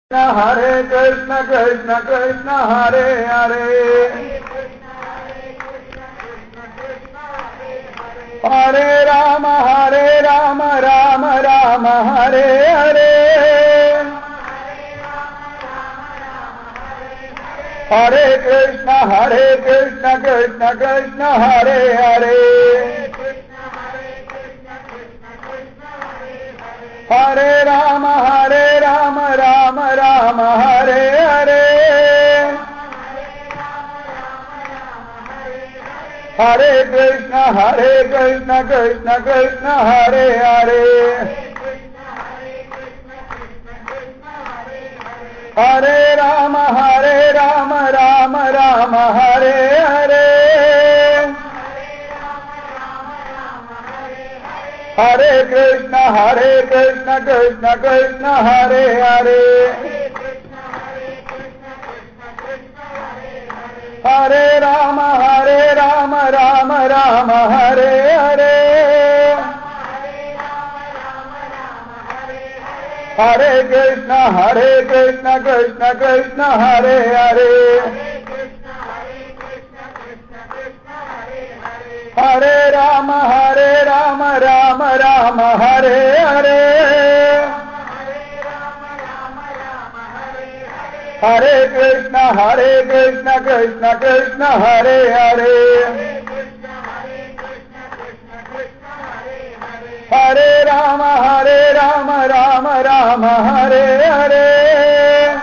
Hare Krishna Krishna Krishna Hare Hare Hare Rama Hare Rama Rama Rama Hare Hare Hare Krishna Hare Krishna Krishna Krishna Hare Hare Hare Rama Hare Rama Rama Rama Hare Hare Hare Krishna Hare Krishna Krishna Krishna Hare Hare Hare Rama Hare Rama Rama Rama Hare Hare Hare Krishna Hare Krishna Krishna Krishna Hare Hare Hare Rama Hare Rama Rama Rama Hare Hare Hare Krishna Hare Krishna Krishna Krishna Hare Hare Hare Rama Hare Rama Rama Rama Hare Hare Hare Krishna Hare Krishna Krishna Krishna Hare Hare Hare Rama Hare Rama Rama Rama Hare Hare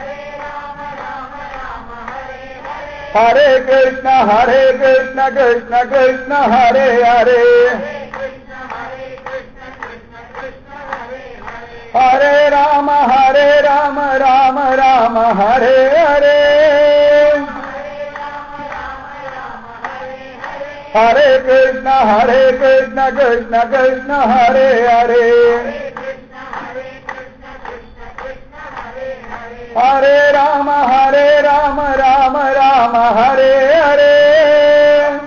Hare Krishna Hare Krishna Krishna Krishna Hare Hare Hare Rama Hare Rama Rama Rama Hare Hare Hare Krishna Hare Krishna Krishna Krishna Hare Hare Hare Rama Hare Rama Rama Rama Hare Hare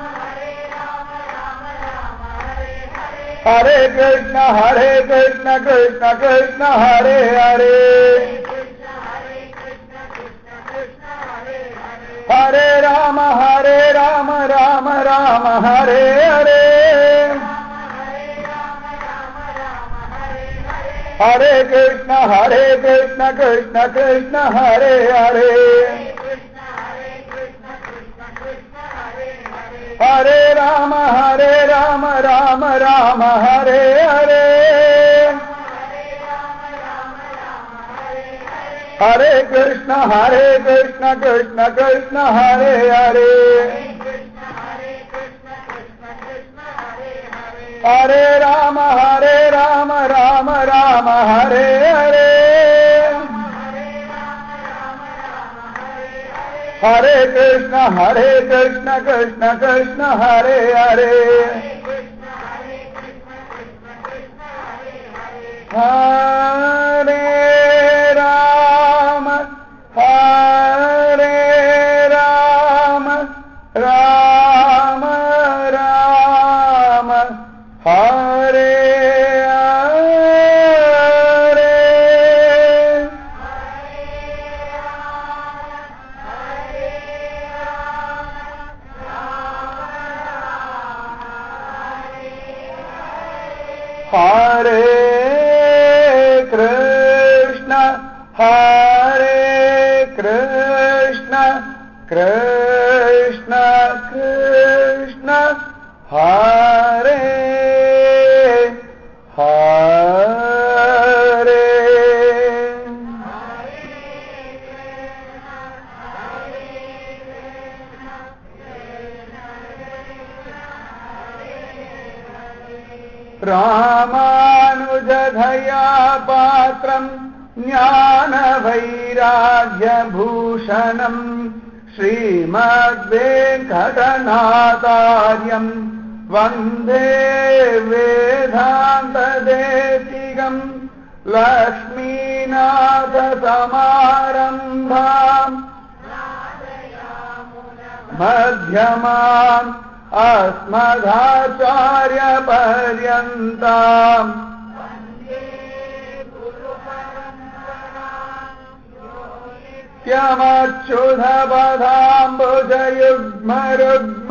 Hare Krishna Hare Krishna Krishna Krishna Hare Hare Hare Rama Hare Rama Rama Rama Hare Hare Hare Krishna Hare Krishna Krishna Krishna Hare Hare Hare Rama Hare Rama Rama Rama Hare Hare Hare Krishna Hare Krishna Krishna Krishna Hare Hare Hare Rama Hare Rama Rama Rama Hare Hare Hare Krishna Hare Krishna Krishna Krishna Hare Hare Hare Rama Hare Rama Rama Rama Hare Hare Hare Krishna, Hare Krishna, Krishna Krishna, Hare Hare. रामानुजधया पात्रम् ज्ञानवैराग्यभूषणम् श्रीमद्वेङ्कटनाथार्यम् वन्दे वेदान्तदेशिकम् लक्ष्मीनाथसमारम्भाम् मध्यमाम् अस्मदाचार्यपर्यन्ताम् नित्यमच्युतपदाम्बुजयुग्मरुग्म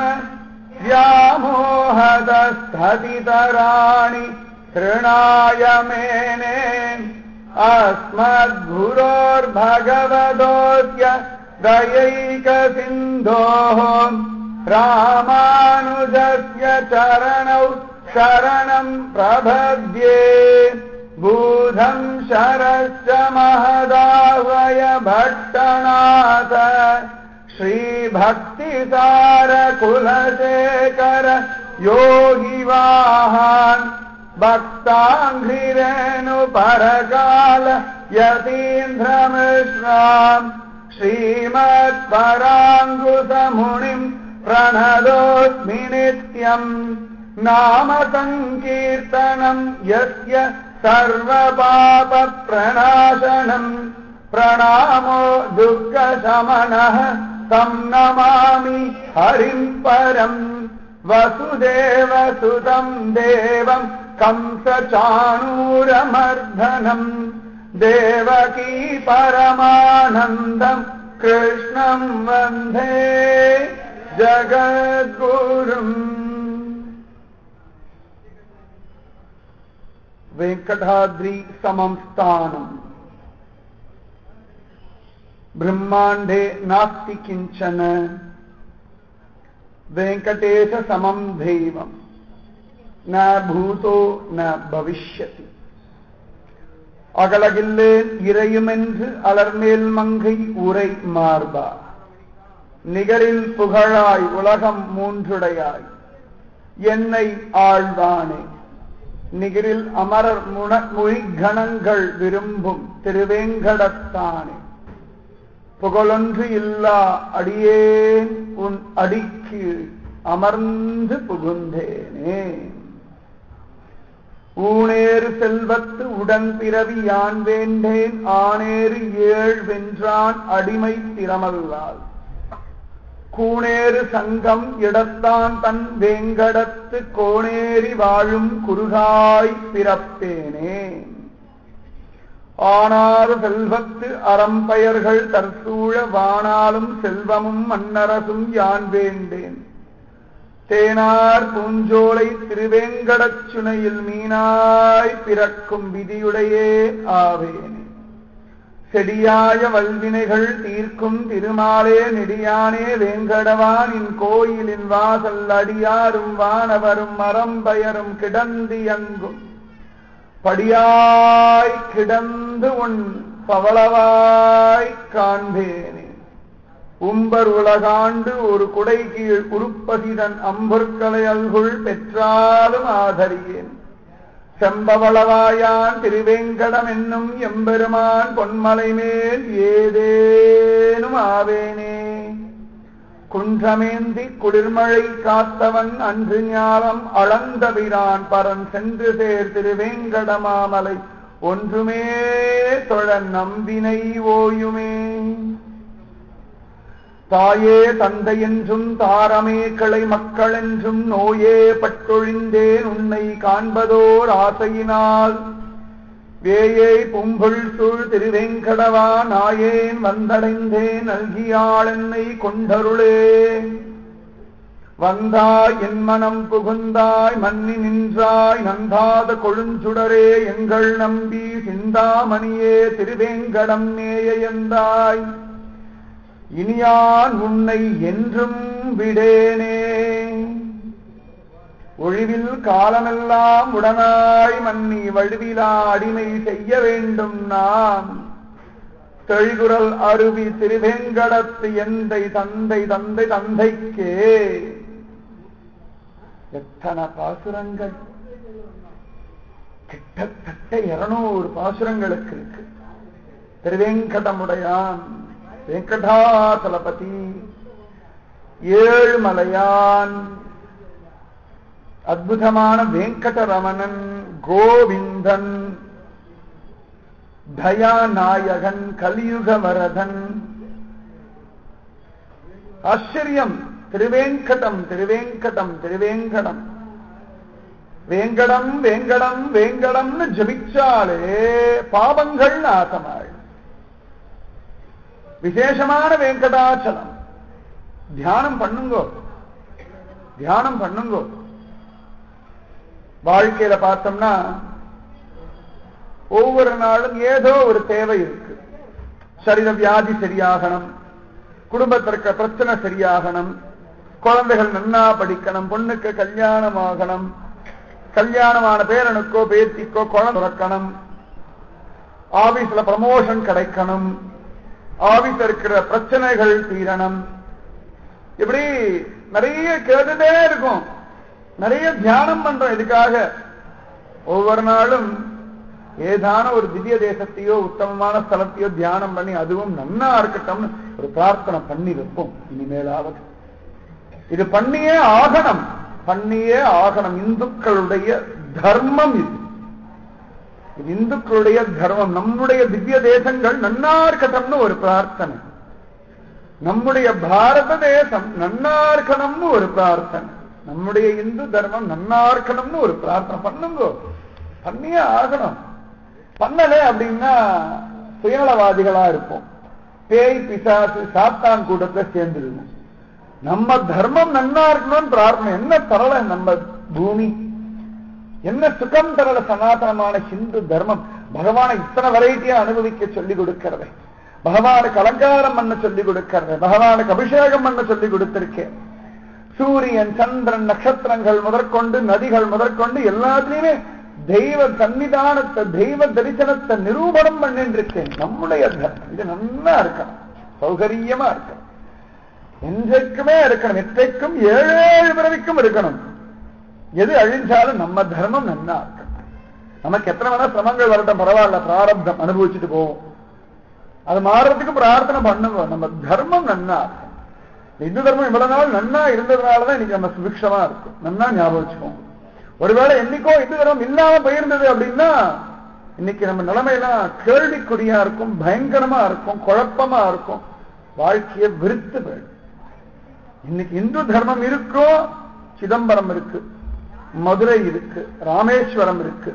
व्यामोहदस्थतितराणि तृणाय मेने अस्मद्गुरोर्भगवतोऽस्य दयैकसिन्धोः रामानुजस्य चरणौ शरणम् प्रपद्ये बूधम् शरश्च महदावय भट्टनाथ श्रीभक्तिसारकुलशेखर योगिवाहान् भक्ताङ्घ्रिरेणुपरकाल यतीन्द्रमिश्राम् श्रीमत्पराङ्कुशमुनिम् प्रणतोऽस्मि नित्यम् नाम सङ्कीर्तनम् यस्य सर्वपापप्रणाशनम् प्रणामो दुःखशमनः तम् नमामि हरिम् परम् वसुदेवसुतम् देवम् कंसचाणूरमर्दनम् देवकी परमानन्दम् कृष्णम् वन्दे जगद्गुरुम् वेङ्कटाद्रि समं स्थानम् ब्रह्माण्डे नास्ति किञ्चन वेङ्कटेशसमं दैवम् न பூதோ ந பவிஷ்யதி அகலகில்லேன் இறையுமென்று அலர்மேல் மங்கை உரை மார்பா நிகரில் புகழாய் உலகம் மூன்றுடையாய் என்னை ஆழ்வானே நிகரில் அமரர் முன மொழிகணங்கள் விரும்பும் திருவேங்கடத்தானே புகழொன்று இல்லா அடியேன் உன் அடிக்கு அமர்ந்து புகுந்தேனே ஊனேறு செல்வத்து உடன் பிறவி யான் வேண்டேன் ஆனேறு ஏழ் வென்றான் அடிமை திறமல்லால் கூணேறு சங்கம் இடத்தான் தன் வேங்கடத்து கோணேறி வாழும் குறுகாய் பிறப்பேனே ஆனாறு செல்வத்து அறம்பெயர்கள் தற்சூழ வானாலும் செல்வமும் மன்னரசும் யான் வேண்டேன் தேனார் பூஞ்சோலை திருவேங்கடச் சுனையில் மீனாய் பிறக்கும் விதியுடையே ஆவேனே செடியாய வல்வினைகள் தீர்க்கும் திருமாலே நெடியானே வேங்கடவானின் கோயிலின் வாசல் அடியாரும் வானவரும் மரம்பயரும் கிடந்தியங்கும் படியாய் கிடந்து உன் பவளவாய் காண்பேனே உம்பர் உலகாண்டு ஒரு குடை கீழ் உருப்பதிதன் அம்பொற்களை அல்குள் பெற்றாலும் ஆதரியேன் செம்பவளவாயான் திருவேங்கடம் என்னும் எம்பெருமான் பொன்மலை மேல் ஏதேனும் ஆவேனே குன்றமேந்தி குளிர்மழை காத்தவன் அன்று ஞாலம் அளந்தவிரான் பரன் சென்று சேர் திருவேங்கடமாமலை ஒன்றுமே தொழ நம்பினை ஓயுமே தாயே தந்தை என்றும் தாரமே கிளை மக்கள் என்றும் நோயே பட்டொழிந்தேன் உன்னை காண்பதோர் ஆசையினால் வேயை பும்புள் சூழ் திருவேங்கடவா நாயேன் வந்தடைந்தேன் நல்கியாள் என்னை கொண்டருளே வந்தாய் என் மனம் புகுந்தாய் மன்னி நின்றாய் நந்தாத கொழுஞ்சுடரே எங்கள் நம்பி சிந்தாமணியே திருவேங்கடம் நேயந்தாய் இனியான் உன்னை என்றும் விடேனே ஒழிவில் காலமெல்லாம் உடனாய் மன்னி வழுவிலா அடிமை செய்ய வேண்டும் நாம் தெழிகுரல் அருவி திருவேங்கடத்து எந்தை தந்தை தந்தை தந்தைக்கே எத்தனை பாசுரங்கள் கிட்டத்தட்ட இருநூறு பாசுரங்களுக்கு இருக்கு திருவேங்கடமுடையான் வெங்கடாசலபதி ஏழுமலையான் அற்புதமான வெங்கடரமணன் கோவிந்தன் தயாநாயகன் கலியுக வரதன் ஆச்சரியம் திருவேங்கடம் திருவேங்கடம் திருவேங்கடம் வேங்கடம் வேங்கடம் வேங்கடம்னு ஜபிச்சாலே பாவங்கள் நாசமாள் விசேஷமான வெங்கடாச்சலம் தியானம் பண்ணுங்கோ தியானம் பண்ணுங்கோ வாழ்க்கையில பார்த்தோம்னா ஒவ்வொரு நாளும் ஏதோ ஒரு தேவை இருக்கு சரீர வியாதி சரியாகணும் குடும்பத்திற்கு பிரச்சனை சரியாகணும் குழந்தைகள் நன்னா படிக்கணும் பொண்ணுக்கு கல்யாணம் ஆகணும் கல்யாணமான பேரனுக்கோ பேத்திக்கோ குழந்தை பிறக்கணும் ஆபீஸ்ல ப்ரமோஷன் கிடைக்கணும் ஆபீஸ்ல இருக்கிற பிரச்சனைகள் தீரணும் இப்படி நிறைய கேட்டுட்டே இருக்கும் நிறைய தியானம் பண்றோம் இதுக்காக ஒவ்வொரு நாளும் ஏதான ஒரு திவ்ய தேசத்தையோ உத்தமமான ஸ்தலத்தையோ தியானம் பண்ணி அதுவும் நன்னா இருக்கட்டும்னு ஒரு பிரார்த்தனை பண்ணி வைப்போம் இனிமேலாவது இது பண்ணியே ஆகணும் பண்ணியே ஆகணும் இந்துக்களுடைய தர்மம் இது இது இந்துக்களுடைய தர்மம் நம்முடைய திவ்ய தேசங்கள் நன்னா இருக்கட்டும்னு ஒரு பிரார்த்தனை நம்முடைய பாரத தேசம் நன்னா இருக்கணும்னு ஒரு பிரார்த்தனை நம்முடைய இந்து தர்மம் நன்னா இருக்கணும்னு ஒரு பிரார்த்தனை பண்ணுங்க பண்ணியே ஆகணும் பண்ணல அப்படின்னா சுயநலவாதிகளா இருப்போம் பேய் பிசாசு சாத்தான் கூட்டத்தை சேர்ந்துருவோம் நம்ம தர்மம் நன்னா இருக்கணும்னு பிரார்த்தனை என்ன தரல நம்ம பூமி என்ன சுகம் தரல சனாதனமான ஹிந்து தர்மம் பகவானை இத்தனை வெரைட்டியா அனுபவிக்க சொல்லி கொடுக்கிறத பகவானுக்கு அலங்காரம் பண்ண சொல்லி கொடுக்கிறது பகவானுக்கு அபிஷேகம் பண்ண சொல்லி கொடுத்திருக்கேன் சூரியன் சந்திரன் நட்சத்திரங்கள் முதற்கொண்டு நதிகள் முதற்கொண்டு எல்லாத்திலையுமே தெய்வ சன்னிதானத்தை தெய்வ தரிசனத்தை நிரூபணம் பண்ணிட்டு இருக்கேன் நம்முடைய தர்மம் இது நல்லா இருக்கணும் சௌகரியமா இருக்கணும் என்றைக்குமே இருக்கணும் எத்தைக்கும் ஏழு ஏழு பிறவிக்கும் இருக்கணும் எது அழிஞ்சாலும் நம்ம தர்மம் நன்னா இருக்கணும் நமக்கு எத்தனை வேணா சிரமங்கள் வரட்டும் பரவாயில்ல பிராரப்தம் அனுபவிச்சுட்டு போவோம் அது மாறுறதுக்கு பிரார்த்தனை பண்ணுங்க நம்ம தர்மம் நன்னா இருக்கும் இந்து தர்மம் இவ்வளவு நாள் நன்னா இருந்ததுனாலதான் இன்னைக்கு நம்ம சுபிக்ஷமா இருக்கும் நன்னா ஞாபகம் வச்சுக்கோங்க ஒருவேளை என்னைக்கோ இந்து தர்மம் இல்லாம போயிருந்தது அப்படின்னா இன்னைக்கு நம்ம நிலைமையெல்லாம் கேள்விக்குறியா இருக்கும் பயங்கரமா இருக்கும் குழப்பமா இருக்கும் வாழ்க்கையை விருத்து போயிடும் இன்னைக்கு இந்து தர்மம் இருக்கும் சிதம்பரம் இருக்கு மதுரை இருக்கு ராமேஸ்வரம் இருக்கு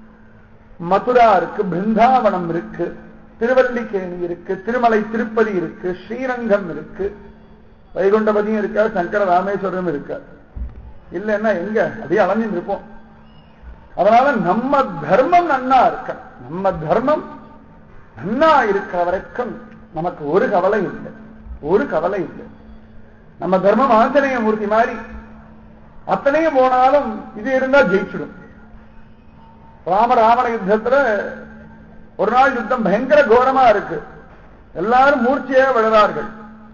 மதுரா இருக்கு பிருந்தாவனம் இருக்கு திருவல்லிக்கேணி இருக்கு திருமலை திருப்பதி இருக்கு ஸ்ரீரங்கம் இருக்கு வைகுண்டபதியும் இருக்கா சங்கர ராமேஸ்வரம் இருக்கா இல்லைன்னா எங்க அப்படியே அலைஞ்சிட்டு இருப்போம் அதனால நம்ம தர்மம் நன்னா இருக்க நம்ம தர்மம் நன்னா இருக்கிற வரைக்கும் நமக்கு ஒரு கவலை இல்லை ஒரு கவலை இல்லை நம்ம தர்மம் ஆஞ்சநேய மூர்த்தி மாதிரி அத்தனையும் போனாலும் இது இருந்தா ஜெயிச்சிடும் ராம ராவண யுத்தத்துல ஒரு நாள் யுத்தம் பயங்கர கோரமா இருக்கு எல்லாரும் மூர்ச்சையே விழுறார்கள்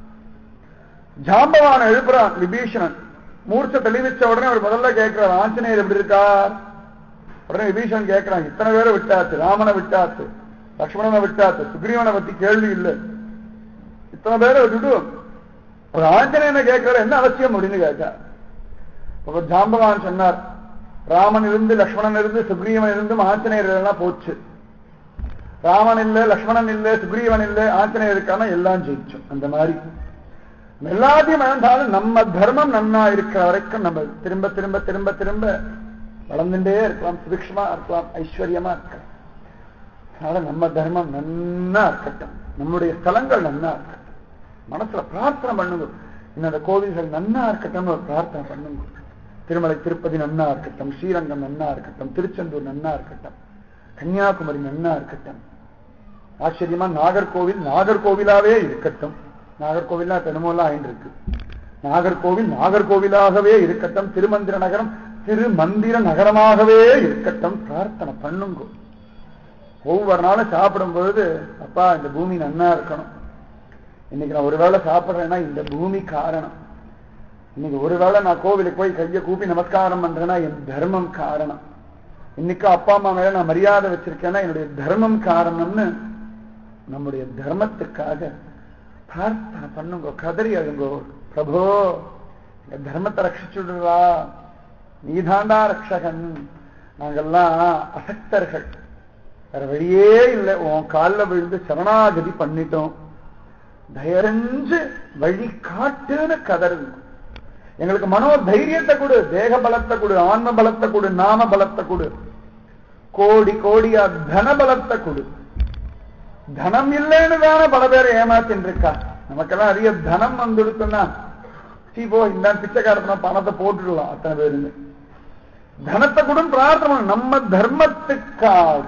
ஜாம்பவான எழுப்புறான் விபீஷணன் மூர்ச்சை தெளிவிச்ச உடனே அவர் முதல்ல கேட்கிறார் ஆஞ்சநேயர் எப்படி இருக்கார் உடனே விபீஷணன் கேட்கிறான் இத்தனை பேரை விட்டாச்சு ராமனை விட்டாச்சு லக்ஷ்மணனை விட்டாச்சு சுக்ரீவனை பத்தி கேள்வி இல்லை இத்தனை பேரை விட்டுட்டு ஒரு ஆஞ்சநேயனை கேட்கிற என்ன அவசியம் அப்படின்னு கேட்டார் அப்ப ஜாம்பவான் சொன்னார் ராமன் இருந்து லக்ஷ்மணன் இருந்து சுக்ரீவன் இருந்தும் ஆஞ்சநேயர் எல்லாம் போச்சு ராமன் இல்ல லக்ஷ்மணன் இல்ல சுக்ரீவன் இல்ல ஆஞ்சநேயர் இருக்காம எல்லாம் ஜெயிச்சோம் அந்த மாதிரி எல்லாத்தையும் வேண்டாலும் நம்ம தர்மம் நன்னா இருக்கிற வரைக்கும் நம்ம திரும்ப திரும்ப திரும்ப திரும்ப வளர்ந்துட்டே இருக்கலாம் சுபிக்ஷமா இருக்கலாம் ஐஸ்வர்யமா இருக்கலாம் அதனால நம்ம தர்மம் நன்னா இருக்கட்டும் நம்முடைய ஸ்தலங்கள் நன்னா இருக்கட்டும் மனசுல பிரார்த்தனை பண்ணுங்க இன்னும் அந்த கோவில்கள் நன்னா இருக்கட்டும்னு ஒரு பிரார்த்தனை பண்ணுங்க திருமலை திருப்பதி நன்னா இருக்கட்டும் ஸ்ரீரங்கம் நன்னா இருக்கட்டும் திருச்செந்தூர் நன்னா இருக்கட்டும் கன்னியாகுமரி நன்னா இருக்கட்டும் ஆச்சரியமா நாகர்கோவில் நாகர்கோவிலாவே இருக்கட்டும் நாகர்கோவில்னா பெருமெல்லாம் ஆயிட்டு இருக்கு நாகர்கோவில் நாகர்கோவிலாகவே இருக்கட்டும் திருமந்திர நகரம் திருமந்திர நகரமாகவே இருக்கட்டும் பிரார்த்தனை பண்ணுங்க ஒவ்வொரு நாளும் சாப்பிடும் பொழுது அப்பா இந்த பூமி நன்னா இருக்கணும் இன்னைக்கு நான் ஒருவேளை சாப்பிடுறேன்னா இந்த பூமி காரணம் இன்னைக்கு ஒருவேளை நான் கோவிலுக்கு போய் கையை கூப்பி நமஸ்காரம் பண்றேன்னா என் தர்மம் காரணம் இன்னைக்கு அப்பா அம்மா மேல நான் மரியாதை வச்சிருக்கேன்னா என்னுடைய தர்மம் காரணம்னு நம்முடைய தர்மத்துக்காக பிரார்த்தனை பண்ணுங்க கதறி அழுங்கோ பிரபோ இந்த தர்மத்தை ரட்சிச்சுடுறா நீதாண்டா ரக்ஷகன் நாங்கெல்லாம் அசக்தர்கள் வேற வழியே இல்லை உன் காலில் விழுந்து சரணாகதி பண்ணிட்டோம் தயரஞ்சு வழி காட்டுன்னு கதறுங்க எங்களுக்கு மனோ தைரியத்தை கொடு தேக பலத்தை கொடு ஆன்ம பலத்தை கொடு நாம பலத்தை கொடு கோடி கோடியா தன பலத்தை கொடு தனம் இல்லைன்னு தானே பல பேர் ஏமாத்தின்னு இருக்கா நமக்கெல்லாம் நிறைய தனம் வந்துடுத்துன்னா சீ போ இந்த பிச்சைக்காரத்தன பணத்தை போட்டுடலாம் அத்தனை பேருமே தனத்தை கூட பிரார்த்தனை பண்ணணும். நம்ம தர்மத்துக்காக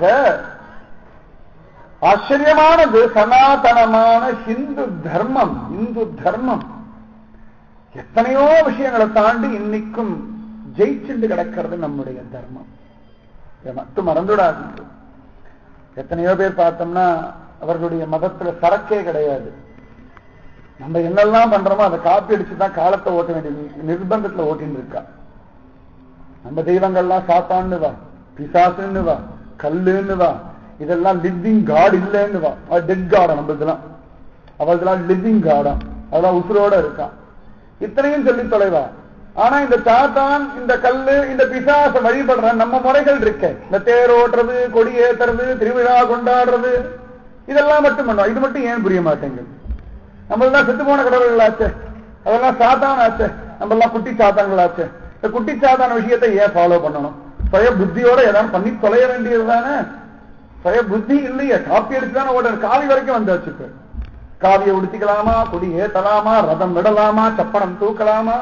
ஆச்சரியமானது சனாதனமான ஹிந்து தர்மம் இந்து தர்மம் எத்தனையோ விஷயங்களை தாண்டி இன்னைக்கும் ஜெயிச்சுண்டு கிடக்கிறது நம்முடைய தர்மம் இதை மட்டும் மறந்துடாதீங்க எத்தனையோ பேர் பார்த்தோம்னா அவர்களுடைய மதத்துல சரக்கே கிடையாது நம்ம என்னெல்லாம் பண்றோமோ அதை காப்பி அடிச்சு தான் காலத்தை ஓட்ட வேண்டிய நி- நிர்பந்தத்துல ஓட்டின்னு இருக்கா நம்ம தெய்வங்கள்லாம் சாத்தான்னு வா பிசாசுன்னு வா கல்லுன்னு வா இதெல்லாம் லிவிங் காட் இல்லைன்னு வா டெட் காடா நம்ம இதெல்லாம் அவள்தெல்லாம் லிவிங் காடா அதெல்லாம் உசுரோட இருக்கான் இத்தனையும் சொல்லி தொலைவா ஆனா இந்த சாத்தான் இந்த கல்லு இந்த பிசாச வழிபடுற நம்ம முறைகள் இருக்க இந்த தேர் ஓட்டுறது கொடி ஏத்துறது திருவிழா கொண்டாடுறது இதெல்லாம் மட்டும் பண்ணுவோம் இது மட்டும் ஏன் புரிய மாட்டேங்குது நம்மளெல்லாம் செத்து போன கடவுள்களாச்சே அதெல்லாம் சாத்தான் ஆச்சே நம்ம எல்லாம் குட்டி சாத்தான்களாச்சே இந்த குட்டி சாத்தான விஷயத்தை ஏன் ஃபாலோ பண்ணணும் சுய புத்தியோட ஏதாவது பண்ணி தொலைய வேண்டியது தானே சுய புத்தி இல்லையே காப்பி அடிச்சு தானே ஓட காவி வரைக்கும் வந்தாச்சு இப்ப காவியை உடுத்திக்கலாமா கொடி ஏத்தலாமா ரதம் விடலாமா சப்பனம் தூக்கலாமா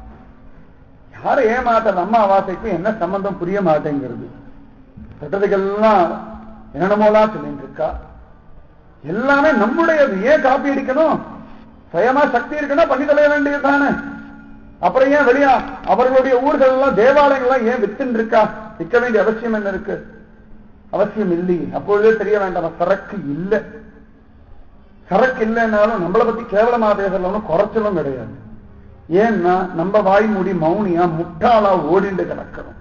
யாரை ஏமாத்த நம்ம அவாசைக்கும் என்ன சம்பந்தம் புரிய மாட்டேங்கிறது தொட்டதுக்கெல்லாம் என்னென்னமோலாம் சொல்லிட்டு இருக்கா எல்லாமே நம்முடையது ஏன் காப்பி அடிக்கணும் சுயமா சக்தி இருக்குன்னா பண்ணி தொலைய வேண்டியது தானே அப்புறம் ஏன் வெளியா அவர்களுடைய ஊர்கள் எல்லாம் தேவாலயங்கள்லாம் ஏன் வித்துன்னு இருக்கா விற்க வேண்டிய அவசியம் என்ன இருக்கு அவசியம் இல்லையே அப்பொழுதே தெரிய வேண்டாம் சரக்கு இல்லை சரக்கு இல்லைன்னாலும் நம்மளை பத்தி கேவலமா பேசலாம் குறைச்சலும் கிடையாது ஏன்னா நம்ம வாய் மூடி மௌனியா முட்டாளா ஓடிண்டு கிடக்கிறோம்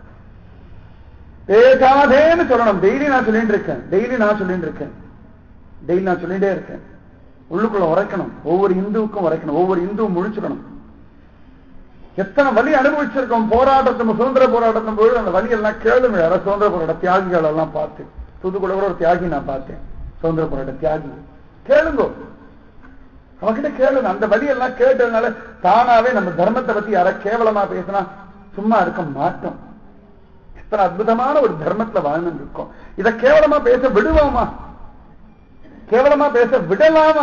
பேசாதேன்னு சொல்லணும் டெய்லி நான் சொல்லிட்டு இருக்கேன் டெய்லி நான் சொல்லிட்டு இருக்கேன் டெய்லி நான் சொல்லிட்டே இருக்கேன் உள்ளுக்குள்ள உரைக்கணும் ஒவ்வொரு இந்துவுக்கும் உரைக்கணும் ஒவ்வொரு இந்துவும் முழிச்சுக்கணும் எத்தனை வலி அனுபவிச்சிருக்கோம் போராட்டத்தும் சுதந்திர போராட்டத்தும் போது அந்த வலி எல்லாம் கேளுங்க யாரோ சுதந்திர போராட்ட தியாகிகள் எல்லாம் பார்த்து தூத்துக்குள்ள கூட ஒரு தியாகி நான் பார்த்தேன் சுதந்திர போராட்ட தியாகி கேளுங்க அவகிட்ட கேளுங்க அந்த வழி எல்லாம் கேட்டதுனால தானாவே நம்ம தர்மத்தை பத்தி யாரா கேவலமா பேசினா சும்மா இருக்க மாட்டோம் எத்தனை அற்புதமான ஒரு தர்மத்துல வாழ்ந்து இருக்கோம் இத கேவலமா பேச விடுவோமா கேவலமா பேச விடலாமா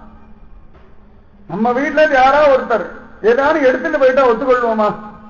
நம்ம வீட்டுல இருந்து யாரா ஒருத்தர் ஏதாவது எடுத்துட்டு போயிட்டா ஒத்துக்கொள்வோமா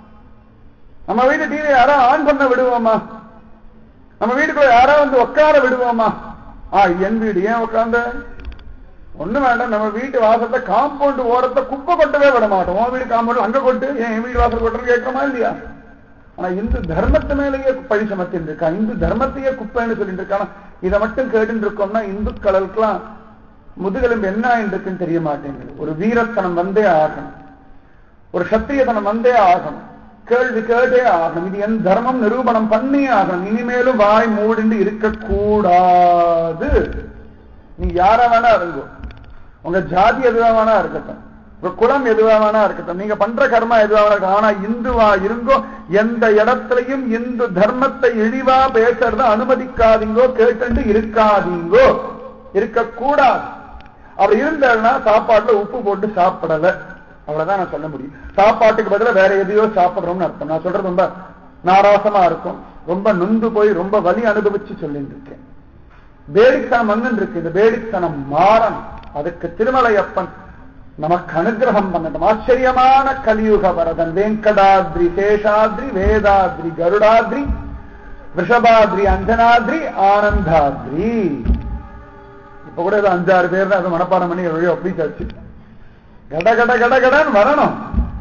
நம்ம வீட்டு டிவி யாரா ஆன் பண்ண விடுவோமா நம்ம வீட்டுக்குள்ள யாரா வந்து உட்கார விடுவோமா ஆ என் வீடு ஏன் உட்கார்ந்த ஒண்ணு வேண்டாம் நம்ம வீட்டு வாசல்ல காம்பவுண்ட் ஓரத்தை குப்பை கொட்டவே விட மாட்டோம் உன் வீடு காம்பவுண்ட் அங்க கொட்டு ஏன் என் வீடு வாசல் கொட்டுறது கேட்கறமா இல்லையா ஆனா இந்து தர்மத்து மேலேயே பழி சமத்தின் இருக்கா இந்து தர்மத்தையே குப்பைன்னு சொல்லிட்டு இருக்கானா இதை மட்டும் கேட்டு இருக்கோம்னா இந்துக்களுக்கெல்லாம் முதுகெலும்பு என்ன இருக்குன்னு தெரிய மாட்டேங்குது ஒரு வீரத்தனம் வந்தே ஆகணும் ஒரு சத்திரியத்தனம் வந்தே ஆகணும் கேள்வி கேட்டே ஆகணும் இது என் தர்மம் நிரூபணம் பண்ணியே ஆகணும் இனிமேலும் வாய் மூடிண்டு இருக்கக்கூடாது நீ யாரா வேணா இருங்கோ உங்க ஜாதி எதுவா வேணா இருக்கட்டும் உங்க குலம் எதுவா வேணா இருக்கட்டும் நீங்க பண்ற கர்மா எதுவா வேணா இருக்கட்டும் ஆனா இந்துவா இருங்கோ எந்த இடத்துலயும் இந்து தர்மத்தை இழிவா பேசுறத அனுமதிக்காதீங்கோ கேட்டு இருக்காதீங்கோ இருக்கக்கூடாது அப்படி இருந்தாருன்னா சாப்பாட்டுல உப்பு போட்டு சாப்பிடல அவ்வளவுதான் நான் சொல்ல முடியும் சாப்பாட்டுக்கு பதிலா வேற எதையோ சாப்பிடுறோம்னு அர்த்தம் நான் சொல்றது ரொம்ப நாராசமா இருக்கும் ரொம்ப நொந்து போய் ரொம்ப வலி அனுபவிச்சு சொல்லிட்டு இருக்கேன் பேடித்தனம் வந்து இருக்கு இந்த பேடித்தனம் மாறணும் அதுக்கு திருமலையப்பன் நமக்கு அனுகிரகம் பண்ணட்டும் ஆச்சரியமான கலியுக வரதன் வெங்கடாத்ரி சேஷாத்ரி வேதாத்ரி கருடாத்ரி விஷபாத்ரி அஞ்சனாத்ரி ஆனந்தாத்ரி இப்ப கூட ஏதோ அஞ்சாறு பேர் தான் அது மனப்பாடம் பண்ணி வழியோ அப்படிச்சாச்சு கட கட கட கடன்னு வரணும்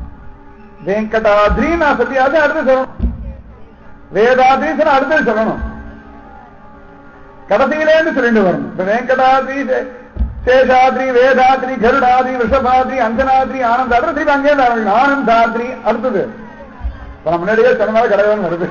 வெங்கடாத்ரி நான் சொல்லியாவது அடுத்து சொல்லணும் வேதாத்ரி அடுத்தது சொல்லணும் கடைசியிலேன்னு சொல்லிட்டு வரணும் இப்ப வெங்கடாத்ரி சே- சேஷாத்ரி வேதாத்ரி கருடாத்ரி ரிஷபாத்ரி அஞ்சனாத்ரி ஆனந்தாத்ரி திருப்பி அங்கே இருந்து ஆனந்தாத்ரி அடுத்தது இப்ப நான் முன்னாடியே சொன்னதால கடவுள் வருது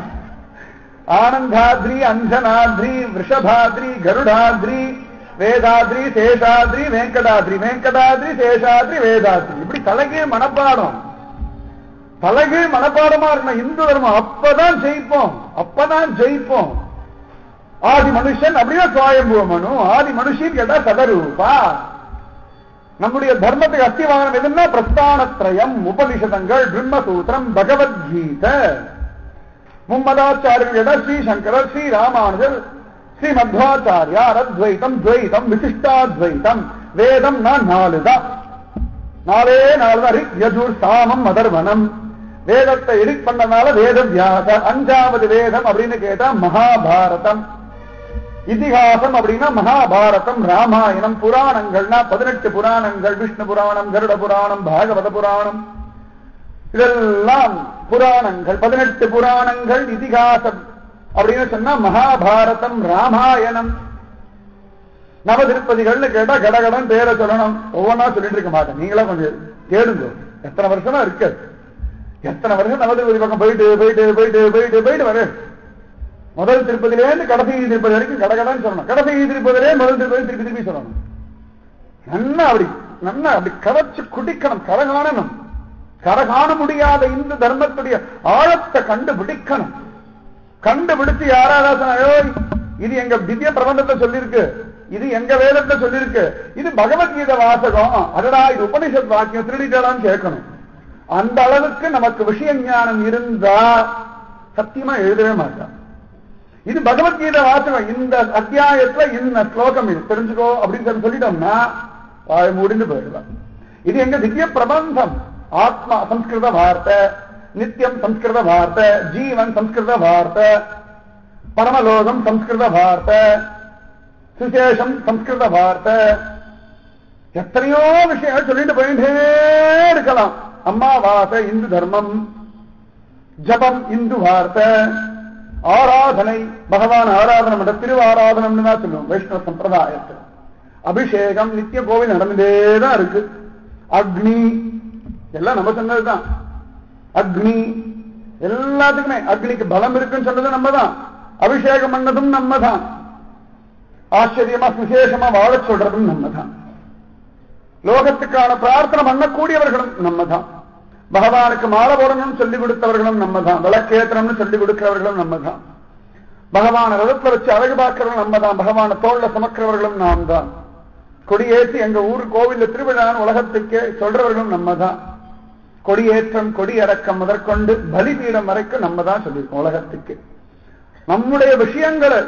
ஆனந்தாத்ரி அஞ்சனாத்ரி ரிஷபாத்ரி கருடாத்ரி வேதாத்ரி சேஷாத்ரி வெங்கடாத்ரி வெங்கடாத்ரி சேஷாத்ரி வேதாத்ரி இப்படி தலைகீழ் மனப்பாடம் தலைகீழ் மனப்பாடமா இருக்கணும் இந்து தர்மம் அப்பதான் ஜெயிப்போம் அப்பதான் ஜெயிப்போம் ஆதி மனுஷன் அப்படியே சுவாயம்புவ மனு ஆதி மனுஷன் கேட்டா சதரூபா நம்முடைய தர்மத்துக்கு அஸ்திவானம் எதுன்னா பிரஸ்தானத்ரயம் உபனிஷதங்கள் பிரம்மசூத்திரம் பகவத்கீதை மும்மதாச்சாரியர் கேட்டா ஸ்ரீ சங்கரர் ஸ்ரீ ராமானுஜர் ஸ்ரீ மத்வாச்சாரியார் அத்வைதம் துவைதம் விசிஷ்டாத்வைதம் வேதம் நான் நாலு தான் நாலே நாலு தான் ரிக் யஜுர் சாமம் அதர்வனம் வேதத்தை எடிட் பண்ணனால வேத வியாச அஞ்சாவது வேதம் அப்படின்னு கேட்டா மகாபாரதம் இதிகாசம் அப்படின்னா மகாபாரதம் ராமாயணம் புராணங்கள்னா பதினெட்டு புராணங்கள் விஷ்ணு புராணம் கருட புராணம் பாகவத புராணம் இதெல்லாம் புராணங்கள் பதினெட்டு புராணங்கள் இதிகாசம் அப்படின்னு சொன்னா மகாபாரதம் ராமாயணம் நவ திருப்பதிகள்னு கேட்டா கடகடன் பேரை சொல்லணும் ஒவ்வொன்றா சொல்லிட்டு இருக்க மாட்டேன் நீங்களா கொஞ்சம் கேளுங்க எத்தனை வருஷமா இருக்கு எத்தனை வருஷம் நவ திருப்பதி பக்கம் போயிட்டு போயிட்டு போயிட்டு போயிட்டு போயிட்டு வரு முதல் திருப்பதியிலேருந்து கடைசி திருப்பதி வரைக்கும் கடகடன் சொல்லணும் கடைசி திருப்பதிலே முதல் திருப்பதி திருப்பி திருப்பி சொல்லணும் நன்னா அப்படி நன்னா அப்படி கரைச்சு குடிக்கணும் கரகாணணும் கரகாண முடியாத இந்து தர்மத்துடைய ஆழத்தை கண்டுபிடிக்கணும் கண்டுபிடிச்சு யாராவது ஐயோ இது எங்க திவ்ய பிரபந்தத்தை சொல்லியிருக்கு இது எங்க வேதத்தை சொல்லியிருக்கு இது பகவத்கீதை வாசகம் அதடா இது உபனிஷத் வாக்கியம் திருடிட்டான்னு கேட்கணும் அந்த அளவுக்கு நமக்கு விஷய ஞானம் இருந்தா சத்தியமா எழுதவே மாட்டான் இது பகவத்கீதை வாசகம் இந்த அத்தியாயத்துல இந்த ஸ்லோகம் இது தெரிஞ்சுக்கோ அப்படின்னு சொல்லி சொல்லிட்டோம்னா வாய் முடிந்து போயிடலாம் இது எங்க திவ்ய பிரபந்தம் ஆத்மா சம்ஸ்கிருத வார்த்தை நித்தியம் சம்ஸ்கிருத வார்த்தை ஜீவன் சம்ஸ்கிருத வார்த்தை பரமலோகம் சம்ஸ்கிருத வார்த்தை சுசேஷம் சம்ஸ்கிருத வார்த்தை எத்தனையோ விஷயங்கள் சொல்லிட்டு போயிட்டே இருக்கலாம் அம்மாவாசை இந்து தர்மம் ஜபம் இந்து வார்த்தை ஆராதனை பகவான் ஆராதனை மன்ற திருவாராதனம்னு தான் சொல்லுவோம் வைஷ்ணவ சம்பிரதாயத்தில் அபிஷேகம் நித்திய கோவில் நடந்துட்டே தான் இருக்கு அக்னி எல்லாம் நம்ம சொன்னதுதான் அக்னி எல்லாத்துக்குமே அக்னிக்கு பலம் இருக்குன்னு சொன்னது நம்ம தான் அபிஷேகம் பண்ணதும் நம்ம தான் ஆச்சரியமா விசேஷமா வாழ சொல்றதும் நம்ம தான் லோகத்துக்கான பிரார்த்தனை பண்ணக்கூடியவர்களும் நம்ம தான் பகவானுக்கு மாலை போடணும்னு சொல்லி கொடுத்தவர்களும் நம்ம தான் விளக்கேற்றணும்னு சொல்லி கொடுக்கிறவர்களும் நம்ம தான் பகவான ரதத்துல வச்சு அழகு பார்க்கிறவர்கள் நம்ம தான் பகவான தோல்ல சுமக்கிறவர்களும் நாம் தான் கொடியேற்றி எங்க ஊர் கோவில்ல திருவிழான்னு உலகத்துக்கே சொல்றவர்களும் நம்ம தான் கொடியேற்றம் கொடியடக்கம் முதற்கொண்டு பலிபீடம் வரைக்கும் நம்ம தான் சொல்லியிருக்கோம் உலகத்துக்கு நம்முடைய விஷயங்களை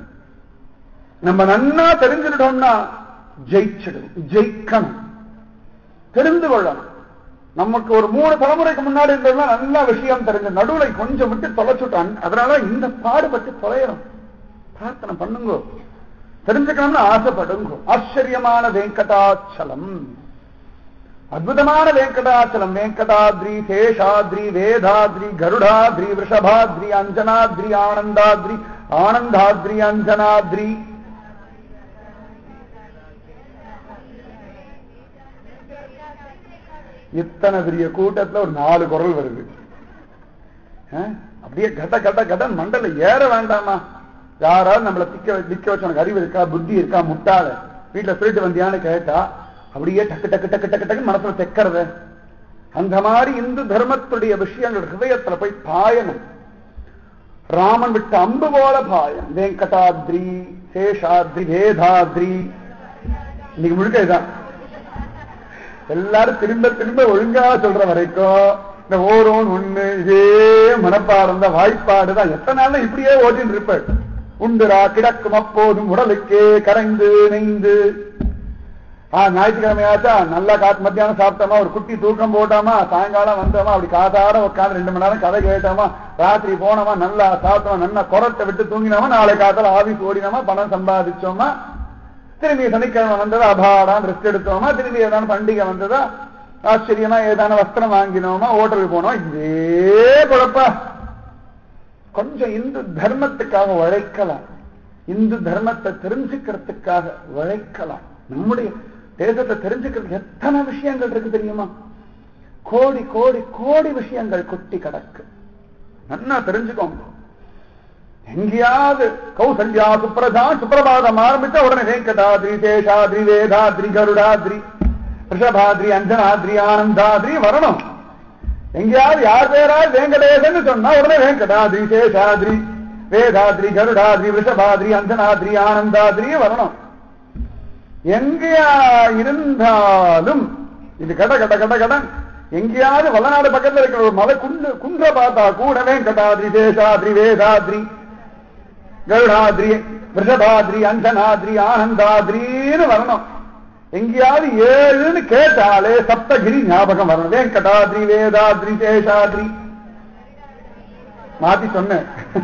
நம்ம நன்னா தெரிஞ்சுட்டோம்னா ஜெயிச்சிடும் ஜெயிக்கணும் தெரிந்து கொள்ளணும் நமக்கு ஒரு மூணு தலைமுறைக்கு முன்னாடி இருந்ததுனா நல்ல விஷயம் தெரிஞ்ச நடுவுல கொஞ்சம் விட்டு தொலைச்சுட்டான் அதனால இந்த பாடுபட்டு தொலைகிறோம் பிரார்த்தனை பண்ணுங்க தெரிஞ்சுக்கணும்னு ஆசைப்படுங்க ஆச்சரியமான வெங்கடாச்சலம் அற்புதமான வெங்கடாச்சலம் வெங்கடாத்ரி சேஷாத்ரி வேதாத்ரி கருடாத்ரி ரிஷபாத்ரி அஞ்சனாத்ரி ஆனந்தாத்ரி ஆனந்தாத்ரி அஞ்சனாத்ரி இத்தனை பெரிய கூட்டத்துல ஒரு நாலு குரல் வருது அஹ், அப்படியே கட கட கட மண்டல ஏற வேண்டாமா யாராவது நம்மள திக்க திக்க வச்சவனுக்கு அறிவு இருக்கா புத்தி இருக்கா முட்டாள வீட்டுல திருட்டு வந்தியான்னு கேட்டா அப்படியே டக்கு டக்கு டக்கு டக்கு டக்கு மனசுல தெக்கறத அந்த மாதிரி இந்து தர்மத்துடைய விஷயங்கள் ஹிருதயத்துல போய் பாயணும் ராமன் விட்ட அம்பு போல பாயம் வெங்கடாத்ரி சேஷாத்ரி வேதாத்ரி இன்னைக்கு முழுக்க இதான் எல்லாரும் திரும்ப திரும்ப ஒழுங்கா சொல்ற வரைக்கும் இந்த ஓரோன் ஒண்ணு இதே மனப்பாடம் தான் வாய்ப்பாடு தான் எத்தனை நாள்ல இப்படியே ஓட்டின்னு இருப்பேன் உண்டுரா கிடக்கும் அப்போதும் உடலுக்கே கரைந்து நெய்ந்து ஆ ஞாயிற்றுக்கிழமையாச்சா நல்லா காத்து மத்தியானம் சாப்பிட்டோமா ஒரு குட்டி தூக்கம் போட்டாமா சாயங்காலம் வந்தோமா அப்படி காதாட உட்காந்து ரெண்டு மணி நேரம் கதை கேட்டோமா ராத்திரி போனோமா நல்லா சாப்பிட்டோமா நல்லா குரட்டை விட்டு தூங்கினோமா நாளை காத்தால ஆபீஸ் ஓடினோமா பணம் சம்பாதிச்சோமா திரும்பி சனிக்கிழமை வந்ததா அபாடான் ரெஸ்ட் எடுத்தோமா திரும்பி ஏதான பண்டிகை வந்ததா ஆச்சரியமா ஏதான வஸ்திரம் வாங்கினோமா ஹோட்டலுக்கு போனோம் இதே குழப்பா கொஞ்சம் இந்து தர்மத்துக்காக உழைக்கலாம் இந்து தர்மத்தை தெரிஞ்சுக்கிறதுக்காக உழைக்கலாம் நம்முடைய தேசத்தை தெரிஞ்சுக்கிறதுக்கு எத்தனை விஷயங்கள் இருக்கு தெரியுமா கோடி கோடி கோடி விஷயங்கள் கொட்டி கிடக்கு நல்லா தெரிஞ்சுக்கோங்க எங்கேயாவது கௌசல்யா சுப்ரதா சுப்பிரபாதம் ஆரம்பிச்சா உடனே வெங்கடாத்ரி சேஷாத்ரி வேதாத்ரி கருடாத்ரி ரிஷபாத்ரி அஞ்சனாத்ரி ஆனந்தாத்ரி வரணும் எங்கேயாவது யார் பேராவது வெங்கடேசன் சொன்னா உடனே வெங்கடாத்ரி சேஷாத்ரி வேதாத்ரி கருடாத்ரி ரிஷபாத்ரி அஞ்சனாத்ரி ஆனந்தாத்ரி வரணும் எங்கேயா இருந்தாலும் இது கட கட கட கடன் எங்கேயாவது வல்லநாடு பக்கத்துல இருக்கிற ஒரு மலை குன்று குன்ற பார்த்தா கூட வெங்கடாத்ரி சேஷாத்ரி வேதாத்ரி கருடாத்ரி விஷபாத்ரி அஞ்சனாத்ரி ஆனந்தாத்ரின்னு வரணும் எங்கேயாவது ஏழுன்னு கேட்டாலே சப்தகிரி ஞாபகம் வரணும் வெங்கடாத்ரி வேதாத்ரி சேஷாத்ரி மாத்தி சொன்னேன்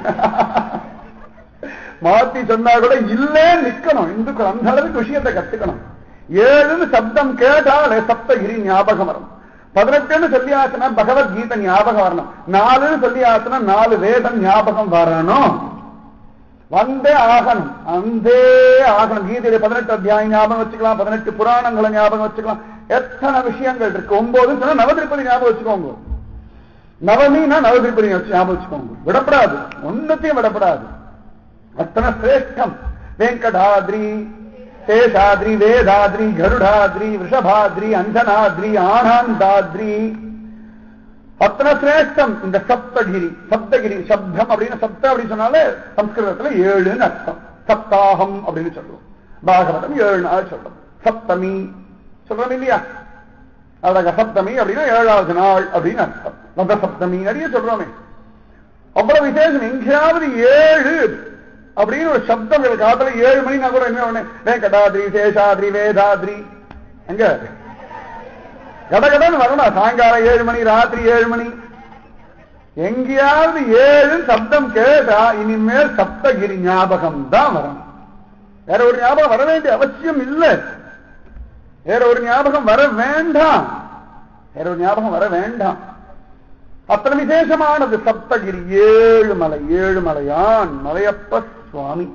மாத்தி சொன்னா கூட இல்லே நிக்கணும் இந்துக்கள் அந்த அளவுக்கு விஷயத்தை கத்துக்கணும் ஏழுன்னு சப்தம் கேட்டாலே சப்தகிரி ஞாபகம் வரும் பதினெட்டுன்னு சொல்லி ஆச்சுன்னா பகவத்கீதை ஞாபகம் வரணும் நாலுன்னு சொல்லி ஆச்சுன்னா நாலு வேதம் ஞாபகம் வரணும் வந்தே ஆகணும் அந்தே ஆகணும் கீதையில பதினெட்டு அத்தியாயம் ஞாபகம் வச்சுக்கலாம் பதினெட்டு புராணங்களை ஞாபகம் வச்சுக்கலாம் எத்தனை விஷயங்கள் இருக்கு ஒன்பது சொன்னா நவதிருப்பதி ஞாபகம் வச்சுக்கோங்க நவமினா நவதிருப்பதி ஞாபகம் வச்சுக்கோங்க விடப்படாது ஒன்னத்தையும் விடப்படாது அத்தனை சிரேஷ்டம் வெங்கடாத்ரி சேஷாத்ரி வேதாத்ரி கருடாத்ரி விஷபாத்ரி அஞ்சனாத்ரி ஆனந்தாத்ரி அத்தனை சிரேஷ்டம் இந்த சப்தகிரி சப்தகிரி சப்தம் அப்படின்னு சப்த அப்படின்னு சொன்னாலே சம்ஸ்கிருதத்துல ஏழுன்னு அர்த்தம் சப்தாகம் அப்படின்னு சொல்லுவோம் பாகவதம் ஏழு நாள் சொல்றோம் சப்தமி சொல்றோம் இல்லையா அழக சப்தமி அப்படின்னா ஏழாவது நாள் அப்படின்னு அர்த்தம் ரத சப்தமி நிறைய சொல்றோமே அவ்வளவு விசேஷம் எங்கேயாவது ஏழு அப்படின்னு ஒரு சப்தம் இருக்கு காலத்துல ஏழு மணி நான் கூட என்ன ஒண்ணு வேங்கடாத்ரி சேஷாத்ரி வேதாத்ரி எங்க கடகடன்னு வரணும் சாயங்காலம் ஏழு மணி ராத்திரி ஏழு மணி எங்கேயாவது ஏழு சப்தம் கேட்டா இனிமேல் சப்தகிரி ஞாபகம் தான் வரணும் வேற ஒரு ஞாபகம் வர வேண்டிய அவசியம் இல்லை வேற ஒரு ஞாபகம் வர வேண்டாம் வேற ஒரு ஞாபகம் வர வேண்டாம் அத்தனை விசேஷமானது சப்தகிரி ஏழு மலை ஏழு மலையான் மலையப்ப சுவாமி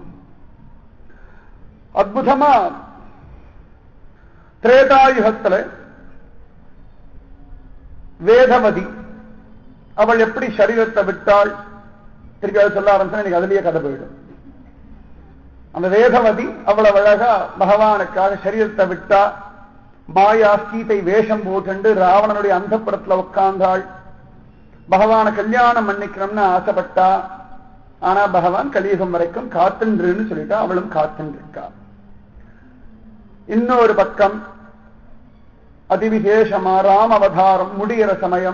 அற்புதமா திரேதாயுகத்துல வேதவதி அவள் எப்படி சரீரத்தை விட்டாள் திருப்பி அதை சொல்ல ஆரம்பிச்சா எனக்கு அதுலயே கதை போயிடும் அந்த வேதவதி அவ்வளவு அழகா பகவானுக்காக சரீரத்தை விட்டா மாயா சீதை வேஷம் போட்டு ராவணனுடைய அந்த உட்கார்ந்தாள் பகவான கல்யாணம் பண்ணிக்கணும்னு ஆசைப்பட்டா ஆனா பகவான் கலியுகம் வரைக்கும் காத்துன்றுன்னு சொல்லிட்டா அவளும் காத்துருக்கா இன்னொரு பக்கம் அதிவிசேஷமா ராம அவதாரம் முடிகிற சமயம்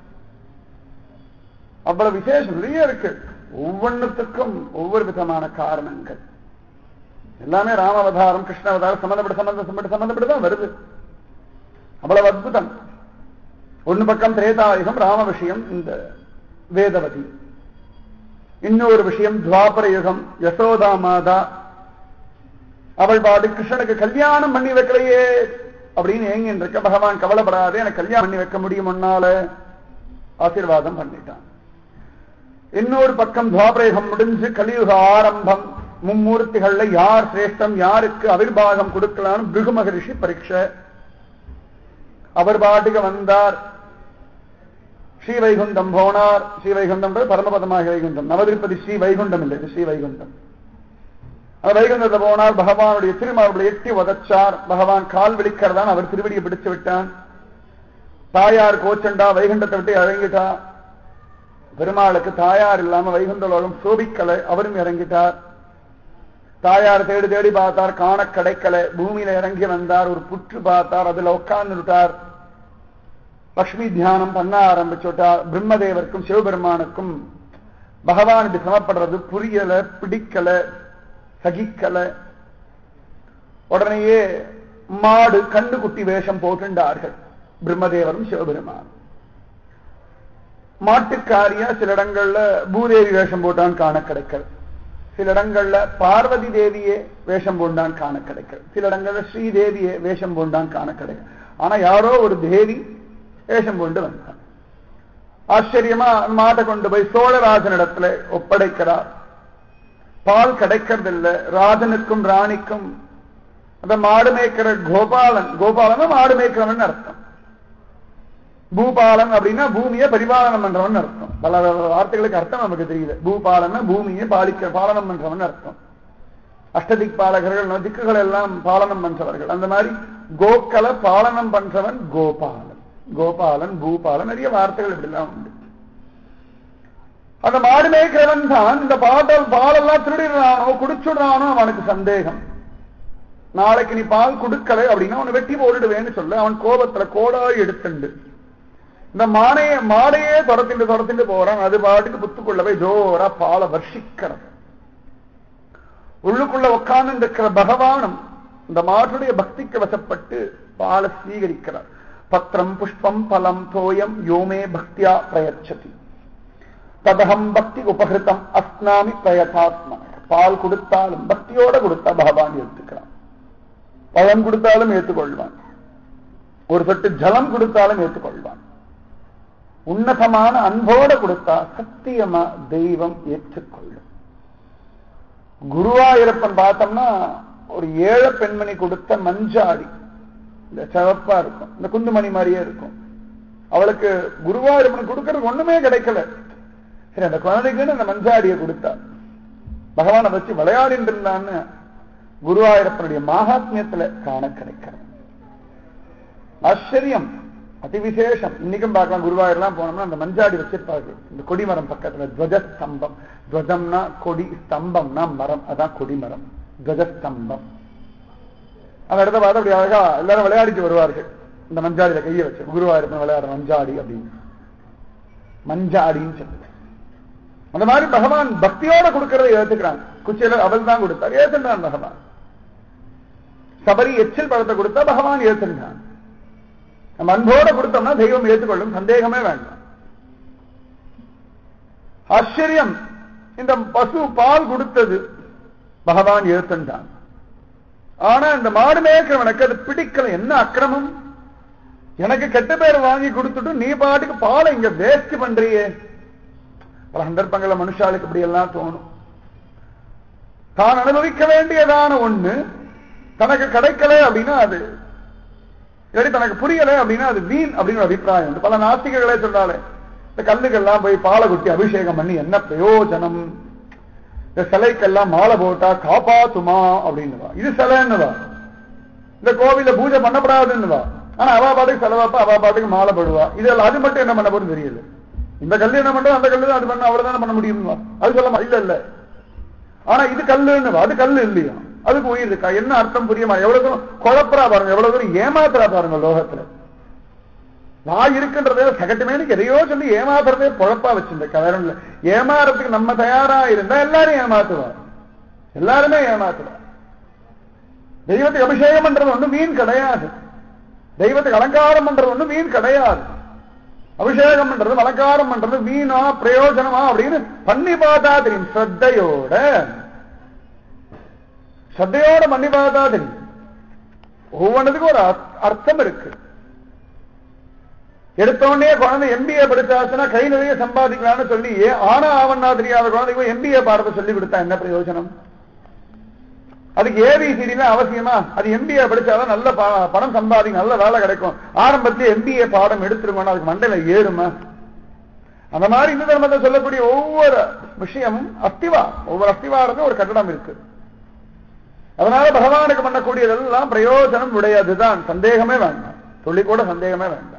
அவ்வளவு விசேஷம் நிறைய இருக்கு ஒவ்வொன்றுத்துக்கும் ஒவ்வொரு விதமான காரணங்கள் எல்லாமே ராம அவதாரம் கிருஷ்ண அவதாரம் சம்பந்தப்பட்ட சம்பந்த சம்பந்த சம்பந்தப்பட்டு தான் வருது அவ்வளவு அற்புதம் ஒன்னு பக்கம் திரேதாயுகம் ராம விஷயம் இந்த வேதவதி இன்னொரு விஷயம் துவாபர யுகம் யசோதா மாதா அவள் பாடு கிருஷ்ணனுக்கு கல்யாணம் பண்ணி வைக்கலையே அப்படின்னு ஏங்கின்னு இருக்க பகவான் கவலைப்படாதே எனக்கு கல்யாணம் பண்ணி வைக்க முடியும் முன்னால ஆசீர்வாதம் பண்ணிட்டான் இன்னொரு பக்கம் துவாபரேகம் முடிஞ்சு கலியுக ஆரம்பம் மும்மூர்த்திகள்ல யார் சிரேஷ்டம் யாருக்கு அவிர்வாகம் கொடுக்கலான்னு பிருகு மகரிஷி பரீட்சை அவர் பாட்டுக்கு வந்தார் ஸ்ரீ வைகுண்டம் போனார் ஸ்ரீ வைகுண்டம் பரமபதமாக வைகுண்டம் நவதிருப்பதி ஸ்ரீ வைகுண்டம் இல்லை இது ஸ்ரீ வைகுண்டம் அவர் வைகுண்டத்தை போனார் பகவானுடைய திருமாவளை எட்டி உதச்சார் பகவான் கால் விழிக்கிறதான் அவர் திருவடியை பிடிச்சு விட்டான் தாயார் கோச்சண்டா வைகுண்டத்தை விட்டு இறங்கிட்டா பெருமாளுக்கு தாயார் இல்லாம வைகுண்ட லோகம் சோபிக்கலை அவரும் இறங்கிட்டார் தாயார் தேடி தேடி பார்த்தார் காண கிடைக்கல பூமியில இறங்கி வந்தார் ஒரு புற்று பார்த்தார் அதுல உட்கார்ந்துட்டார் லக்ஷ்மி தியானம் பண்ண ஆரம்பிச்சுட்டார் பிரம்மதேவருக்கும் சிவபெருமானுக்கும் பகவான் இப்படி சமப்படுறது புரியல பிடிக்கல சகிக்கல உடனேயே மாடு கண்ணுக்குட்டி வேஷம் போட்டுண்டார்கள் பிரம்மதேவரும் சிவபெருமான் மாட்டுக்காரியா சில இடங்கள்ல பூதேவி வேஷம் போட்டான் காண கிடைக்கல சில இடங்கள்ல பார்வதி தேவியே வேஷம் போண்டான் காண கிடைக்கல சில இடங்கள்ல ஸ்ரீதேவியே வேஷம் போண்டான் காண கிடைக்கல ஆனா யாரோ ஒரு தேவி வேஷம் கொண்டு வந்தான் ஆச்சரியமா மாட்டை கொண்டு போய் சோழராஜன் இடத்துல ஒப்படைக்கிறார் பால் கிடைக்கிறதில்லை ராஜனுக்கும் ராணிக்கும் அந்த மாடு மேய்க்கிற கோபாலன் கோபாலன் மாடு மேய்க்கிறவன் அர்த்தம் பூபாலன் அப்படின்னா பூமியை பரிபாலனம் பண்றவன் அர்த்தம் பல வார்த்தைகளுக்கு அர்த்தம் நமக்கு தெரியுது பூபாலன் பூமியை பாலிக்க பாலனம் பண்றவன் அர்த்தம் அஷ்டதிக் பாலகர்கள் திக்குகள் எல்லாம் பாலனம் பண்றவர்கள் அந்த மாதிரி கோக்களை பாலனம் பண்றவன் கோபாலன் கோபாலன் பூபாலன் நிறைய வார்த்தைகள் இப்படிலாம் உண்டு அந்த மாடு மேய்க்கிறவன் தான் இந்த பாட்டல் பாலெல்லாம் திருடிடுறானோ குடிச்சுடுறானோ அவனுக்கு சந்தேகம் நாளைக்கு நீ பால் கொடுக்கல அப்படின்னா அவனை வெட்டி போட்டுடுவேன்னு சொல்ல அவன் கோபத்துல கோடாய் எடுத்துண்டு இந்த மானைய மாடையே துரத்திட்டு துரத்திட்டு போறான் அது பாட்டுக்கு புத்துக்குள்ள போய் ஜோரா பாலை வர்ஷிக்கிறது உள்ளுக்குள்ள உட்கார்ந்து இருக்கிற பகவானும் இந்த மாட்டுடைய பக்திக்கு வசப்பட்டு பால ஸ்வீகரிக்கிறார் பத்திரம் புஷ்பம் பலம் தோயம் யோமே பக்தியா பிரயச்சதி ததகம் பக்தி உபகிருத்தம் அஸ்னாமி பிரயதாத்மா பால் கொடுத்தாலும் பக்தியோட கொடுத்தா பகவான் ஏற்றுக்கிறான் பழம் கொடுத்தாலும் ஏற்றுக்கொள்வான் ஒரு சொட்டு ஜலம் கொடுத்தாலும் ஏற்றுக்கொள்வான் உன்னதமான அன்போட கொடுத்தா சத்தியமா தெய்வம் ஏற்றுக்கொள்ளும் குருவாயூரப்பன் பார்த்தோம்னா ஒரு ஏழை பெண்மணி கொடுத்த மஞ்சாடி இந்த சிவப்பா இருக்கும் இந்த குந்துமணி மாதிரியே இருக்கும் அவளுக்கு குருவாயூரப்பன் கொடுக்கறதுக்கு ஒண்ணுமே கிடைக்கல சரி அந்த குழந்தைக்குன்னு அந்த மஞ்சாடியை கொடுத்தா பகவானை வச்சு விளையாடிட்டு இருந்தான்னு குருவாயூரப்பனுடைய மகாத்மியத்துல காண கிடைக்கிறது ஆச்சரியம் அதிவிசேஷம் இன்னைக்கும் பார்க்கலாம் குருவாயூர்லாம் போனோம்னா அந்த மஞ்சாடி வச்சிருப்பாரு இந்த கொடிமரம் பக்கத்துல துவஜஸ்தம்பம் துவஜம்னா கொடி ஸ்தம்பம்னா மரம் அதான் கொடிமரம் துவஜஸ்தம்பம் அந்த இடத்த பார்த்து அப்படி அழகா எல்லாரும் விளையாடிட்டு வருவார்கள் இந்த மஞ்சாடியில கையை வச்சு குருவாயூரப்பன் விளையாடுற மஞ்சாடி அப்படின்னு மஞ்சாடின்னு சொல்லுது அந்த மாதிரி பகவான் பக்தியோட கொடுக்கறதை ஏத்துக்கிறான் குச்சியில அவள் தான் கொடுத்தார் ஏத்துட்டான் பகவான் சபரி எச்சில் பழத்தை கொடுத்தா பகவான் ஏத்துட்டான் நம்ம அன்போட கொடுத்தோம்னா தெய்வம் ஏற்றுக்கொள்ளும் சந்தேகமே வேண்டாம் ஆச்சரியம் இந்த பசு பால் கொடுத்தது பகவான் ஏத்துட்டான் ஆனா இந்த மாடு மேய்க்கிறவனுக்கு அது பிடிக்கல என்ன அக்கிரமம் எனக்கு கெட்ட பேர் வாங்கி கொடுத்துட்டு நீ பாட்டுக்கு பாலை இங்க வேஸ்ட் பண்றியே பல சந்தர்ப்பங்கள மனுஷாளுக்கு இப்படி எல்லாம் தோணும் தான் அனுபவிக்க வேண்டியதான ஒண்ணு தனக்கு கிடைக்கல அப்படின்னா அது இல்லாட்டி தனக்கு புரியல அப்படின்னா அது வீண் அப்படின்னு ஒரு அபிப்பிராயம் உண்டு பல நாஸ்திகர்களே சொன்னாலே இந்த கல்லுக்கெல்லாம் போய் பாலை குட்டி அபிஷேகம் பண்ணி என்ன பிரயோஜனம் இந்த சிலைக்கெல்லாம் மாலை போட்டா காப்பாத்துமா அப்படின்னுவா இது சிலைன்னுவா இந்த கோவில பூஜை பண்ணப்படாதுன்னுவா ஆனா அவா பாட்டுக்கு செலவாப்பா அவா பாட்டுக்கு மாலை போடுவா இதெல்லாம் அது மட்டும் என்ன பண்ண போறது தெரியல இந்த கல்லு என்ன பண்றது அந்த கல்லு அது பண்ண அவ்வளவுதானே பண்ண முடியுமா அது சொல்ல இல்ல இல்ல ஆனா இது கல்லுன்னு அது கல்லு இல்லையா அதுக்கு உயிர் இருக்கா என்ன அர்த்தம் புரியுமா எவ்வளவு தூரம் குழப்பறா பாருங்க எவ்வளவு தூரம் ஏமாத்துறா பாருங்க லோகத்துல நான் இருக்கின்றதே சகட்டுமேனுக்கு எதையோ சொல்லி ஏமாத்துறதே பொழப்பா வச்சிருந்த வேற இல்ல ஏமாறதுக்கு நம்ம தயாரா இருந்தா எல்லாரும் ஏமாத்துவா எல்லாருமே ஏமாத்துவா தெய்வத்துக்கு அபிஷேகம் பண்றது ஒண்ணு மீன் கிடையாது தெய்வத்துக்கு அலங்காரம் பண்றது ஒண்ணு மீன் கிடையாது அபிஷேகம் பண்றது அலங்காரம் பண்றது மீனா பிரயோஜனமா அப்படின்னு பண்ணி பார்த்தா தெரியும் ஸ்ரத்தையோட ஸ்ரத்தையோட பண்ணி பார்த்தா தெரியும் ஒவ்வொன்றுக்கும் ஒரு அர்த்தம் இருக்கு எடுத்தோடனே குழந்தை எம்பிஏ படிச்சாச்சுன்னா கை நிறைய சம்பாதிக்கலாம்னு சொல்லி ஆனா ஆவண்ணா தெரியாத குழந்தைக்கு எம்பிஏ பாடத்தை சொல்லி கொடுத்தா என்ன பிரயோஜனம் அதுக்கு ஏபிசிடிலாம் அவசியமா அது எம்பிஏ படிச்சாதான் நல்ல பணம் சம்பாதிக்கும் நல்ல வேலை கிடைக்கும் ஆரம்பத்திலே எம்பிஏ பாடம் எடுத்துருக்கணும் அதுக்கு மண்டையில ஏறுமா அந்த மாதிரி இந்து தர்மத்தை சொல்லக்கூடிய ஒவ்வொரு விஷயமும் அஸ்திவா ஒவ்வொரு அஸ்திவாரத்தும் ஒரு கட்டடம் இருக்கு அதனால பகவானுக்கு பண்ணக்கூடியதெல்லாம் பிரயோஜனம் உடையதுதான் சந்தேகமே வேண்டாம் சொல்லி கூட சந்தேகமே வேண்டாம்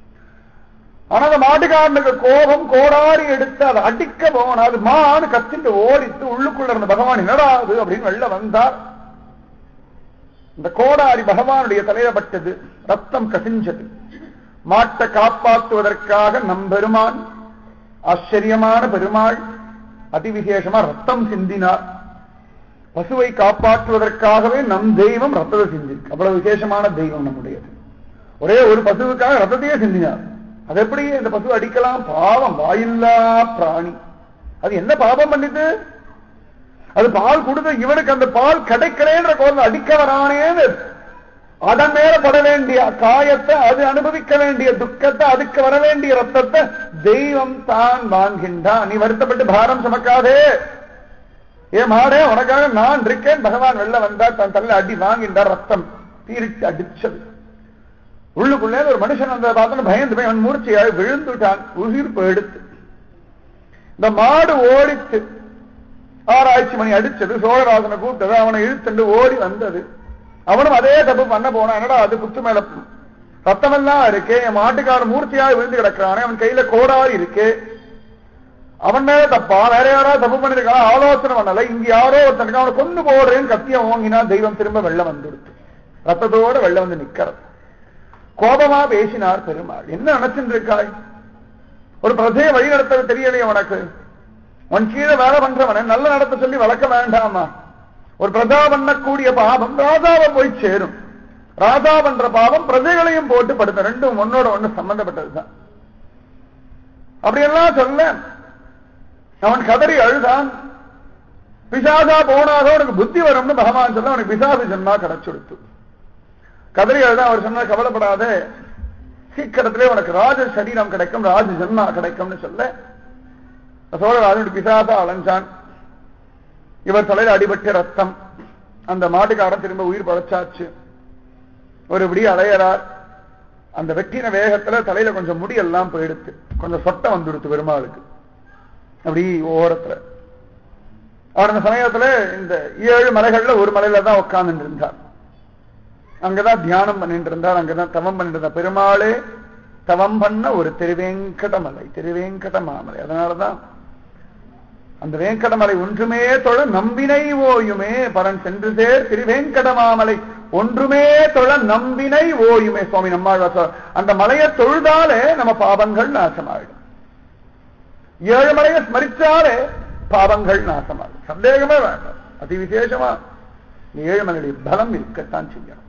ஆனா அந்த மாட்டுக்காரனுக்கு கோபம் கோடாரி எடுத்து அதை அடிக்க போன அது மானு கத்திட்டு ஓடித்து உள்ளுக்குள்ள இருந்த பகவான் என்னடாது அப்படின்னு வெளில வந்தார் இந்த கோடாரி பகவானுடைய தலையில பட்டது ரத்தம் கசிஞ்சது மாட்டை காப்பாற்றுவதற்காக நம் பெருமான் ஆச்சரியமான பெருமாள் அதிவிசேஷமா ரத்தம் சிந்தினார் பசுவை காப்பாற்றுவதற்காகவே நம் தெய்வம் ரத்தத்தை சிந்திருக்கு அவ்வளவு விசேஷமான தெய்வம் நம்முடையது ஒரே ஒரு பசுவுக்காக ரத்தத்தையே சிந்தினார் அது எப்படி இந்த பசு அடிக்கலாம் பாவம் வாயில்லா பிராணி அது என்ன பாவம் பண்ணிட்டு அது பால் கொடுத்து இவனுக்கு அந்த பால் கிடைக்கலன்ற கோலம் அடிக்க வரானேன்னு அதன் மேல பட வேண்டிய காயத்தை அது அனுபவிக்க வேண்டிய துக்கத்தை அதுக்கு வர வேண்டிய ரத்தத்தை தெய்வம் தான் வாங்கின்றான் நீ வருத்தப்பட்டு பாரம் சுமக்காதே ஏ மாடே உனக்காக நான் இருக்கேன் பகவான் வெளில வந்தா தன் தள்ள அடி வாங்கின்றார் ரத்தம் தீரிச்சு அடிச்சது உள்ளுக்குள்ளே ஒரு மனுஷன் அந்த பார்த்தோன்னு பயந்து போய் அவன் மூர்ச்சியாக விழுந்துட்டான் உயிர் எடுத்து இந்த மாடு ஓடித்து ஆராய்ச்சி மணி அடிச்சது சோழராசனை கூப்பிட்டது அவனை இழுத்துண்டு ஓடி வந்தது அவனும் அதே தப்பு பண்ண போனான் என்னடா அது குத்து மேல ரத்தமெல்லாம் இருக்கே என் மாட்டுக்காரன் மூர்த்தியாக விழுந்து கிடக்கிறானே அவன் கையில கோடாரி இருக்கு அவன் மேல தப்பா வேற யாராவது தப்பு பண்ணிருக்கான் ஆலோசனை பண்ணல இங்க யாரோ ஒருத்தனுக்கு அவனை கொண்டு போடுறேன்னு கத்திய ஓங்கினா தெய்வம் திரும்ப வெள்ளம் வந்துடுது ரத்தத்தோட வெள்ளம் வந்து நிக்கிறது கோபமா பேசினார் பெருமாள் என்ன நினைச்சுட்டு இருக்காய் ஒரு பிரஜையை வழி நடத்த தெரியலையே உனக்கு உன் கீழே வேலை பண்றவனை நல்ல நடத்த சொல்லி வளர்க்க வேண்டாமா ஒரு பிரஜா பண்ணக்கூடிய பாவம் ராஜாவை போய் சேரும் ராஜா பண்ற பாவம் பிரஜைகளையும் போட்டு படுத்த ரெண்டும் ஒன்னோட ஒண்ணு சம்பந்தப்பட்டதுதான் அப்படியெல்லாம் சொல்ல அவன் கதறி அழுதான் பிசாசா போனாக உனக்கு புத்தி வரும்னு பகவான் சொல்ல அவனுக்கு பிசாசு ஜென்மா கிடைச்சுடுத்து கதறி அழுதான் அவர் சொன்ன கவலைப்படாத சீக்கிரத்திலே உனக்கு ராஜ சரீரம் கிடைக்கும் ராஜ ஜென்மா கிடைக்கும்னு சொல்ல சோழராஜன் பிசாசா அலைஞ்சான் இவர் தலையில அடிபட்டு ரத்தம் அந்த மாட்டுக்காரன் திரும்ப உயிர் பழச்சாச்சு ஒரு இப்படி அலையறார் அந்த வெட்டின வேகத்துல தலையில கொஞ்சம் முடி எல்லாம் போயிடுத்து கொஞ்சம் சொட்டை வந்துடுத்து பெருமாளுக்கு அப்படி ஓரத்துல அவர் அந்த சமயத்துல இந்த ஏழு மலைகள்ல ஒரு மலையில தான் உட்கார்ந்து இருந்தார் அங்கதான் தியானம் பண்ணிட்டு இருந்தார் அங்கதான் தவம் பண்ணிட்டு இருந்தார் பெருமாளே தவம் பண்ண ஒரு திருவேங்கட மலை திருவேங்கட மாமலை அதனாலதான் அந்த வேங்கடமலை ஒன்றுமே தொழ நம்பினை ஓயுமே பரன் சென்று சேர் திருவேங்கட மாமலை ஒன்றுமே தொழ நம்பினை ஓயுமே சுவாமி நம்மாழ்வார் சொல்றார். அந்த மலையை தொழுதாலே நம்ம பாவங்கள் நாசமாயிடும் ஏழு மலையை ஸ்மரிச்சாலே பாவங்கள் நாசமாகும் சந்தேகமே வேண்டாம் அதி விசேஷமா இந்த ஏழு மலையுடைய பலம் இருக்கத்தான் செய்யணும்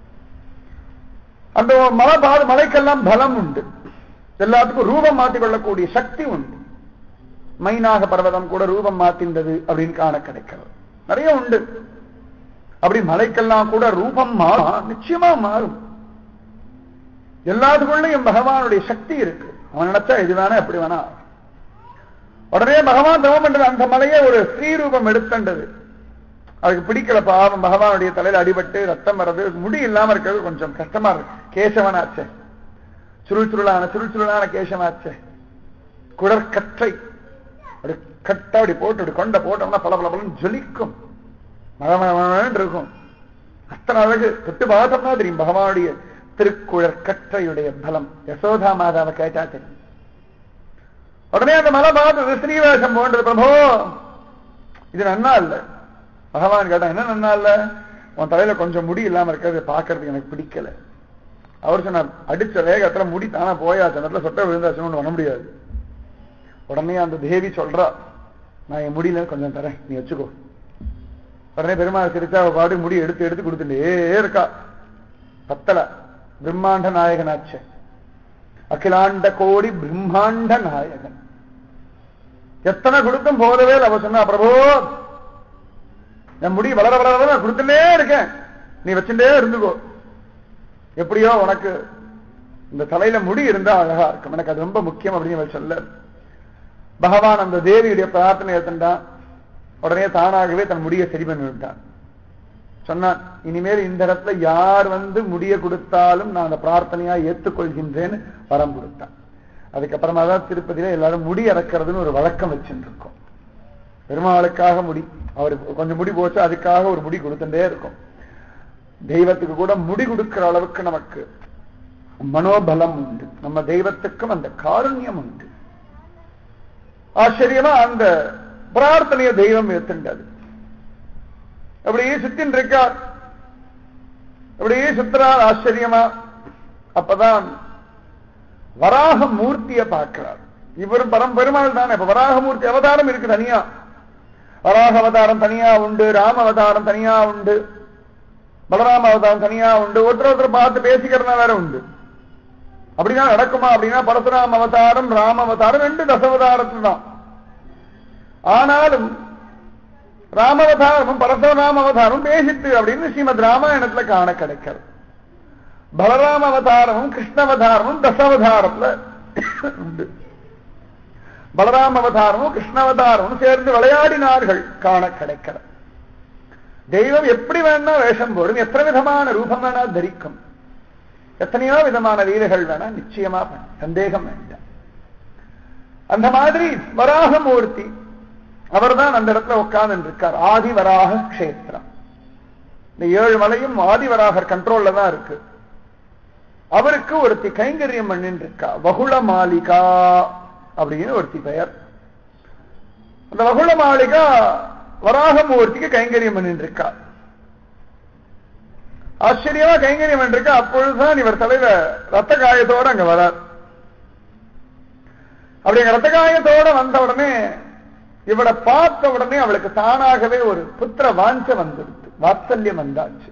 அந்த மலை பா- மலைக்கெல்லாம் பலம் உண்டு எல்லாத்துக்கும் ரூபம் மாற்றிக் கொள்ளக்கூடிய சக்தி உண்டு மைனாக பர்வதம் கூட ரூபம் மாத்தின்றது அப்படின்னு காண கிடைக்கிறது நிறைய உண்டு அப்படி மலைக்கெல்லாம் கூட ரூபம் மாறும் நிச்சயமா மாறும் எல்லாத்துக்குள்ளயும் பகவானுடைய சக்தி இருக்கு அவன் நினைச்சா எது வேணா எப்படி வேணா ஆகும். உடனே பகவான் தவம் பண்றது அந்த மலையே ஒரு ஸ்ரீரூபம் எடுத்துண்டது அதுக்கு பிடிக்கல பாவம் பகவானுடைய தலையில அடிபட்டு ரத்தம் வர்றது முடி இல்லாம இருக்கிறது கொஞ்சம் கஷ்டமா இருக்கு கேசவனாச்சே சுருள் சுருளான சுருள் சுருளான கேசவனாச்சே குடற்கற்றை அப்படி கட்டா அப்படி போட்டு அப்படி கொண்ட போட்டோம்னா பல பல பலன்னு ஜொலிக்கும் மழமழன்னு இருக்கும் அத்தனை அழகு தொட்டு பார்த்தோம்னா தெரியும் பகவானுடைய திருக்குழற்கற்றையுடைய பலம் யசோதா மாதாவை கேட்டா தெரியும் உடனே அந்த மலை பார்த்தது ஸ்ரீவேஷம் போன்றது பிரபோ இது நன்னா இல்ல பகவான் கேட்டா என்ன நன்னா இல்ல உன் தலையில கொஞ்சம் முடி இல்லாம இருக்கிறது பார்க்கறதுக்கு எனக்கு பிடிக்கல அவர் சொன்னார் அடிச்ச வேகத்துல முடி தானா போயாச்சு அந்த இடத்துல சொட்டை விழுந்தாச்சுன்னு ஒண்ணு பண்ண முடியாது உடனே அந்த தேவி சொல்றா நான் என் முடியல கொஞ்சம் தரேன் நீ வச்சுக்கோ உடனே பெருமாள் சிரிச்சா அவ பாட்டு முடி எடுத்து எடுத்து கொடுத்துட்டே இருக்கா பத்தல பிரம்மாண்ட நாயகனாச்சே அகிலாண்ட கோடி பிரம்மாண்ட நாயகன் எத்தனை கொடுத்தும் போதவே இல்ல. அவ சொன்னா பிரபு என் முடி வளர வளர வளர நான் கொடுத்துட்டே இருக்கேன் நீ வச்சுட்டே இருந்துக்கோ எப்படியோ உனக்கு இந்த தலையில முடி இருந்தா அழகா இருக்கும் எனக்கு அது ரொம்ப முக்கியம் அப்படின்னு அவள் சொல்ல பகவான் அந்த தேவியுடைய பிரார்த்தனை ஏத்துட்டான் உடனே தானாகவே தன் முடியை சரி பண்ணி விட்டான் சொன்னான் இனிமேல் இந்த இடத்துல யார் வந்து முடிய கொடுத்தாலும் நான் அந்த பிரார்த்தனையா ஏற்றுக்கொள்கின்றேன்னு வரம் கொடுத்தான் அதுக்கப்புறமா தான் திருப்பதியில எல்லாரும் முடி இறக்கிறதுன்னு ஒரு வழக்கம் வச்சுட்டு இருக்கோம் பெருமாளுக்காக முடி அவர் கொஞ்சம் முடி போச்சு அதுக்காக ஒரு முடி கொடுத்துட்டே இருக்கும் தெய்வத்துக்கு கூட முடி கொடுக்கிற அளவுக்கு நமக்கு மனோபலம் உண்டு நம்ம தெய்வத்துக்கும் அந்த காருண்யம் உண்டு ஆச்சரியமா அந்த பிரார்த்தனைய தெய்வம் ஏத்துண்டது அப்படியே சுத்தின் இருக்கார் அப்படியே சுத்துறார் ஆச்சரியமா அப்பதான் வராக மூர்த்திய பார்க்கிறார் இவரும் பரம் பெருமாள் தானே இப்ப வராகமூர்த்தி அவதாரம் இருக்கு தனியா வராக அவதாரம் தனியா உண்டு ராம அவதாரம் தனியா உண்டு பலராம அவதாரம் தனியா உண்டு ஒருத்தர் ஒருத்தர் பார்த்து பேசிக்கிறதுனா வேற உண்டு அப்படின்னா நடக்குமா அப்படின்னா பரசுராம அவதாரம் ராம அவதாரம் ரெண்டு தசவதாரத்தில் தான் ஆனாலும் ராமவதாரமும் பரசுராம அவதாரமும் பேசித்து அப்படின்னு ஸ்ரீமத் ராமாயணத்துல காண கிடைக்கிறது பலராம அவதாரமும் கிருஷ்ணவதாரமும் தசவதாரத்துல உண்டு பலராம அவதாரமும் கிருஷ்ணவதாரமும் சேர்ந்து விளையாடினார்கள் காண கிடைக்கிறது தெய்வம் எப்படி வேணா வேஷம் போடும் எத்தனை விதமான ரூபம் வேணா தரிக்கும் எத்தனையோ விதமான வீரர்கள் வேணா நிச்சயமா பண்ண சந்தேகம் வேண்டாம் அந்த மாதிரி வராகமூர்த்தி அவர்தான் அந்த இடத்துல உட்கார்ந்து இருக்கார் ஆதிவராக கஷேத்திரம் இந்த ஏழு மலையும் ஆதிவராகர் கண்ட்ரோல்ல தான் இருக்கு அவருக்கு ஒருத்தி கைங்கரியம் பண்ணிட்டு இருக்கா வகுள மாளிகா அப்படின்னு ஒருத்தி பெயர் அந்த வகுள மாளிகா வராகமூர்த்திக்கு கைங்கரியம் பண்ணிட்டு இருக்கா ஆச்சரியமா கைங்கரியம் பண்ணிருக்கா அப்பொழுதுதான் இவர் தலையில ரத்த காயத்தோட அங்க வரார் அப்படி அங்க ரத்த காயத்தோட வந்த உடனே இவளை பார்த்த உடனே அவளுக்கு தானாகவே ஒரு புத்திர வாஞ்ச வந்துடுது வாத்சல்யம் வந்தாச்சு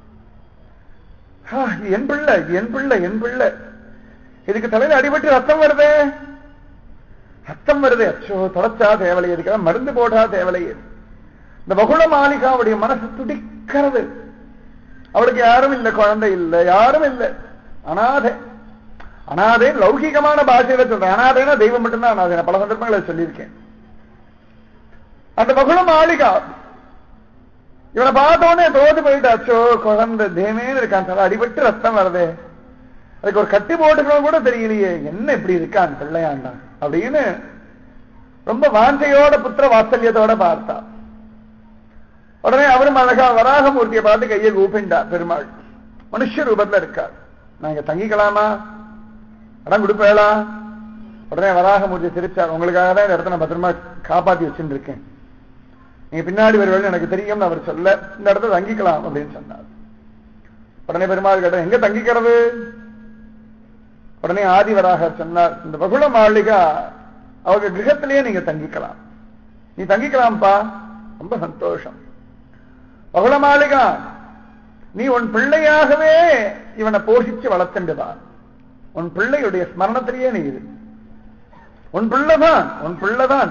ஆ, இது என் பிள்ளை இது என் பிள்ளை என் பிள்ளை இதுக்கு தலையில அடிபட்டு ரத்தம் வருதே ரத்தம் வருது அச்சோ தொடச்சா தேவலை இதுக்கு மருந்து போடா தேவலை இந்த பகுள மாளிகாவுடைய மனசு துடிக்கிறது அவளுக்கு யாரும் இல்லை குழந்தை இல்லை யாரும் இல்லை அனாதை அனாதை லௌகிகமான பாஷையில சொல்றேன் அனாதைனா தெய்வம் மட்டும்தான் அனாதை நான் பல சந்தர்ப்பங்களை சொல்லியிருக்கேன் அந்த பகுள மாளிகா இவனை பார்த்த உடனே தோது போயிட்டாச்சோ குழந்தை தேமேன்னு இருக்கான் தலை அடிபட்டு ரத்தம் வருதே அதுக்கு ஒரு கட்டி போட்டுக்கணும் கூட தெரியலையே என்ன இப்படி இருக்கான் பிள்ளையாண்டான் அப்படின்னு ரொம்ப வாஞ்சையோட புத்திர வாத்சல்யத்தோட பார்த்தா உடனே அவரும் அழகா வராகமூர்த்தியை பார்த்து கையை கூப்பிண்டா பெருமாள் மனுஷ ரூபத்துல இருக்கார் நாங்க தங்கிக்கலாமா இடம் கொடுப்பேளா உடனே வராகமூர்த்தி சிரிச்சார் உங்களுக்காக தான் இந்த இடத்த நான் பத்திரமா காப்பாத்தி வச்சுட்டு இருக்கேன் நீங்க பின்னாடி வருவேன்னு எனக்கு தெரியும்னு அவர் சொல்ல இந்த இடத்த தங்கிக்கலாம் அப்படின்னு சொன்னார் உடனே பெருமாள் கேட்டார் எங்க தங்கிக்கிறது உடனே ஆதிவராகர் சொன்னார் இந்த பகுள மாளிகா அவங்க கிரகத்திலேயே நீங்க தங்கிக்கலாம் நீ தங்கிக்கலாம்ப்பா ரொம்ப சந்தோஷம் பகுள மாளிகா நீ உன் பிள்ளையாகவே இவனை போஷிச்சு வளர்த்துண்டுதான் உன் பிள்ளையுடைய ஸ்மரணத்திலேயே நீ இரு உன் பிள்ளைதான் உன் பிள்ளைதான்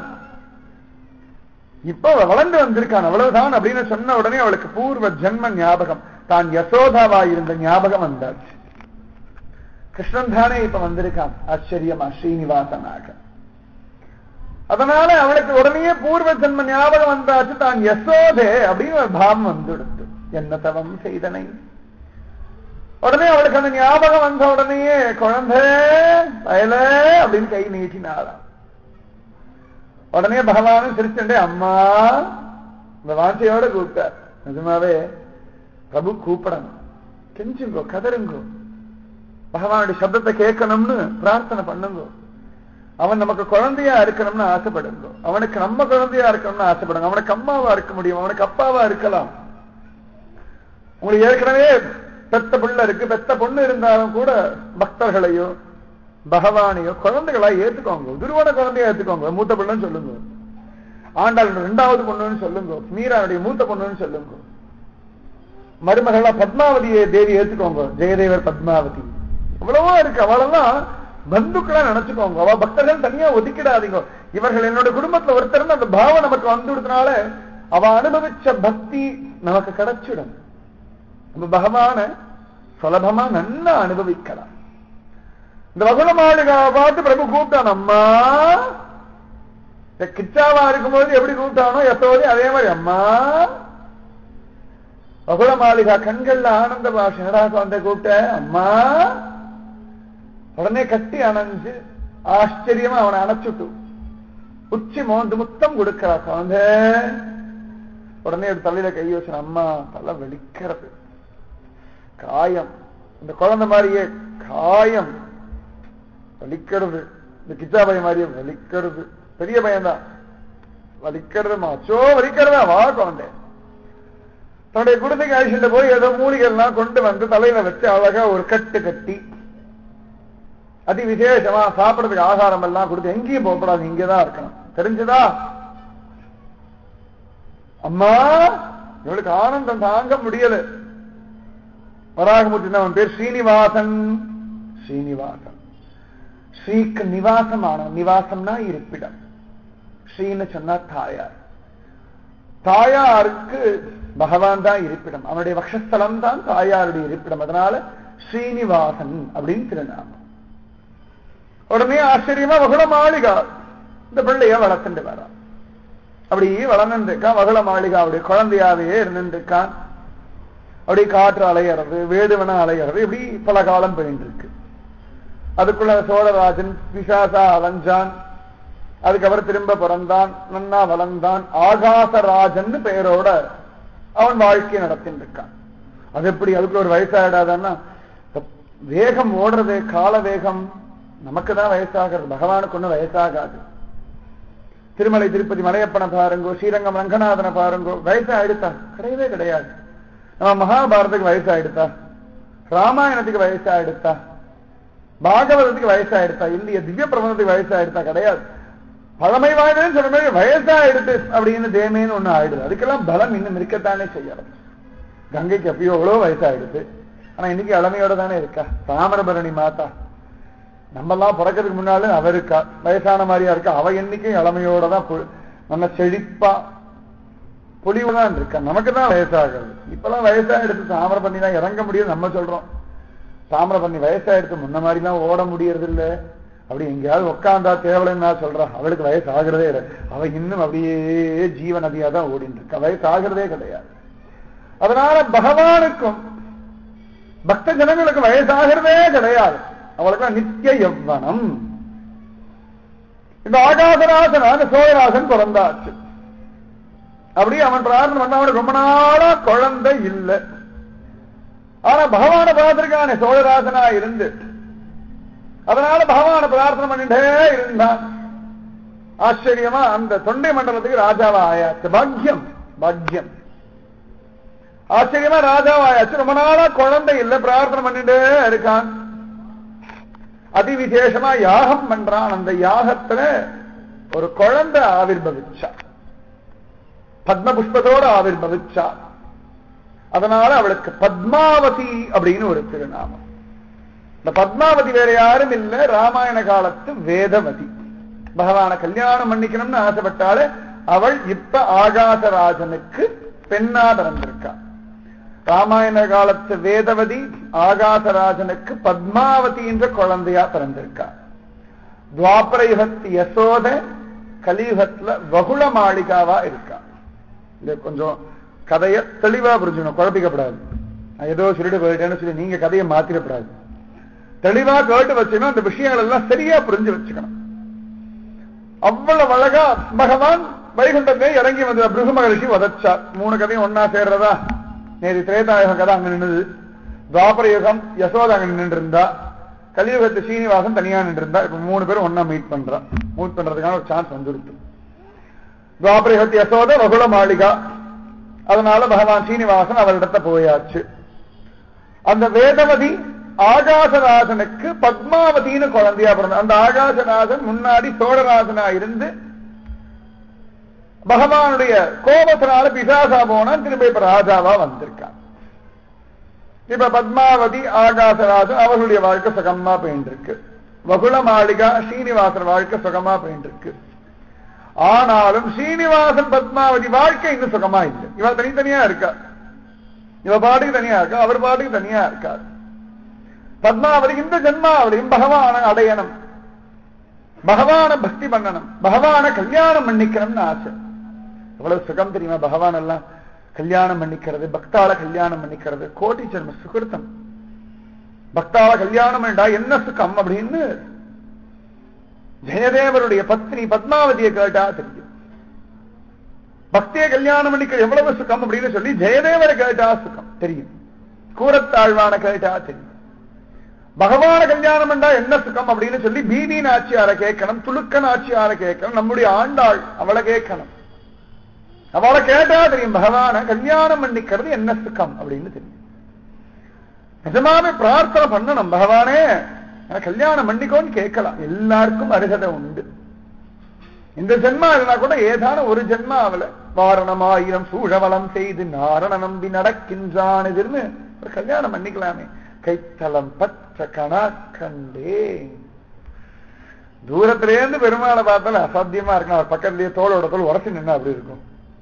இப்ப அவ வளர்ந்து வந்திருக்கான் அவ்வளவுதான் அப்படின்னு சொன்ன உடனே அவளுக்கு பூர்வ ஜென்ம ஞாபகம் தான் யசோதாவா இருந்த ஞாபகம் வந்தாச்சு கிருஷ்ணன் தானே இப்ப வந்திருக்கான் ஆச்சரியமா ஸ்ரீனிவாசனாக அதனால அவளுக்கு உடனே பூர்வ ஜென்ம ஞாபகம் வந்தாச்சு தான் யசோதே அப்படின்னு ஒரு பாவம் வந்துடுத்து என்ன தவம் செய்தனை உடனே அவளுக்கு அந்த ஞாபகம் வந்த உடனேயே குழந்தை வயல அப்படின்னு கை நீட்டினாளாம் உடனே பகவானும் சிரிச்சுட்டே அம்மா இந்த வாஞ்சையோட கூப்பிட்டார் நிஜமாவே பிரபு கூப்பிடணும் கெஞ்சுங்கோ கதருங்கோ பகவானுடைய சப்தத்தை கேட்கணும்னு பிரார்த்தனை பண்ணுங்க அவன் நமக்கு குழந்தையா இருக்கணும்னு ஆசைப்படுங்க அவனுக்கு நம்ம குழந்தையா இருக்கணும்னு ஆசைப்படுங்க அவனுக்கு அம்மாவா இருக்க முடியும் அவனுக்கு அப்பாவா இருக்கலாம் உங்களுக்கு ஏற்கனவே பெத்த பிள்ளை இருக்கு பெத்த பொண்ணு இருந்தாலும் கூட பக்தர்களையோ பகவானையோ குழந்தைகளா ஏத்துக்கோங்க துருவன குழந்தையா ஏத்துக்கோங்க மூத்த பிள்ளைன்னு சொல்லுங்க ஆண்டாள் ரெண்டாவது பொண்ணுன்னு சொல்லுங்க மீரானுடைய மூத்த பொண்ணுன்னு சொல்லுங்க மருமகளா பத்மாவதியை தேவி ஏத்துக்கோங்க ஜெயதேவர் பத்மாவதி எவ்வளவோ இருக்கு அவளெல்லாம் பந்துக்களா நினைச்சுக்கோங்க அவ பக்தர்கள் தனியா ஒதுக்கிடாதீங்க இவர்கள் என்னோட குடும்பத்துல ஒருத்தர் அந்த பாவம் நமக்கு வந்துடுறதுனால அவ அனுபவிச்ச பக்தி நமக்கு கிடைச்சிடும் நம்ம பகவான சுலபமா நன்னா அனுபவிக்கலாம் இந்த வகுல மாளிகாவை பார்த்து பிரபு கூப்பிட்டான் அம்மா இந்த கிச்சாவா இருக்கும்போது எப்படி கூப்பிட்டானோ யசோதி அதே மாதிரி அம்மா வகுல மாளிகா கண்கள்ல ஆனந்த பாஷடா குழந்தை கூப்பிட்ட அம்மா உடனே கட்டி அணைஞ்சு ஆச்சரியமா அவனை அணைச்சுட்டு உச்சி மோந்து முத்தம் கொடுக்கிறா குழந்தை உடனே ஒரு தலையில கை வச்சு அம்மா தலை வெடிக்கிறது காயம் இந்த குழந்தை மாதிரியே காயம் வலிக்கிறது இந்த கிச்சா பையன் மாதிரியே வலிக்கிறது பெரிய பையன்தான் வலிக்கிறது மாச்சோ வலிக்கிறதா வா குழந்தை தன்னுடைய குடிசைக்கு அழிச்சுட்டு போய் ஏதோ மூலிகைலாம் கொண்டு வந்து தலையில வச்சு அழகா ஒரு கட்டு கட்டி அதி விசேஷமா சாப்பிடறதுக்கு ஆகாரம் எல்லாம் கொடுத்து எங்கேயும் போகக்கூடாது இங்கதான் இருக்கணும் தெரிஞ்சுதா அம்மா இவளுக்கு ஆனந்தம் தாங்க முடியல வராகமூர்த்தி அவன் பேர் ஸ்ரீனிவாசன் ஸ்ரீனிவாசன் ஸ்ரீக்கு நிவாசமான நிவாசம்னா இருப்பிடம் ஸ்ரீன்னு சொன்னா தாயார் தாயாருக்கு பகவான் தான் இருப்பிடம் அவனுடைய வக்ஷஸ்தலம் தான் தாயாருடைய இருப்பிடம் அதனால ஸ்ரீனிவாசன் அப்படின்னு திருநாமம் உடனே ஆச்சரியமா வகுள மாளிகா இந்த பிள்ளைய வளர்த்துட்டு வரான் அப்படி வளர்ந்துட்டு இருக்கான் வகுள மாளிகா அவருடைய குழந்தையாவே இருந்துட்டு இருக்கான் அப்படி காற்று அலையிறது வேடுவன அலையிறது இப்படி பல காலம் போயிட்டு இருக்கு அதுக்குள்ள சோழராஜன் பிசாசா அலைஞ்சான் அதுக்கப்புறம் திரும்ப பிறந்தான் நன்னா வளர்ந்தான் ஆகாசராஜன் பெயரோட அவன் வாழ்க்கையை நடத்திட்டு இருக்கான் அது எப்படி அதுக்குள்ள ஒரு வயசாயிடாதான்னா வேகம் ஓடுறது கால வேகம் நமக்கு தான் வயசாகிறது பகவானுக்கு ஒன்றும் வயசாகாது திருமலை திருப்பதி மலையப்பனை பாருங்கோ ஸ்ரீரங்கம் ரங்கநாதனை பாருங்கோ வயசாயிடுத்தா கிடையவே கிடையாது நம்ம மகாபாரதத்துக்கு வயசாயிடுத்தா ராமாயணத்துக்கு வயசாயிடுத்தா பாகவதத்துக்கு வயசாயிடுத்தா இல்லையா திவ்ய பிரபந்தத்துக்கு வயசாயிடுத்தா கிடையாது பழமை வாய்ந்ததுன்னு சொன்ன மாதிரி வயசா எடுத்து அப்படின்னு தேமேன்னு ஒண்ணு ஆயிடுது அதுக்கெல்லாம் பலம் இன்னும் இருக்கத்தானே செய்யணும் கங்கைக்கு எப்பயோ எவ்வளோ வயசாயிடுது ஆனா இன்னைக்கு இளமையோட தானே இருக்கா தாமிரபரணி மாதா நம்மெல்லாம் பிறக்கிறதுக்கு முன்னாலே அவ இருக்கா வயசான மாதிரியா இருக்கா அவ என்னைக்கும் இளமையோட தான் பொ- நல்ல செழிப்பா பொலிவுதான் இருக்கா நமக்கு தான் வயசாகுது இப்பெல்லாம் வயசா எடுத்து தாமிரபரணி தான் இறங்க முடியும் நம்ம சொல்றோம் தாமிரபரணி வயசா எடுத்து முன்ன மாதிரி தான் ஓட முடியறது இல்ல அப்படி எங்கேயாவது உட்காந்தா தேவலைன்னு நான் சொல்றேன் அவளுக்கு வயசு ஆகிறதே இல்லை அவ இன்னும் அப்படியே ஜீவ நதியா தான் ஓடிட்டு இருக்கா வயசு ஆகிறதே கிடையாது அதனால பகவானுக்கும் பக்த ஜனங்களுக்கு வயசாகிறதே கிடையாது அவளுக்கு நித்திய யவ்வனம் இந்த ஆகாசராசனான சோழராசன் பிறந்தாச்சு அப்படி அவன் பிரார்த்தனை பண்ண அவனுக்கு ரொம்ப நாளா குழந்தை இல்லை ஆனா பகவான பார்த்திருக்கானே சோழராசனா இருந்து அதனால பகவான பிரார்த்தனை பண்ணிட்டே இருந்தான் ஆச்சரியமா அந்த தொண்டை மண்டலத்துக்கு ராஜாவா ஆயாச்சு பாக்கியம் பாக்கியம் ஆச்சரியமா ராஜாவாயாச்சு ரொம்ப நாளா குழந்தை இல்ல பிரார்த்தனை பண்ணிட்டே இருக்கான் அதிவிசேஷமா யாகம் பண்றான் அந்த யாகத்துல ஒரு குழந்தை ஆவிர்பவிச்சா பத்ம புஷ்பத்தோட ஆவிர்பவிச்சா அதனால அவளுக்கு பத்மாவதி அப்படின்னு ஒரு திருநாமம் இந்த பத்மாவதி வேற யாரும் இல்ல ராமாயண காலத்து வேதவதி பகவான கல்யாணம் பண்ணிக்கணும்னு ஆசைப்பட்டாலே அவள் இப்ப ஆகாசராஜனுக்கு பெண்ணா பிறந்திருக்கா ராமாயண காலத்து வேதவதி ஆகாசராஜனுக்கு பத்மாவதி என்ற குழந்தையா பிறந்திருக்கா துவாபர யுகத்து யசோத கலியுகத்துல வகுள மாளிகாவா இருக்கா இது கொஞ்சம் கதையை தெளிவா புரிஞ்சுக்கணும் குழப்பிக்கப்படாது நான் ஏதோ சொல்லிட்டு போயிட்டேன்னு சொல்லி நீங்க கதையை மாத்திரப்படாது தெளிவா கேட்டு வச்சுக்கணும் அந்த விஷயங்கள் எல்லாம் சரியா புரிஞ்சு வச்சுக்கணும் அவ்வளவு அழகா பகவான் வைகுண்டத்தை இறங்கி வந்த பிருகு மகரிஷி வதச்சார் மூணு கதையும் ஒன்னா சேர்றதா நேரு திரேதாயுகம் கதை அங்க நின்னுது துவாபர யுகம் யசோதா அங்க நின்று இருந்தா கலியுகத்து சீனிவாசன் தனியா நின்று இருந்தா இப்ப மூணு பேரும் ஒன்னா மீட் பண்றா மீட் பண்றதுக்கான ஒரு சான்ஸ் வந்துருக்கு துவாபர யுகத்து யசோத வகுல மாளிகா அதனால பகவான் சீனிவாசன் அவரிடத்த போயாச்சு அந்த வேதவதி ஆகாசராசனுக்கு பத்மாவதின்னு குழந்தையா பிறந்த அந்த ஆகாசராசன் முன்னாடி சோழராசனா இருந்து பகவானுடைய கோபத்தினால பிசாசா போனா திரும்ப இப்ப ராஜாவா வந்திருக்கான் இப்ப பத்மாவதி ஆகாசராஜன் அவர்களுடைய வாழ்க்கை சுகமா போயிட்டு வகுல மாளிகா ஸ்ரீனிவாசன் வாழ்க்கை சுகமா போயிட்டு ஆனாலும் ஸ்ரீனிவாசன் பத்மாவதி வாழ்க்கை இன்னும் சுகமா இல்லை இவ தனித்தனியா இருக்கா இவ பாட்டுக்கு தனியா இருக்கா அவர் பாட்டுக்கு தனியா இருக்கார் பத்மாவதி இந்த ஜென்மாவதியும் பகவான அடையணும் பகவான பக்தி பண்ணணும் பகவான கல்யாணம் பண்ணிக்கணும்னு ஆசை எவ்வளவு சுகம் தெரியுமா பகவான் எல்லாம் கல்யாணம் பண்ணிக்கிறது பக்தால கல்யாணம் பண்ணிக்கிறது கோட்டி ஜென்ம சுகிருத்தம் பக்தால கல்யாணம் பண்ணா என்ன சுகம் அப்படின்னு ஜெயதேவருடைய பத்னி பத்மாவதியை கேட்டா தெரியும் பக்தியை கல்யாணம் பண்ணிக்க எவ்வளவு சுகம் அப்படின்னு சொல்லி ஜெயதேவரை கேட்டா சுகம் தெரியும் கூரத்தாழ்வான கேட்டா தெரியும் பகவான கல்யாணம் பண்ணா என்ன சுகம் அப்படின்னு சொல்லி பீதி நாச்சியார கேட்கணும் துலுக்க நாச்சியார கேட்கணும் நம்முடைய ஆண்டாள் அவளை கேட்கணும் அவளை கேட்டா தெரியும் பகவான கல்யாணம் பண்ணிக்கிறது என்ன சுகம் அப்படின்னு தெரியும் நிஜமாவே பிரார்த்தனை பண்ணணும் பகவானே எனக்கு கல்யாணம் பண்ணிக்கோன்னு கேட்கலாம் எல்லாருக்கும் அருகதை உண்டு இந்த ஜென்மா இருந்தா கூட ஏதான ஒரு ஜென்மா அவல வாரணம் ஆயிரம் சூழவலம் செய்து நாரண நம்பி நடக்கின்றான் எதிர்னு ஒரு கல்யாணம் பண்ணிக்கலாமே கைத்தலம் பற்ற கணாக்கண்டே தூரத்திலேருந்து பெருமாளை பார்த்தாலும் அசாத்தியமா இருக்கும் அவர் பக்கத்திலேயே தோளோட தோல் உரசி நின்னா அப்படி இருக்கும்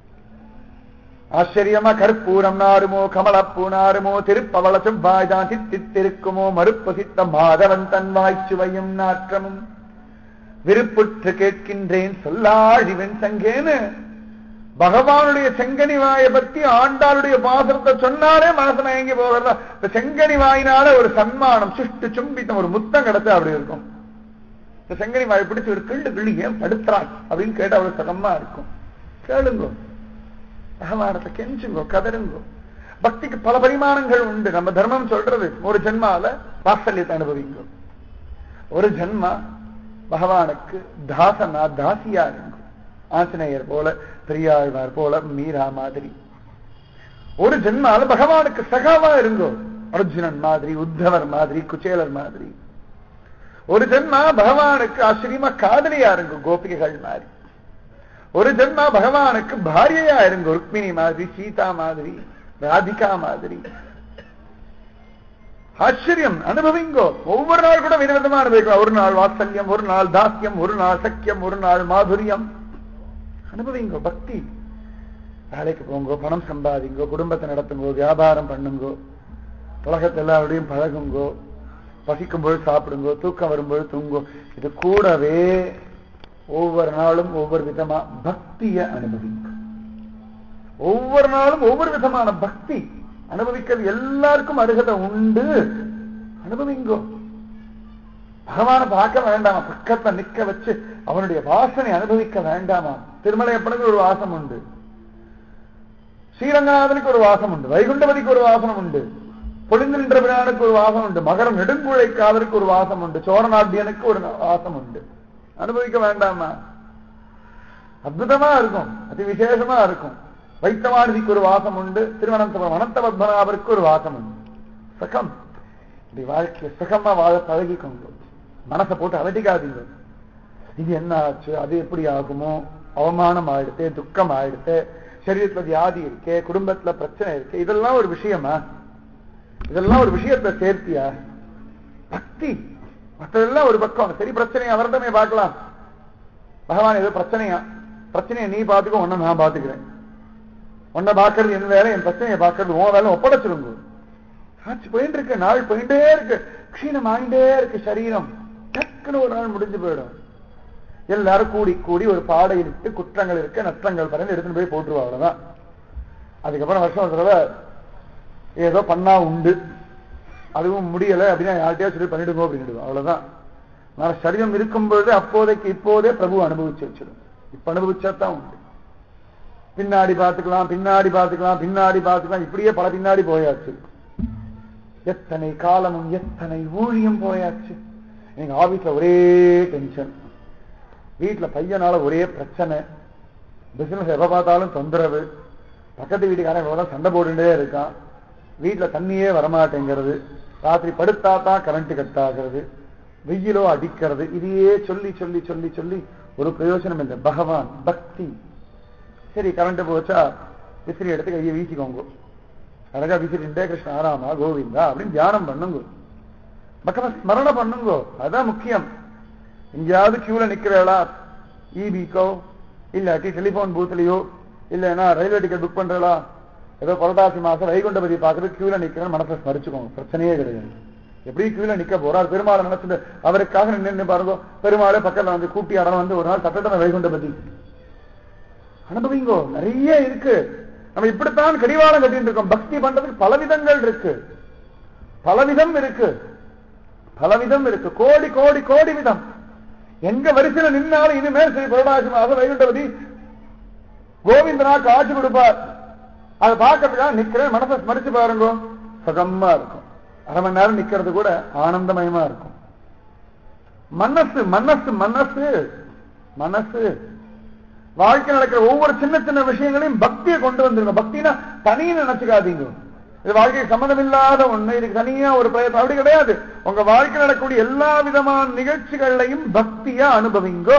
ஆச்சரியமா கற்பூரம் நாருமோ கமலப்பூ நாருமோ திருப்பவள செவ்வாய்தான் தித்திருக்குமோ மறுப்பசித்த மாதவன் தன் வாய்ச்சுவையும் நாற்றமும் விருப்புற்று கேட்கின்றேன் சொல்லாழிவன் சங்கேன்னு பகவானுடைய செங்கனி வாயை பத்தி ஆண்டாளுடைய பாசனத்தை சொன்னாலே மனசு மயங்கி போகிறதா இந்த செங்கனி வாயினால ஒரு சன்மானம் சுஷ்டு சும்பித்தம் ஒரு முத்தம் கிடைச்சா அப்படி இருக்கும் இந்த செங்கனி வாயை பிடிச்சு ஒரு கிள்ளு கிள்ளி ஏன் படுத்துறான் அப்படின்னு கேட்டா அவ்வளவு சுகமா இருக்கும் கேளுங்கோ பகவானத்தை கெஞ்சுங்கோ கதருங்கோ பக்திக்கு பல பரிமாணங்கள் உண்டு நம்ம தர்மம் சொல்றது ஒரு ஜென்மால வாத்சல்யத்தை அனுபவிங்க ஒரு ஜென்மா பகவானுக்கு தாசனா தாசியா இருக்கும் ஆஞ்சநேயர் போல பெரியாழ்வார் போல மீரா மாதிரி ஒரு ஜென்மால பகவானுக்கு சகாவா இருங்கோ அர்ஜுனன் மாதிரி உத்தவர் மாதிரி குச்சேலர் மாதிரி ஒரு ஜென்மா பகவானுக்கு ஆச்சரியமா காதலியா இருங்க கோபிகைகள் மாதிரி ஒரு ஜென்மா பகவானுக்கு பாரியையா இருங்க ருக்மிணி மாதிரி சீதா மாதிரி ராதிகா மாதிரி ஆச்சரியம் அனுபவிங்கோ ஒவ்வொரு நாள் கூட விதவிதமா அனுபவிக்கலாம் ஒரு நாள் வாத்சல்யம் ஒரு நாள் தாஸ்யம் ஒரு நாள் சக்கியம் ஒரு நாள் மாதுரியம் அனுபவிங்கோ பக்தி வேலைக்கு போங்கோ பணம் சம்பாதிங்கோ குடும்பத்தை நடத்துங்கோ வியாபாரம் பண்ணுங்கோ உலகத்தை எல்லாரோடையும் பழகுங்கோ பசிக்கும்போது சாப்பிடுங்கோ தூக்கம் வரும்போது தூங்கோ இது கூடவே ஒவ்வொரு நாளும் ஒவ்வொரு விதமா பக்திய அனுபவிங்க ஒவ்வொரு நாளும் ஒவ்வொரு விதமான பக்தி அனுபவிக்கிறது எல்லாருக்கும் அருகதை உண்டு அனுபவிங்கோ பகவானை பார்க்க வேண்டாமா பக்கத்துல நிக்க வச்சு அவனுடைய வாசனை அனுபவிக்க வேண்டாமா திருமலையப்பனுக்கு ஒரு வாசம் உண்டு ஸ்ரீரங்கநாதனுக்கு ஒரு வாசம் உண்டு வைகுண்டபதிக்கு ஒரு வாசனம் உண்டு பொழிந்தின்ற பிரானுக்கு ஒரு வாசம் உண்டு மகரம் நெடுங்குழைக்காதருக்கு ஒரு வாசம் உண்டு சோரநாட்டியனுக்கு ஒரு வாசம் உண்டு அனுபவிக்க வேண்டாமா அற்புதமா இருக்கும் அதி விசேஷமா இருக்கும் வைத்தவானதிக்கு ஒரு வாசம் உண்டு திருவனந்தபுரம் அனந்த பத்மநாபருக்கு ஒரு வாசம் உண்டு சுகம் இப்படி வாழ்க்கைய சுகமா வாழ பழகிக்கோங்க மனசை போட்டு அலட்டிக்காதீங்க இது என்ன ஆச்சு அது எப்படி ஆகுமோ அவமானம் ஆயிடுத்து துக்கம் ஆயிடுத்து சரீரத்துல வியாதி இருக்கே குடும்பத்துல பிரச்சனை இருக்கு இதெல்லாம் ஒரு விஷயமா இதெல்லாம் ஒரு விஷயத்தை சேர்த்தியா பக்தி மற்றதெல்லாம் ஒரு பக்கம் சரி பிரச்சனையை அவரிடமே பார்க்கலாம் பகவான் ஏதோ பிரச்சனையா பிரச்சனையை நீ பார்த்துக்கோ உன்னை நான் பார்த்துக்கிறேன் உன்னை பார்க்கறது என் வேலை என் பிரச்சனையை பார்க்கறது உன் வேலை ஒப்படைச்சிருங்க ஆச்சு போயிட்டு இருக்கு நாள் போயிட்டே இருக்கு க்ஷீணம் ஆகிட்டே இருக்கு சரீரம் டக்குன்னு ஒரு நாள் முடிஞ்சு போயிடும் எல்லாரும் கூடி கூடி ஒரு பாடையில் இட்டு குற்றங்கள் இருக்கு நற்றங்கள் பறந்து எடுத்துட்டு போய் போட்டுருவா அவ்வளவுதான் அதுக்கப்புறம் வருஷம் ஒரு தடவை ஏதோ பண்ணா உண்டு அதுவும் முடியல அப்படின்னா யார்கிட்டயா சொல்லி பண்ணிடுங்க அப்படின்னுடுவோம் அவ்வளவுதான் நான் சரீரம் இருக்கும் பொழுது அப்போதைக்கு இப்போதே பிரபு அனுபவிச்சு வச்சிடும் இப்ப அனுபவிச்சா தான் உண்டு பின்னாடி பார்த்துக்கலாம் பின்னாடி பார்த்துக்கலாம் பின்னாடி பார்த்துக்கலாம் இப்படியே பல பின்னாடி போயாச்சு எத்தனை காலமும் எத்தனை ஊழியம் போயாச்சு எங்க ஆபீஸ்ல ஒரே டென்ஷன் வீட்டுல பையனால ஒரே பிரச்சனை பிசினஸ் எப்ப பார்த்தாலும் தொந்தரவு பக்கத்து வீட்டுக்காரன் எவ்வளவு சண்டை போட்டுட்டே இருக்கான் வீட்டுல தண்ணியே வரமாட்டேங்கிறது ராத்திரி படுத்தா தான் கரண்ட் கட் ஆகிறது வெயிலோ அடிக்கிறது இதையே சொல்லி சொல்லி சொல்லி சொல்லி ஒரு பிரயோஜனம் இல்லை பகவான் பக்தி சரி கரண்ட் போச்சா விசிறி எடுத்து கையை வீசிக்கோங்க அழகா விசிறிண்டே கிருஷ்ண ஆராமா கோவிந்தா அப்படின்னு தியானம் பண்ணுங்க பகவான் ஸ்மரணம் பண்ணுங்க அதான் முக்கியம் எங்கேயாவது கியூல நிக்கிறீங்களா இபிக்கோ இல்லாட்டி டெலிபோன் பூத்லயோ இல்லைன்னா ரயில்வே டிக்கெட் புக் பண்றீங்களா ஏதோ புரட்டாசி மாசம் வைகுண்டபதி பார்க்கறது கியூல நிக்கிறேன்னு மனசை ஸ்மரிச்சுக்கோங்க பிரச்சனையே கிடையாது எப்படி கியூல நிக்க போறார் பெருமாளை நினைச்சுட்டு அவருக்காக நின்று பாருங்க பெருமாளே பக்கத்துல வந்து கூட்டி அடம் வந்து ஒரு நாள் தட்டத்தன வைகுண்டபதி அனுபவிங்கோ நிறைய இருக்கு நம்ம இப்படித்தான் கடிவாளம் கட்டிட்டு இருக்கோம் பக்தி பண்றதுக்கு பலவிதங்கள் இருக்கு பலவிதம் இருக்கு பலவிதம் இருக்கு கோடி கோடி கோடி விதம் எங்க வரிசையில நின்னாலும் இனிமேல் ஸ்ரீ புரடாசி மாதம் வைகுண்டபதி கோவிந்தனா காட்சி கொடுப்பார் அதை பார்க்கறதுக்காக நிக்கிறேன் மனசை ஸ்மரிச்சு பாருங்க சுகமா இருக்கும் அரை மணி நேரம் நிக்கிறது கூட ஆனந்தமயமா இருக்கும் மனசு மனசு மனசு மனசு வாழ்க்கை நடக்கிற ஒவ்வொரு சின்ன சின்ன விஷயங்களையும் பக்தியை கொண்டு வந்துருங்க பக்தினா தனின்னு நினைச்சுக்காதீங்க இது வாழ்க்கைக்கு சம்மந்தம் இல்லாத ஒண்ணு இதுக்கு தனியா ஒரு பிரயத்தனம் அப்படி கிடையாது உங்க வாழ்க்கை நடக்கக்கூடிய எல்லா விதமான நிகழ்ச்சிகளையும் பக்தியா அனுபவிங்கோ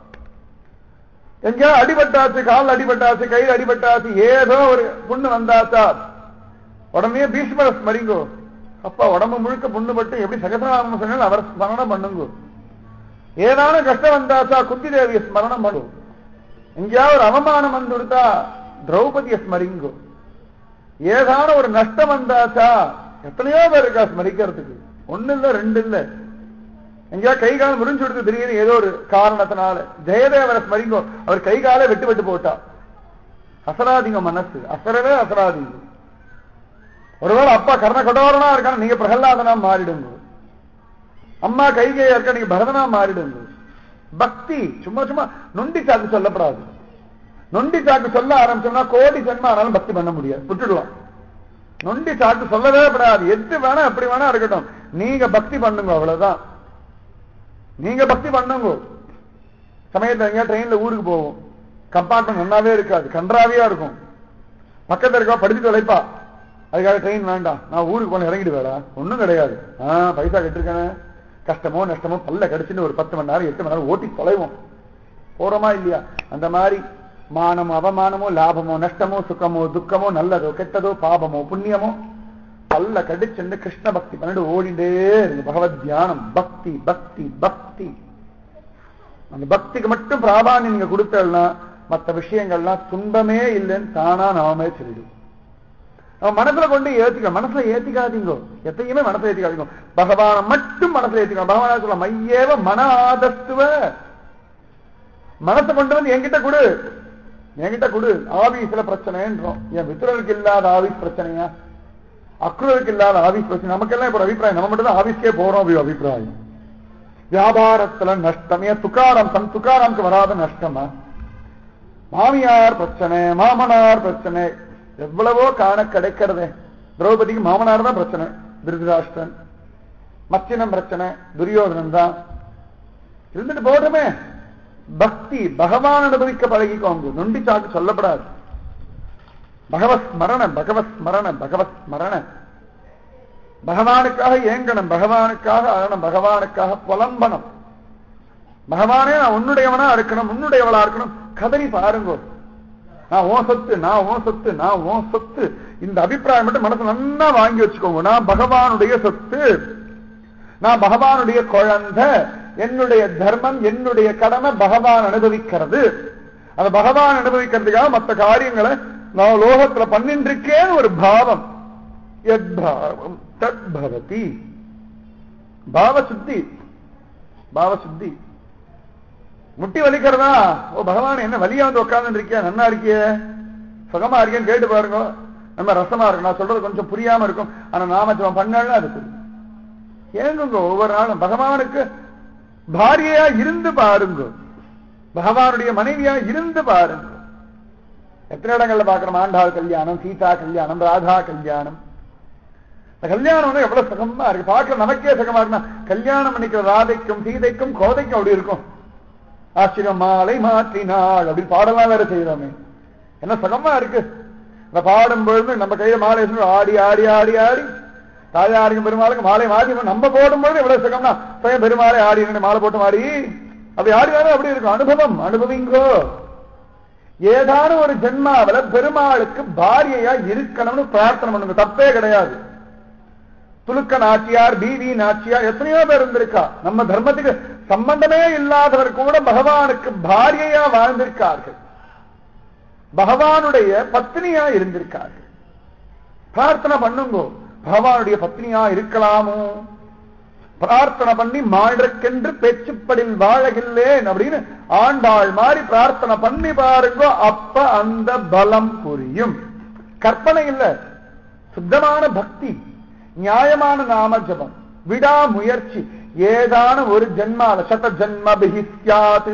எங்கேயோ அடிபட்டாச்சு கால் அடிபட்டாச்சு கையில் அடிபட்டாச்சு ஏதோ ஒரு புண்ணு வந்தாச்சா உடனே பீஷ்மர ஸ்மரிங்கோ அப்பா உடம்பு முழுக்க புண்ணு பட்டு எப்படி சகசநாமம் சொன்னாலும் அவர் ஸ்மரணம் பண்ணுங்க ஏதான கஷ்டம் வந்தாச்சா குந்தி தேவியை ஸ்மரணம் பண்ணும் எங்கேயாவது ஒரு அவமானம் வந்து கொடுத்தா திரௌபதியை ஸ்மரிங்கோ ஏதான ஒரு நஷ்டம் வந்தாச்சா எத்தனையோ பேர் இருக்கா ஸ்மரிக்கிறதுக்கு ஒண்ணு இல்ல ரெண்டு இல்ல எங்கேயா கை கால் முறிஞ்சு கொடுத்து திடீர்னு ஏதோ ஒரு காரணத்தினால ஜெயதேவரை ஸ்மரிங்கோ அவர் கை காலை வெட்டு வெட்டு போட்டா அசராதிங்க மனசு அசரவே அசராதிங்க ஒருவேளை அப்பா கர்ண கடோரனா இருக்கான நீங்க பிரகலாதனா மாறிடுங்க அம்மா கைகையா இருக்க நீங்க பரதனா மாறிடுங்க பக்தி சும்மா சும்மா நொண்டி சாக்கு சொல்லப்படாது நொண்டி சாக்கு சொல்ல ஆரம்பிச்சோம்னா கோடி ஜென்மம் ஆனாலும் பக்தி பண்ண முடியாது விட்டுடலாம் நொண்டி சாக்கு சொல்லவே படாது எது வேணா எப்படி வேணா இருக்கட்டும் நீங்க பக்தி பண்ணுங்க அவ்வளவுதான் நீங்க பக்தி பண்ணுங்க சமயத்துல எங்கேயா ட்ரெயின்ல ஊருக்கு போவோம் கம்பார்ட்மெண்ட் நல்லாவே இருக்காது கன்றாவியா இருக்கும் பக்கத்துல இருக்கா படிச்சுட்டு உழைப்பா அதுக்காக ட்ரெயின் வேண்டாம் நான் ஊருக்கு போன இறங்கிட்டு வேடா ஒண்ணும் கிடையாது ஆஹ் பைசா கட்டிருக்கேன் கஷ்டமோ நஷ்டமோ பல்ல கடிச்சுன்னு ஒரு பத்து மணி நேரம் எட்டு மணி நேரம் ஓட்டி தொலைவோம் போறோமா இல்லையா அந்த மாதிரி மானமோ அவமானமோ லாபமோ நஷ்டமோ சுகமோ துக்கமோ நல்லதோ கெட்டதோ பாபமோ புண்ணியமோ பல்ல கடிச்சுண்டு கிருஷ்ண பக்தி பண்ணிட்டு ஓடிண்டே இருக்கு பகவத் தியானம் பக்தி பக்தி பக்தி அந்த பக்திக்கு மட்டும் பிராபானியம் நீங்க கொடுத்தா மற்ற விஷயங்கள்லாம் துன்பமே இல்லைன்னு தானா நாமே சொல்லிடும் நம்ம மனசுல கொண்டு ஏத்திக்க மனசுல ஏத்திக்காதீங்க எத்தையுமே மனசுல ஏத்திக்காதீங்க பகவான மட்டும் மனசுல ஏத்திக்க பகவான சொல்ல மையேவ மன ஆதஸ்துவ மனசை கொண்டு வந்து என்கிட்ட கொடு என்கிட்ட கொடு ஆபீஸ்ல பிரச்சனைன்றோம் என் மித்திரருக்கு இல்லாத ஆபீஸ் பிரச்சனையா அக்ரூருக்கு இல்லாத ஆபீஸ் பிரச்சனை நமக்கெல்லாம் இப்ப அபிப்பிராயம் நம்ம மட்டும் தான் ஆபீஸ்க்கே போறோம் அப்படி அபிப்பிராயம் வியாபாரத்துல நஷ்டம் ஏன் துக்காரம் தன் துக்காராம்க்கு வராத நஷ்டமா மாமியார் பிரச்சனை மாமனார் பிரச்சனை எவ்வளவோ காண கிடைக்கிறதே திரௌபதிக்கு மாமனார் தான் பிரச்சனை திருதராஷ்டிரன் மத்தியனம் பிரச்சனை துரியோதனன் தான் இருந்துட்டு போகட்டுமே பக்தி பகவான் அனுபவிக்க பழகிக்கோங்க நொண்டி சாக்கு சொல்லப்படாது பகவத் ஸ்மரண பகவத் ஸ்மரண பகவத் ஸ்மரண பகவானுக்காக ஏங்கணும் பகவானுக்காக அழணும் பகவானுக்காக புலம்பணும் பகவானே நான் உன்னுடையவனா இருக்கணும் உன்னுடையவளா இருக்கணும் கதறி பாருங்க நான் ஓ சொத்து நான் ஓ சொத்து நான் ஓ சொத்து இந்த அபிப்பிராயம் மட்டும் மனசு நல்லா வாங்கி வச்சுக்கோங்க நான் பகவானுடைய சொத்து நான் பகவானுடைய குழந்தை என்னுடைய தர்மம் என்னுடைய கடமை பகவான் அனுபவிக்கிறது அந்த பகவான் அனுபவிக்கிறதுக்காக மற்ற காரியங்களை நான் லோகத்துல பண்ணிட்டு இருக்கேன் ஒரு பாவம் எத் பாவம் தத் பவதி பாவ சுத்தி பாவ சுத்தி முட்டி வலிக்கிறதா ஓ பகவான் என்ன வலியா வந்து உட்கார்ந்து இருக்கியா நன்னா இருக்கியே சுகமா இருக்கேன்னு கேட்டு பாருங்க நம்ம ரசமா இருக்கும் நான் சொல்றது கொஞ்சம் புரியாம இருக்கும் ஆனா நாமஜபம் பண்ணாலும் அது புரியும் ஏங்குங்க ஒவ்வொரு நாளும் பகவானுக்கு பாரியையா இருந்து பாருங்க பகவானுடைய மனைவியா இருந்து பாருங்க எத்தனை இடங்கள்ல பாக்குறோம் ஆண்டாள் கல்யாணம் சீதா கல்யாணம் ராதா கல்யாணம் இந்த கல்யாணம் வந்து எவ்வளவு சுகமா இருக்கு பார்க்க நமக்கே சுகமா இருக்குன்னா கல்யாணம் பண்ணிக்கிற ராதைக்கும் சீதைக்கும் கோதைக்கும் அப்படி இருக்கும் ஆச்சரியம் மாலை மாற்றினாள் அப்படி பாடலாம் வேற செய்யறோமே என்ன சுகமா இருக்கு இந்த பாடும் பொழுது நம்ம கையில மாலை வச்சு ஆடி ஆடி ஆடி ஆடி தாயாருக்கும் பெருமாளுக்கு மாலை மாற்றி நம்ம போடும்போது எவ்வளவு சுகம்னா சுயம் பெருமாளை ஆடி ரெண்டு மாலை போட்டு மாறி அப்படி ஆடி ஆடி அப்படி இருக்கும் அனுபவம் அனுபவிங்கோ ஏதான ஒரு ஜென்மாவில பெருமாளுக்கு பாரியையா இருக்கணும்னு பிரார்த்தனை பண்ணுங்க தப்பே கிடையாது துலுக்க நாச்சியார் பிவி நாச்சியார் எத்தனையோ பேர் இருந்திருக்கா நம்ம தர்மத்துக்கு சம்பந்தமே இல்லாதவர் கூட பகவானுக்கு பாரியையா வாழ்ந்திருக்கார்கள் பகவானுடைய பத்னியா இருந்திருக்கார்கள் பிரார்த்தனை பண்ணுங்கோ பகவானுடைய பத்னியா இருக்கலாமோ பிரார்த்தனை பண்ணி மாழ்றக்கென்று பேச்சுப்படில் வாழகில்லேன் அப்படின்னு ஆண்டாள் மாதிரி பிரார்த்தனை பண்ணி பாருங்க அப்ப அந்த பலம் புரியும் கற்பனை இல்ல சுத்தமான பக்தி நியாயமான நாம ஜபம் விடா முயற்சி ஏதான ஒரு ஜென்மால சத ஜன்ம பிஹிஸ்யாது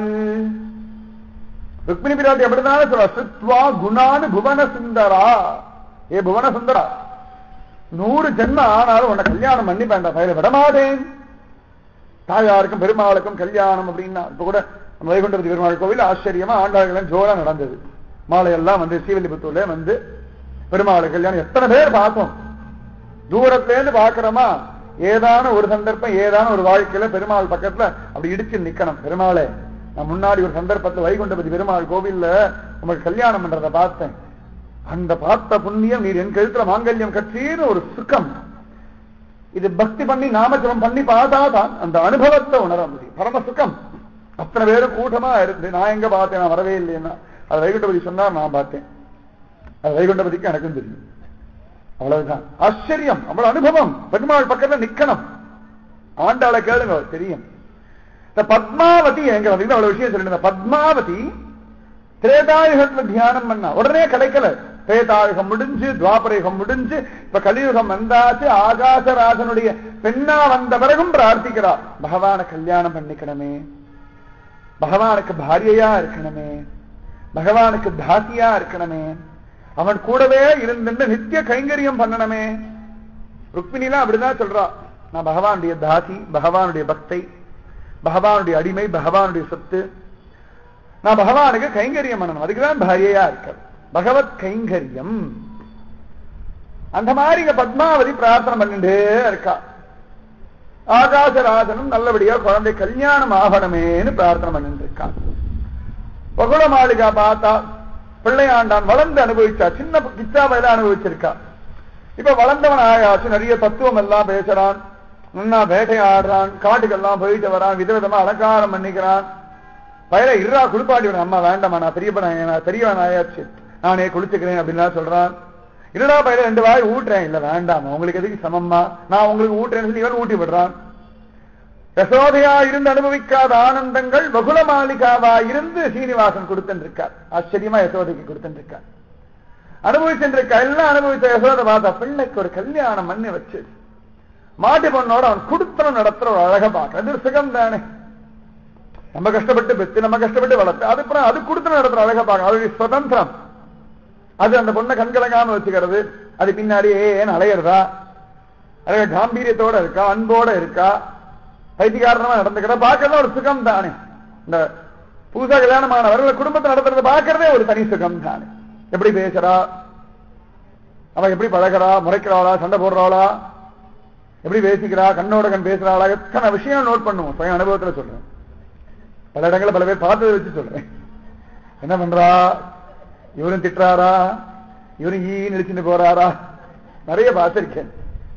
ருக்மிணி பிராட்டி அப்படிதானே சொல்ற சுத்வா குணானு புவன சுந்தரா ஏ புவன சுந்தரா நூறு ஜென்மம் ஆனாலும் உன்னை கல்யாணம் பண்ணி வேண்டாம் பயில விடமாட்டேன் தாயாருக்கும் பெருமாளுக்கும் கல்யாணம் அப்படின்னா இப்ப கூட நம்ம வைகுண்டபதி பெருமாள் கோவில் ஆச்சரியமா ஆண்டாள்கள் ஜோரா நடந்தது மாலையெல்லாம் வந்து ஸ்ரீவில்லிபுத்தூர்ல வந்து பெருமாள் கல்யாணம் எத்தனை பேர் பார்த்தோம் தூரத்துல இருந்து பாக்குறோமா ஏதான ஒரு சந்தர்ப்பம் ஏதான ஒரு வாழ்க்கையில பெருமாள் பக்கத்துல அப்படி இடிச்சு நிக்கணும் பெருமாளே நான் முன்னாடி ஒரு சந்தர்ப்பத்துல வைகுண்டபதி பெருமாள் கோவில்ல உங்களுக்கு கல்யாணம் பண்றத பார்த்தேன் அந்த பார்த்த புண்ணியம் நீர் என் கழுத்துல மாங்கல்யம் கட்சின்னு ஒரு சுகம் இது பக்தி பண்ணி நாமஜபம் பண்ணி பார்த்தாதான் அந்த அனுபவத்தை உணர முடியும் பரம சுகம் அத்தனை பேரும் கூட்டமா இருந்து நான் எங்க பார்த்தேன் நான் வரவே இல்லைன்னா அது வைகுண்டபதி சொன்னார் நான் பார்த்தேன் அது வைகுண்டபதிக்கு எனக்கும் தெரியும் அவ்வளவுதான் ஆச்சரியம் அவ்வளவு அனுபவம் பெருமாள் பக்கத்துல நிக்கணும் ஆண்டாளை கேளுங்க தெரியும் இந்த பத்மாவதி எங்க வந்து அவ்வளவு விஷயம் சொல்லிருந்த பத்மாவதி திரேதாயுகத்துல தியானம் பண்ணா உடனே கிடைக்கல திரேதாயுகம் முடிஞ்சு துவாபரயுகம் முடிஞ்சு இப்ப கலியுகம் வந்தாச்சு ஆகாசராஜனுடைய பெண்ணா வந்த பிறகும் பிரார்த்திக்கிறார் பகவான கல்யாணம் பண்ணிக்கணுமே பகவானுக்கு பாரியையா இருக்கணுமே பகவானுக்கு தாசியா இருக்கணுமே அவன் கூடவே இருந்துட்டு நித்திய கைங்கரியம் பண்ணணுமே ருக்மிணிலாம் அப்படிதான் சொல்றா நான் பகவானுடைய தாசி பகவானுடைய பக்தை பகவானுடைய அடிமை பகவானுடைய சொத்து நான் பகவானுக்கு கைங்கரியம் பண்ணணும் அதுக்குதான் பாரியையா இருக்க பகவத் கைங்கரியம் அந்த மாதிரி இங்க பத்மாவதி பிரார்த்தனை பண்ணிட்டே இருக்கா ஆகாசராஜனும் நல்லபடியா குழந்தை கல்யாணம் ஆகணுமேன்னு பிரார்த்தனை பண்ணிட்டு இருக்கான் பகுல மாளிகா பார்த்தா பிள்ளையாண்டான் வளர்ந்து அனுபவிச்சா சின்ன கிச்சா பயில அனுபவிச்சிருக்கா இப்ப வளர்ந்தவன் ஆயாச்சு நிறைய தத்துவம் எல்லாம் பேசுறான் நல்லா வேட்டையாடுறான் காட்டுக்கெல்லாம் போயிட்டு வரான் விதவிதமா அலங்காரம் பண்ணிக்கிறான் பயில இருறா குளிப்பாட்டி விடுறேன் அம்மா வேண்டாமா நான் பெரியப்பன் நான் பெரியவன் ஆயாச்சு நானே குளிச்சுக்கிறேன் அப்படின்லாம் சொல்றான் இருடா பயில ரெண்டு வாய் ஊட்டுறேன் இல்ல வேண்டாம் உங்களுக்கு எதுக்கு சமம்மா நான் உங்களுக்கு ஊட்டுறேன்னு சொல்லி இவன் ஊட்டி விடுறான் யசோதையா இருந்து அனுபவிக்காத ஆனந்தங்கள் பகுல மாளிகாவா இருந்து சீனிவாசன் கொடுத்துருக்கார் ஆச்சரியமா யசோதைக்கு கொடுத்துருக்கார் அனுபவிச்சுருக்கா எல்லாம் அனுபவிச்ச யசோதை பார்த்தா பிள்ளைக்கு ஒரு கல்யாணம் பண்ணி வச்சு மாட்டு பொண்ணோட அவன் குடுத்தனம் நடத்துற ஒரு அழக பார்க்க அது சுகம் தானே நம்ம கஷ்டப்பட்டு பெத்து நம்ம கஷ்டப்பட்டு வளர்த்து அதுக்கப்புறம் அது கொடுத்து நடத்துற அழக பார்க்க அது சுதந்திரம் அது அந்த பொண்ணை கண்கலங்காம வச்சுக்கிறது அது பின்னாடி ஏன்னு அலையிறதா அழக காம்பீரியத்தோட இருக்கா அன்போட இருக்கா பைத்தியகாரணமா நடந்துக்கிறா பார்க்கறதா ஒரு சுகம் தானே இந்த புதுசா கல்யாணமானவர்கள் குடும்பத்தை நடத்துறத பார்க்கறதே ஒரு தனி சுகம் தானே எப்படி பேசுறா அவ எப்படி பழகிறா முறைக்கிறாளா சண்டை போடுறாளா எப்படி பேசிக்கிறா கண்ணோட கண் பேசுறாளா எத்தனை விஷயம் நோட் பண்ணுவோம் சுய அனுபவத்துல சொல்றேன் பல இடங்களில் பல பேர் பார்த்ததை வச்சு சொல்றேன் என்ன பண்றா இவரும் திட்டுறாரா இவரும் ஈ நினைச்சுட்டு போறாரா நிறைய பார்த்திருக்கேன்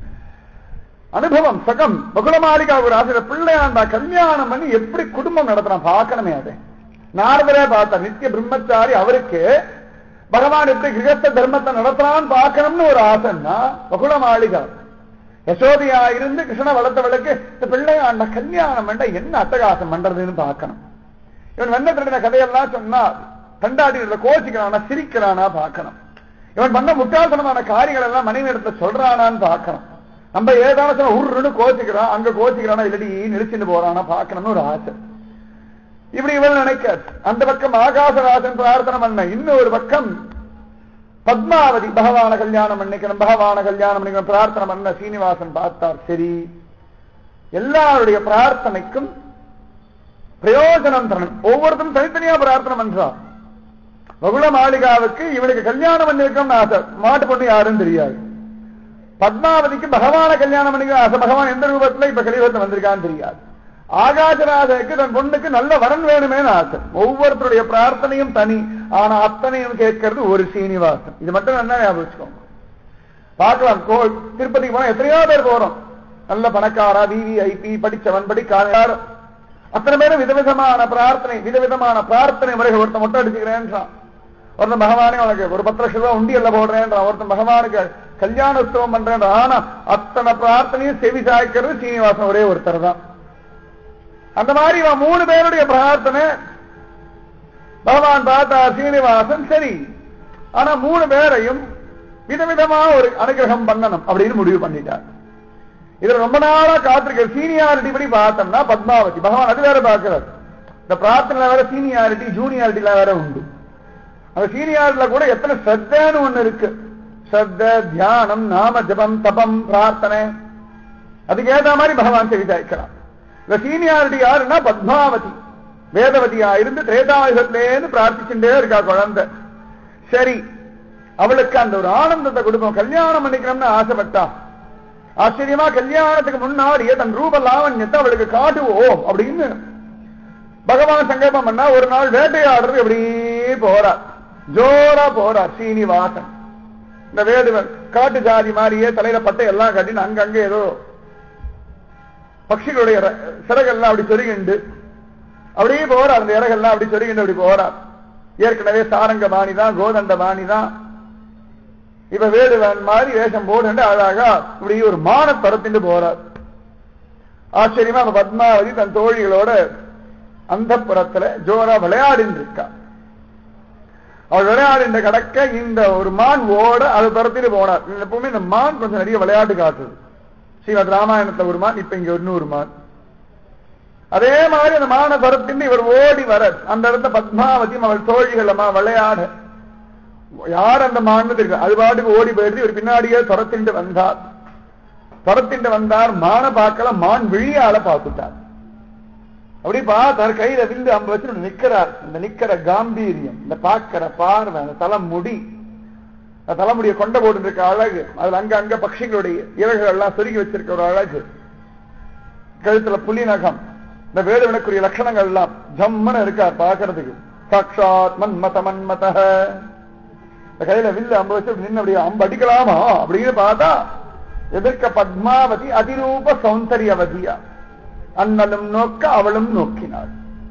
அனுபவம் சகம் பகுலமாளிகா ஒரு ஆசிரியர் பிள்ளையாண்டா கல்யாணம் பண்ணி எப்படி குடும்பம் நடத்துறான் பார்க்கணுமே அதை நாரதரே பார்த்தா நித்திய பிரம்மச்சாரி அவருக்கு பகவான் எப்படி கிரகஸ்த தர்மத்தை நடத்துறான்னு பார்க்கணும்னு ஒரு ஆசைன்னா பகுல மாளிகா யசோதையா இருந்து கிருஷ்ண வளர்த்தவளுக்கு இந்த பிள்ளையாண்ட கல்யாணம் வேண்ட என்ன அட்டகாசம் பண்றதுன்னு பார்க்கணும் இவன் வெண்ண திருடின கதையெல்லாம் சொன்னா தண்டாடி கோச்சிக்கிறானா சிரிக்கிறானா பார்க்கணும் இவன் பண்ண முட்டாள்தனமான காரியங்கள் எல்லாம் மனைவி இடத்துல சொல்றானான்னு பார்க்கணும் நம்ம ஏதாவது உருன்னு கோச்சிக்கிறான் அங்க கோச்சிக்கிறானா இல்லாட்டி நிறுத்திட்டு போறானா பார்க்கணும்னு ஒரு ஆசை இப்படி இவள் நினைக்க அந்த பக்கம் ஆகாசராசன் பிரார்த்தனை பண்ண இன்னொரு பக்கம் பத்மாவதி பகவான கல்யாணம் பண்ணிக்கணும் பகவான கல்யாணம் பண்ணிக்கணும் பிரார்த்தனை பண்ண சீனிவாசன் பார்த்தார் சரி எல்லாருடைய பிரார்த்தனைக்கும் பிரயோஜனம் தரணும் ஒவ்வொருத்தரும் தனித்தனியா பிரார்த்தனை பண்றான் பகுல மாளிகாவுக்கு இவனுக்கு கல்யாணம் பண்ணிருக்கோம்னு ஆசை மாட்டு பொண்ணு யாருன்னு தெரியாது பத்மாவதிக்கு பகவான கல்யாணம் பண்ணிக்க ஆசை பகவான் எந்த ரூபத்துல இப்ப கலியுகத்தில் வந்திருக்கான்னு தெரியாது ஆகாசராஜனுக்கு தன் பொண்ணுக்கு நல்ல வரன் வேணுமேனு ஆசை ஒவ்வொருத்தருடைய பிரார்த்தனையும் தனி ஆனா அத்தனையும் கேட்கறது ஒரு சீனிவாசன் இது மட்டும் என்ன ஞாபகம் வச்சுக்கோங்க பார்க்கலாம் கோ திருப்பதிக்கு போனா எத்தனையோ பேர் போறோம் நல்ல பணக்காரா விவிஐபி படிச்சவன் படிக்காத அத்தனை பேரும் விதவிதமான பிரார்த்தனை விதவிதமான பிரார்த்தனை முறைகள் ஒருத்தன் மொட்டை அடிச்சுக்கிறேன்றான் ஒருத்தன் பகவானே உனக்கு ஒரு பத்து லட்சம் ரூபாய் உண்டியல்ல போடுறேன்றான் ஒருத்தன் பகவானுக்கு கல்யாண உற்சவம் பண்றேன் ஆனா அத்தனை பிரார்த்தனையும் செவி சாய்க்கிறது சீனிவாசன் ஒரே ஒருத்தர் தான் அந்த மாதிரி இவன் மூணு பேருடைய பிரார்த்தனை பகவான் பார்த்தா சீனிவாசன் சரி ஆனா மூணு பேரையும் விதவிதமா ஒரு அனுகிரகம் பண்ணணும் அப்படின்னு முடிவு பண்ணிட்டார் இதுல ரொம்ப நாளா காத்திருக்க சீனியாரிட்டி படி பார்த்தோம்னா பத்மாவதி பகவான் அது வேற பார்க்கிறார் இந்த பிரார்த்தனை வேற சீனியாரிட்டி ஜூனியாரிட்டில வேற உண்டு அந்த சீனியாரிட்டில கூட எத்தனை ஸ்ரத்தன்னு ஒண்ணு இருக்கு ஸ்ரத்த தியானம் நாம ஜபம் தபம் பிரார்த்தனை அதுக்கு ஏத்த மாதிரி பகவான் செவிதாய்க்கிறான் இந்த சீனியாரிட்டி யாருன்னா பத்மாவதி வேதவதியா இருந்து திரேதாயுகத்திலேன்னு பிரார்த்திச்சுட்டே இருக்கா குழந்தை சரி அவளுக்கு அந்த ஒரு ஆனந்தத்தை கொடுக்கும் கல்யாணம் பண்ணிக்கணும்னு ஆசைப்பட்டா ஆச்சரியமா கல்யாணத்துக்கு முன்னாடியே தன் ரூப லாவண்யத்தை அவளுக்கு காட்டுவோம் அப்படின்னு பகவான் சங்கல்பம் பண்ணா ஒரு நாள் வேட்டையாடுறது எப்படியே போறார் ஜோரா போறார் சீனிவாசன் இந்த வேடுவன் காட்டு ஜாதி மாதிரியே தலையில பட்டை எல்லாம் கட்டின்னு அங்கங்க ஏதோ பட்சிகளுடைய சிறகெல்லாம் அப்படி சொருகிண்டு அப்படியே போறார் அந்த இறகெல்லாம் அப்படி சொருகிண்டு அப்படி போறார் ஏற்கனவே சாரங்க பாணி தான் கோதண்ட பாணி தான் இப்ப வேடுவன் மாதிரி வேஷம் போட்டு அழகா இப்படி ஒரு மான தரத்திட்டு போறார் ஆச்சரியமா அந்த பத்மாவதி தன் தோழிகளோட அந்த புறத்துல ஜோரா விளையாடின்னு இருக்கா அவள் விளையாடின்ற கடக்க இந்த ஒரு மான் ஓட அதை துரத்திட்டு போனார் எப்பவுமே இந்த மான் கொஞ்சம் நிறைய விளையாட்டு காட்டுது ஸ்ரீமத் ராமாயணத்துல ஒரு மான் இப்ப இங்க இன்னொரு மான் அதே மாதிரி அந்த மான துரத்திட்டு இவர் ஓடி வர அந்த இடத்த பத்மாவதியும் அவள் தோழிகள் அம்மா விளையாட யார் அந்த மான்னு தெரியும் அது பாட்டுக்கு ஓடி போயிடுது இவர் பின்னாடியே துரத்திட்டு வந்தார் துரத்திட்டு வந்தார் மான பார்க்கல மான் விழியால பார்த்துட்டார் அப்படி பார்த்தார் கையில வில்லு அம்ப வச்சு நிக்கிறார் இந்த நிக்கிற காம்பீரியம் இந்த பார்க்கிற பார்வை அந்த தலைமுடி அந்த தலைமுடியை கொண்ட போட்டு இருக்க அழகு அதுல அங்க அங்க பட்சிகளுடைய இறகுகள் எல்லாம் சொருகி வச்சிருக்க ஒரு அழகு கழுத்துல புலி நகம் இந்த வேடுவனுக்குரிய லட்சணங்கள் எல்லாம் ஜம்மன இருக்கார் பாக்குறதுக்கு சாட்சாத் மன்மத மன்மத இந்த கையில வில்லு அம்பு வச்சு நின்று அப்படியே அம்பு அடிக்கலாமா அப்படின்னு பார்த்தா எதிர்க்க பத்மாவதி அதிரூப சௌந்தரியவதியா அண்ணலும் நோக்க அவளும் நோக்கினாள்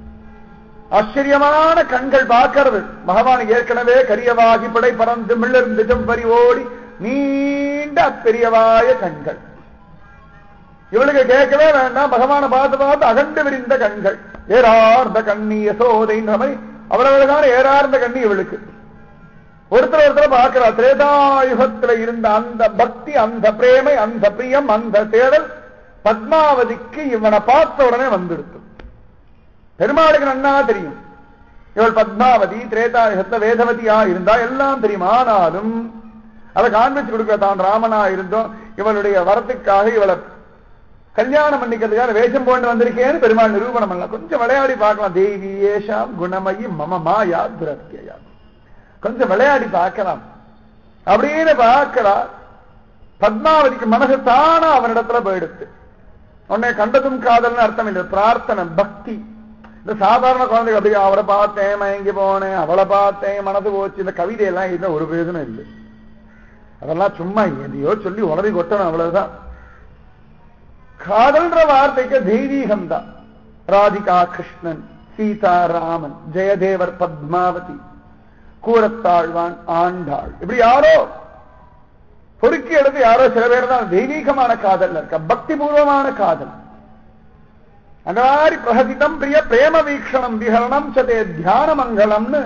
ஆச்சரியமான கண்கள் பார்க்கிறது பகவான் ஏற்கனவே கரியவாகி படை பறந்து மிளர்ந்து செவ்வரி ஓடி நீண்ட பெரியவாய கண்கள் இவளுக்கு கேட்கவே வேண்டாம் பகவானை பார்த்து பார்த்து அகண்டு விரிந்த கண்கள் ஏறார்ந்த கண்ணி யசோதைன்ற மாதிரி அவ்வளவுதான் ஏறார்ந்த கண்ணி இவளுக்கு ஒருத்தர் ஒருத்தர் பார்க்கிறா திரேதாயுகத்துல இருந்த அந்த பக்தி அந்த பிரேமை அந்த பிரியம் அந்த தேடல் பத்மாவதிக்கு இவனை பார்த்த உடனே வந்துடுத்து பெருமாளுக்கு நன்னா தெரியும் இவள் பத்மாவதி திரேதாயுகத்துல வேதவதியா இருந்தா எல்லாம் தெரியும் ஆனாலும் அதை காண்பிச்சு கொடுக்க தான் ராமனா இருந்தோம் இவளுடைய வரத்துக்காக இவளை கல்யாணம் பண்ணிக்கிறதுக்காக வேஷம் போட்டு வந்திருக்கேன்னு பெருமாள் நிரூபணம் பண்ணலாம் கொஞ்சம் விளையாடி பார்க்கலாம் தேவி ஏஷாம் குணமயி மம மாயா துரத்தியா கொஞ்சம் விளையாடி பார்க்கலாம் அப்படின்னு பார்க்கிறா பத்மாவதிக்கு மனசு தானா அவனிடத்துல போயிடுத்து உன்னை கண்டதும் காதல்னு அர்த்தம் இல்லை பிரார்த்தனை பக்தி இந்த சாதாரண குழந்தைகள் அப்படியே அவரை பார்த்தேன் மயங்கி போனேன் அவளை பார்த்தேன் மனசு போச்சு இந்த கவிதையெல்லாம் இதுல ஒரு பிரயோஜனம் இல்லை அதெல்லாம் சும்மா எதையோ சொல்லி உளறி கொட்டணும் அவ்வளவுதான் காதல்ன்ற வார்த்தைக்கு தெய்வீகம் தான் ராதிகா கிருஷ்ணன் சீதா ராமன் ஜெயதேவர் பத்மாவதி கூரத்தாழ்வான் ஆண்டாள் இப்படி யாரோ பொறுக்கி எடுத்து யாரோ சில பேர் தான் தெய்வீகமான காதல் இருக்க பக்தி பூர்வமான காதல் அந்த மாதிரி பிரகதிதம் பிரிய பிரேம வீக்ஷணம் விஹரணம் சதே தியான மங்களம்னு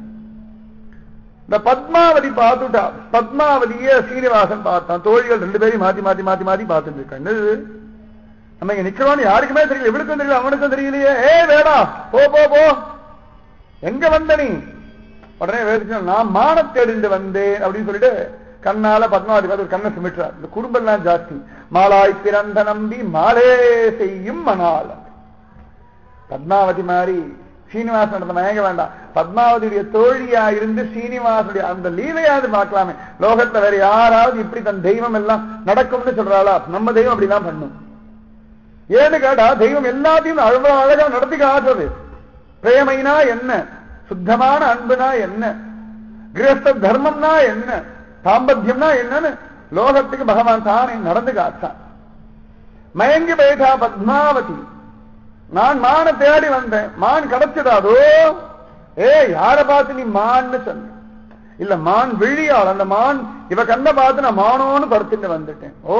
இந்த பத்மாவதி பார்த்துட்டா பத்மாவதியே சீனிவாசன் பார்த்தான் தோழிகள் ரெண்டு பேரையும் மாத்தி மாத்தி மாத்தி மாத்தி பார்த்துட்டு இருக்காங்க நம்ம இங்க நிக்கிறோம்னு யாருக்குமே தெரியல இவளுக்கும் தெரியல அவனுக்கும் தெரியலையே ஏ வேடா போ போ போ எங்க வந்த நீ உடனே வேறு நான் மானத்தெடிந்து வந்தேன் அப்படின்னு சொல்லிட்டு கண்ணால பத்மாவதி பார்த்து ஒரு கண்ணை சுமிட்டுறார் இந்த குடும்பம் ஜாஸ்தி மாலாய் பிறந்த நம்பி மாலே செய்யும் மணாலம் பத்மாவதி மாதிரி சீனிவாசன் மயங்க வேண்டாம் பத்மாவதியுடைய தோழியா இருந்து சீனிவாசனுடைய அந்த லீலையாவது பார்க்கலாமே லோகத்துல வேற யாராவது இப்படி தன் தெய்வம் எல்லாம் நடக்கும்னு சொல்றாளா நம்ம தெய்வம் அப்படிதான் பண்ணும் ஏன்னு கேட்டா தெய்வம் எல்லாத்தையும் அவ்வளவு அழகா நடத்தி காட்டுறது பிரேமைனா என்ன சுத்தமான அன்புனா என்ன கிரகஸ்த தர்மம்னா என்ன தாம்பத்தியம்னா என்னன்னு லோகத்துக்கு பகவான் தானே நடந்து காட்டான் மயங்கி போயிட்டா பத்மாவதி நான் மான தேடி வந்தேன் மான் கிடைச்சதாதோ ஏ யார பார்த்து நீ மான்னு சொன்ன இல்ல மான் விழியாள் அந்த மான் இவ கண்ண பார்த்து நான் மானோன்னு படுத்துட்டு வந்துட்டேன் ஓ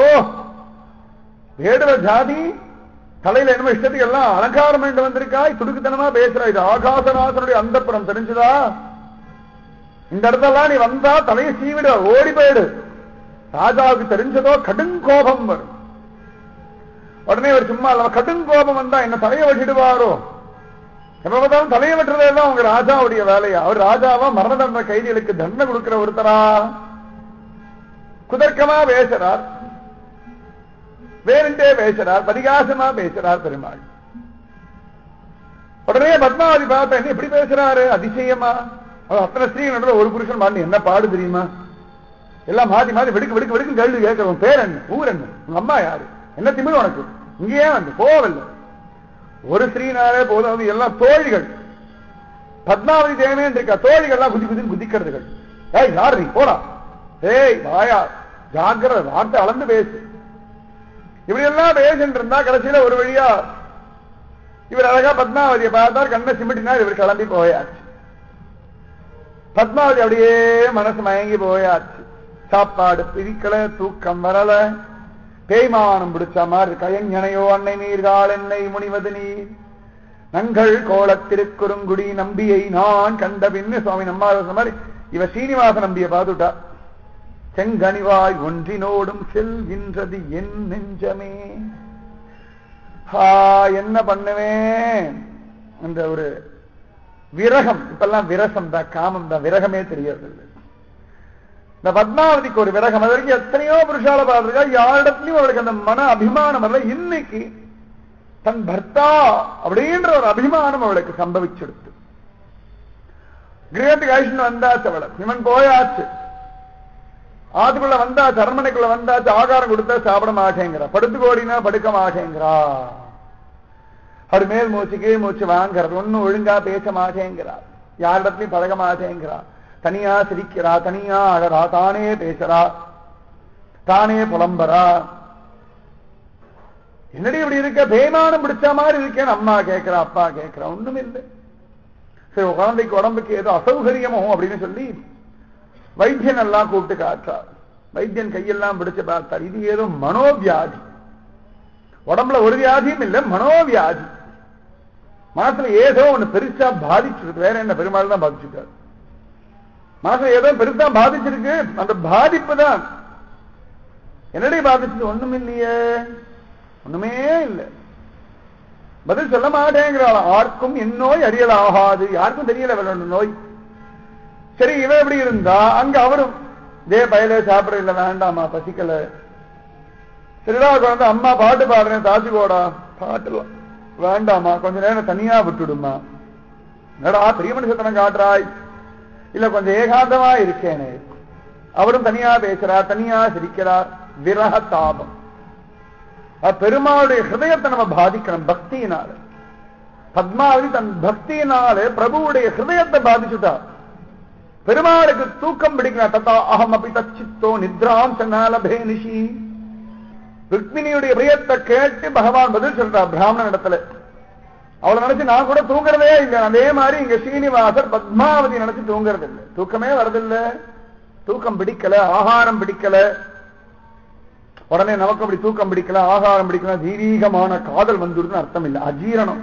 வேடுவ ஜாதி தலையில என்னமோ இஷ்டத்துக்கு எல்லாம் அலங்காரம் வேண்டு வந்திருக்காய் துடுக்குத்தனமா பேசுறா இது ஆகாசநாசனுடைய அந்தப்புறம் தெரிஞ்சுதா இந்த இடத்தெல்லாம் நீ வந்தா தலையை சீவிட ஓடி போயிடு ராஜாவுக்கு தெரிஞ்சதோ கடுங்கோபம் வரும் உடனே ஒரு சும்மா இல்ல கடுங்கோபம் வந்தா என்ன தலையை வெட்டிடுவாரோ எப்ப பார்த்தாலும் தலையை வெட்டுறதே தான் உங்க ராஜாவுடைய வேலையா அவர் ராஜாவா மரண தண்டனை கைதிகளுக்கு தண்டனை கொடுக்கிற ஒருத்தரா குதர்க்கமா பேசுறார் வேறுண்டே பேசுறார் பரிகாசமா பேசுறார் பெருமாள் உடனே பத்மாவதி பார்த்த என்ன எப்படி பேசுறாரு அதிசயமா அவர் அத்தனை ஸ்திரீ நடுவில் ஒரு புருஷன் மாட்டி என்ன பாடு தெரியுமா எல்லாம் மாத்தி மாத்தி வெடுக்கு வெடுக்கு வெடுக்கு கேள்வி கேட்கிறோம் பேர் என்ன ஊர் என்ன உங்க அம்மா யாரு என்ன திமிழ் உனக்கு இங்கேயே வந்து போவதில்லை ஒரு ஸ்ரீனாலே போதும் அது எல்லாம் தோழிகள் பத்மாவதி தேவையன் இருக்கா தோழிகள்லாம் குதி குதி குதிக்கிறதுகள் ஏய் யார் நீ போடா ஏய் வாயா ஜாக்கிரதை வார்த்தை அளந்து பேசு இப்படி எல்லாம் பேசிட்டு இருந்தா கடைசியில ஒரு வழியா இவர் அழகா பத்மாவதியை பார்த்தார் கண்ணை சிமிட்டினார் இவர் கிளம்பி போயாச்சு பத்மாவதி அப்படியே மனசு மயங்கி போயாச்சு சாப்பாடு பிரிக்கல தூக்கம் வரல பேய்மானம் பிடிச்ச மாதிரி கயஞனையோ அன்னை நீர்கால் என்னை முனிவது நீர் நங்கள் கோலத்திருக்குறுங்குடி நம்பியை நான் கண்ட பின்னு சுவாமி நம்மாத மாதிரி இவ சீனிவாச நம்பிய பார்த்துட்டா செங்கனிவாய் ஒன்றினோடும் செல்கின்றது என் நெஞ்சமே ஹா என்ன பண்ணுவேன் அந்த ஒரு விரகம் இப்பெல்லாம் விரசம் தான் காமம் தான் விரகமே தெரியறதில்லை இந்த பத்மாவதிக்கு ஒரு விரகம் அது வரைக்கும் எத்தனையோ புருஷால பார்த்திருக்கா யாரிடத்துலயும் அவளுக்கு அந்த மன அபிமானம் அல்ல இன்னைக்கு தன் பர்த்தா அப்படின்ற ஒரு அபிமானம் அவளுக்கு சம்பவிச்செடுத்து கிரகத்துக்கு ஆயிஷன் வந்தாச்சு அவளை இவன் போயாச்சு ஆத்துக்குள்ள வந்தாச்சு அரண்மனைக்குள்ள வந்தாச்சு ஆகாரம் கொடுத்தா சாப்பிட மாட்டேங்கிறா படுத்து கோடினா படுக்க மாட்டேங்கிறா அப்படி மேல் மூச்சு கீழ் மூச்சு வாங்குறது ஒன்னும் ஒழுங்கா பேச மாட்டேங்கிறா யாரிடத்துலயும் பழக மாட்டேங்கிறா தனியா சிரிக்கிறா தனியா அழறா தானே பேசுறா தானே புலம்பரா என்னடி இப்படி இருக்க பேமானம் பிடிச்ச மாதிரி இருக்கேன்னு அம்மா கேட்கிறா அப்பா கேட்கிறா ஒண்ணும் இல்லை சரி உன் குழந்தைக்கு உடம்புக்கு ஏதோ அசௌகரியமோ அப்படின்னு சொல்லி வைத்தியன் எல்லாம் கூப்பிட்டு காட்டுறார் வைத்தியன் கையெல்லாம் பிடிச்சு பார்த்தார் இது ஏதோ மனோவியாதி உடம்புல ஒரு வியாதியும் இல்லை மனோவியாதி மனசுல ஏதோ ஒண்ணு பெருசா பாதிச்சிருக்கு வேற என்ன பெருமாள் தான் பாதிச்சிருக்காரு மனசுல ஏதோ பெருசா பாதிச்சிருக்கு அந்த பாதிப்பு தான் என்னடி பாதிச்சது ஒண்ணும் இல்லையே ஒண்ணுமே இல்லை பதில் சொல்ல மாட்டேங்கிறாள் யாருக்கும் என் நோய் அறியலாகாது யாருக்கும் தெரியல இவளோட நோய் சரி இவன் எப்படி இருந்தா அங்க அவரும் இதே பயல சாப்பிட இல்ல வேண்டாமா பசிக்கல சரிடா குழந்தை அம்மா பாட்டு பாடுறேன் தாசி போடா பாட்டு வேண்டாமா கொஞ்ச நேரம் தனியா விட்டுடுமா என்னடா பெரிய மனுஷத்தனம் காட்டுறாய் இல்ல கொஞ்சம் ஏகாந்தமா இருக்கேனே அவரும் தனியா பேசுறார் தனியா சிரிக்கிறார் விரக தாபம் அது பெருமாளுடைய ஹிருதயத்தை நம்ம பாதிக்கணும் பக்தியினால பத்மாவதி தன் பக்தியினால பிரபுவுடைய ஹிருதயத்தை பாதிச்சுட்டார் பெருமாளுக்கு தூக்கம் பிடிக்கிறார் தத்தா அகம் அப்படி தச்சித்தோ நித்ராம் சனாலபே நிஷி ருக்மிணியுடைய பிரியத்தை கேட்டு பகவான் பதில் சொல்றார் பிராமணன் இடத்துல அவளை நினைச்சு நான் கூட தூங்குறதே இல்லை அதே மாதிரி இங்க ஸ்ரீனிவாசர் பத்மாவதி நினைச்சு தூங்குறது இல்லை தூக்கமே வரதில்லை தூக்கம் பிடிக்கல ஆகாரம் பிடிக்கல உடனே நமக்கு அப்படி தூக்கம் பிடிக்கல ஆகாரம் பிடிக்கல தீரீகமான காதல் வந்துடுதுன்னு அர்த்தம் இல்லை அஜீரணம்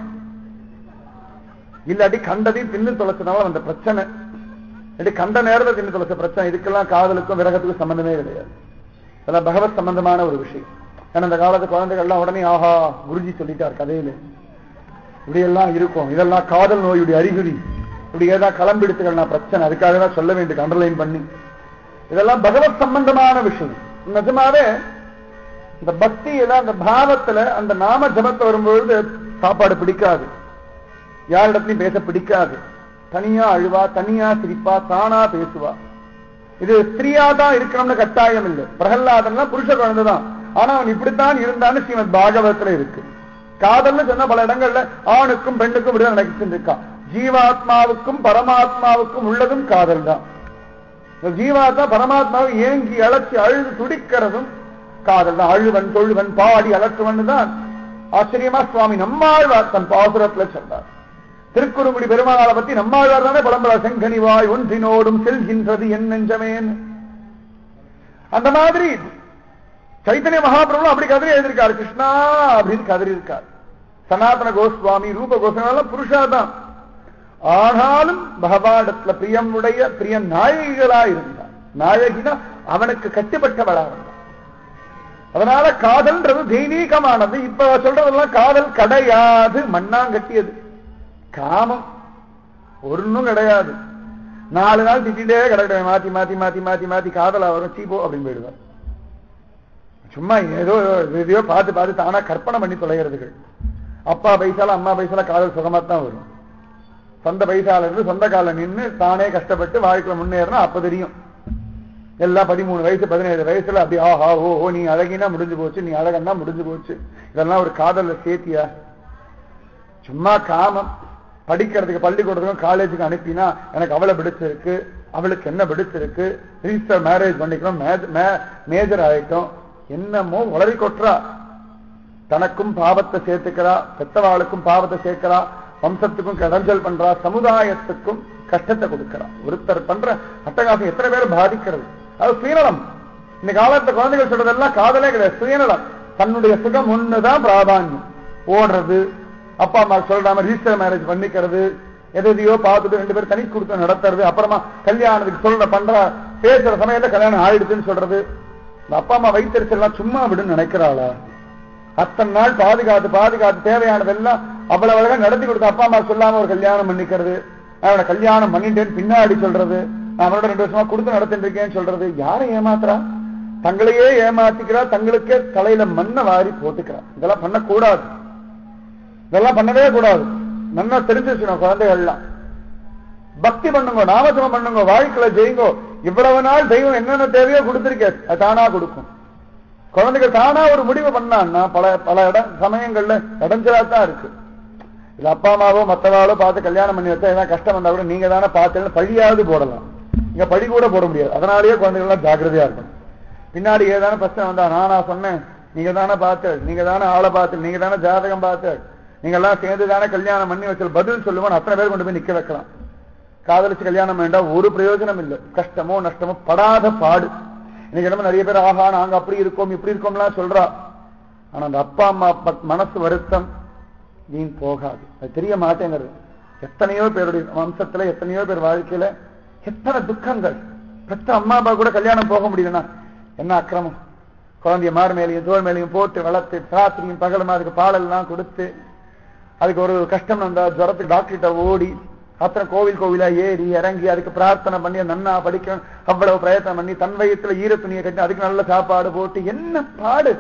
இல்லாட்டி கண்டதையும் தின்னு தொலைச்சதுனால அந்த பிரச்சனை இல்லாட்டி கண்ட நேரத்தை தின்னு தொலைச்ச பிரச்சனை இதுக்கெல்லாம் காதலுக்கும் விரகத்துக்கும் சம்பந்தமே கிடையாது அதெல்லாம் பகவத் சம்பந்தமான ஒரு விஷயம் ஏன்னா இந்த காலத்து குழந்தைகள்லாம் உடனே ஆஹா குருஜி சொல்லிட்டார் கதையில இப்படி எல்லாம் இருக்கும் இதெல்லாம் காதல் நோயுடைய அறிகுறி இப்படி ஏதாவது கிளம்பிடுத்துகள்னா பிரச்சனை அதுக்காக தான் சொல்ல வேண்டியது அண்டர்லைன் பண்ணி இதெல்லாம் பகவத் சம்பந்தமான விஷயம் நிஜமாவே இந்த பக்தியில அந்த பாவத்துல அந்த நாம ஜபத்தை வரும்பொழுது சாப்பாடு பிடிக்காது யாரிடத்திலையும் பேச பிடிக்காது தனியா அழுவா தனியா சிரிப்பா தானா பேசுவா இது ஸ்திரியா தான் இருக்கணும்னு கட்டாயம் இல்லை பிரகல்லாதன்லாம் புருஷ குழந்தைதான் ஆனா அவன் இப்படித்தான் இருந்தான்னு ஸ்ரீமத் பாகவத்துல இருக்கு காதல்னு சொன்ன பல இடங்கள்ல ஆணுக்கும் பெண்ணுக்கும் விடுதலை நடக்கிட்டு இருக்கான் ஜீவாத்மாவுக்கும் பரமாத்மாவுக்கும் உள்ளதும் காதல் தான் ஜீவாத்மா பரமாத்மாவை ஏங்கி அழைச்சி அழுது துடிக்கிறதும் காதல் தான் அழுவன் தொழுவன் பாடி அலற்றுவன் தான் ஆச்சரியமா சுவாமி நம்மாழ்வார் தன் பாசுரத்துல சொன்னார் திருக்குறுங்குடி பெருமாளை பத்தி நம்மாழ்வார் தானே பழம்புற செங்கனிவாய் ஒன்றினோடும் செல்கின்றது என் நெஞ்சமேன் அந்த மாதிரி சைத்தன்ய மகாபிரபு அப்படி கதறி எழுதியிருக்காரு கிருஷ்ணா அப்படின்னு கதறி இருக்கார் சனாதன கோஸ்வாமி ரூப கோஸ்வாமி புருஷா தான் ஆனாலும் பகவானிடத்துல பிரியமுடைய பிரிய நாயகிகளா இருந்தார் நாயகினா அவனுக்கு கட்டுப்பட்டவளா இருந்தார் அதனால காதல்ன்றது தெய்வீகமானது இப்ப சொல்றதெல்லாம் காதல் கிடையாது மண்ணாங்கட்டியது காமம் ஒன்னும் கிடையாது நாலு நாள் திட்டிட்டே கிடக்கிறேன் மாத்தி மாத்தி மாத்தி மாத்தி மாத்தி காதலா வரும் சீப்போ அப்படின்னு போயிடுவார் சும்மா ஏதோ எதையோ பார்த்து பார்த்து தானா கற்பனை பண்ணி தொலைகிறதுகள் அப்பா பைசால அம்மா பைசால காதல் சுகமா தான் வரும் சொந்த பைசால இருந்து சொந்த கால நின்று தானே கஷ்டப்பட்டு வாழ்க்கையில முன்னேறினா அப்ப தெரியும் எல்லாம் பதிமூணு வயசு பதினேழு வயசுல அப்படி ஆஹா ஓ ஓ நீ அழகினா முடிஞ்சு போச்சு நீ அழகன்னா முடிஞ்சு போச்சு இதெல்லாம் ஒரு காதல்ல சேர்த்தியா சும்மா காமம் படிக்கிறதுக்கு பள்ளிக்கூடத்துக்கும் காலேஜுக்கு அனுப்பினா எனக்கு அவளை பிடிச்சிருக்கு அவளுக்கு என்ன பிடிச்சிருக்கு ரிஜிஸ்டர் மேரேஜ் பண்ணிக்கணும் மேஜர் ஆயிட்டோம் என்னமோ உளறி கொட்டுறா தனக்கும் பாவத்தை சேர்த்துக்கிறா பெத்தவாளுக்கும் பாவத்தை சேர்க்கிறா வம்சத்துக்கும் கடைஞ்சல் பண்றா சமுதாயத்துக்கும் கஷ்டத்தை கொடுக்கிறா ஒருத்தர் பண்ற அட்டகாசம் எத்தனை பேர் பாதிக்கிறது அது சுயநலம் இந்த காலத்து குழந்தைகள் சொல்றதெல்லாம் காதலே கிடையாது சுயநலம் தன்னுடைய சுகம் ஒண்ணுதான் பிராதான்யம் ஓடுறது அப்பா அம்மா சொல்றாம ரிஜிஸ்டர் மேரேஜ் பண்ணிக்கிறது எதையோ பார்த்துட்டு ரெண்டு பேரும் தனி கொடுத்து நடத்துறது அப்புறமா கல்யாணத்துக்கு சொல்ற பண்ற பேசுற சமயத்துல கல்யாணம் ஆயிடுச்சுன்னு சொல்றது இந்த அப்பா அம்மா வைத்தறிச்செல்லாம் சும்மா விடுன்னு நினைக்கிறாளா அத்தனை நாள் பாதுகாத்து பாதுகாத்து தேவையானதெல்லாம் அவ்வளவு அழகா நடத்தி கொடுத்த அப்பா அம்மா சொல்லாம ஒரு கல்யாணம் பண்ணிக்கிறது அவனை கல்யாணம் பண்ணிட்டேன்னு பின்னாடி சொல்றது நான் அவனோட ரெண்டு வருஷமா கொடுத்து நடத்திட்டு இருக்கேன்னு சொல்றது யாரை ஏமாத்துறா தங்களையே ஏமாத்திக்கிறா தங்களுக்கே தலையில மண்ணை வாரி போட்டுக்கிறா இதெல்லாம் பண்ணக்கூடாது இதெல்லாம் பண்ணவே கூடாது நல்லா தெரிஞ்சு வச்சுக்கணும் குழந்தைகள்லாம் பக்தி பண்ணுங்க நாமஜபம் பண்ணுங்க வாழ்க்கையில ஜெயிங்கோ இவ்வளவு நாள் தெய்வம் என்னென்ன தேவையோ கொடுத்திருக்கே அது தானா கொடுக்கும் குழந்தைகள் தானா ஒரு முடிவு பண்ணான்னா பல பல இடம் சமயங்கள்ல இடைஞ்சலா தான் இருக்கு இல்ல அப்பா அம்மாவோ மத்தவாளோ பார்த்து கல்யாணம் பண்ணி வச்சா ஏதாவது கஷ்டம் வந்தா கூட நீங்க தானே பார்த்து பழியாவது போடலாம் இங்க பழி கூட போட முடியாது அதனாலேயே குழந்தைகள் எல்லாம் ஜாக்கிரதையா இருக்கணும் பின்னாடி ஏதான பிரச்சனை வந்தா நானா சொன்னேன் நீங்க தானே பார்த்து நீங்க தானே ஆளை பார்த்து நீங்க தானே ஜாதகம் பார்த்து நீங்க எல்லாம் சேர்ந்து தானே கல்யாணம் பண்ணி வச்சு பதில் சொல்லுவோம் அத்தனை பேர் கொண்டு போய் நிக்க வைக்கலாம் காதலிச்சு கல்யாணம் வேண்டாம் ஒரு பிரயோஜனம் இல்லை கஷ்டமோ நஷ்டமோ படாத பாடு இன்னைக்கு நம்ம நிறைய பேர் ஆஹா நாங்க அப்படி இருக்கோம் இப்படி இருக்கோம்லாம் சொல்றா ஆனா அந்த அப்பா அம்மா ப- மனசு வருத்தம் வீண் போகாது அது தெரிய மாட்டேங்கிறது எத்தனையோ பேருடைய வம்சத்துல எத்தனையோ பேர் வாழ்க்கையில எத்தனை துக்கங்கள் பெத்த அம்மா அப்பா கூட கல்யாணம் போக முடியலனா என்ன அக்கிரமம் குழந்தைய மார் மேலையும் தோல் மேலையும் போட்டு வளர்த்து ராத்திரியும் பகலுமா அதுக்கு பாலெல்லாம் கொடுத்து அதுக்கு ஒரு கஷ்டம் வந்தா ஜுரத்துக்கு டாக்டர்கிட்ட ஓடி அத்தனை கோவில் கோவிலா ஏறி இறங்கி அதுக்கு பிரார்த்தனை பண்ணி அது நன்னா படிக்கணும் அவ்வளவு பிரயத்தனம் பண்ணி தன் வயிற்றுல ஈர துணியை கட்டி அதுக்கு நல்ல சாப்பாடு போட்டு என்ன பாடு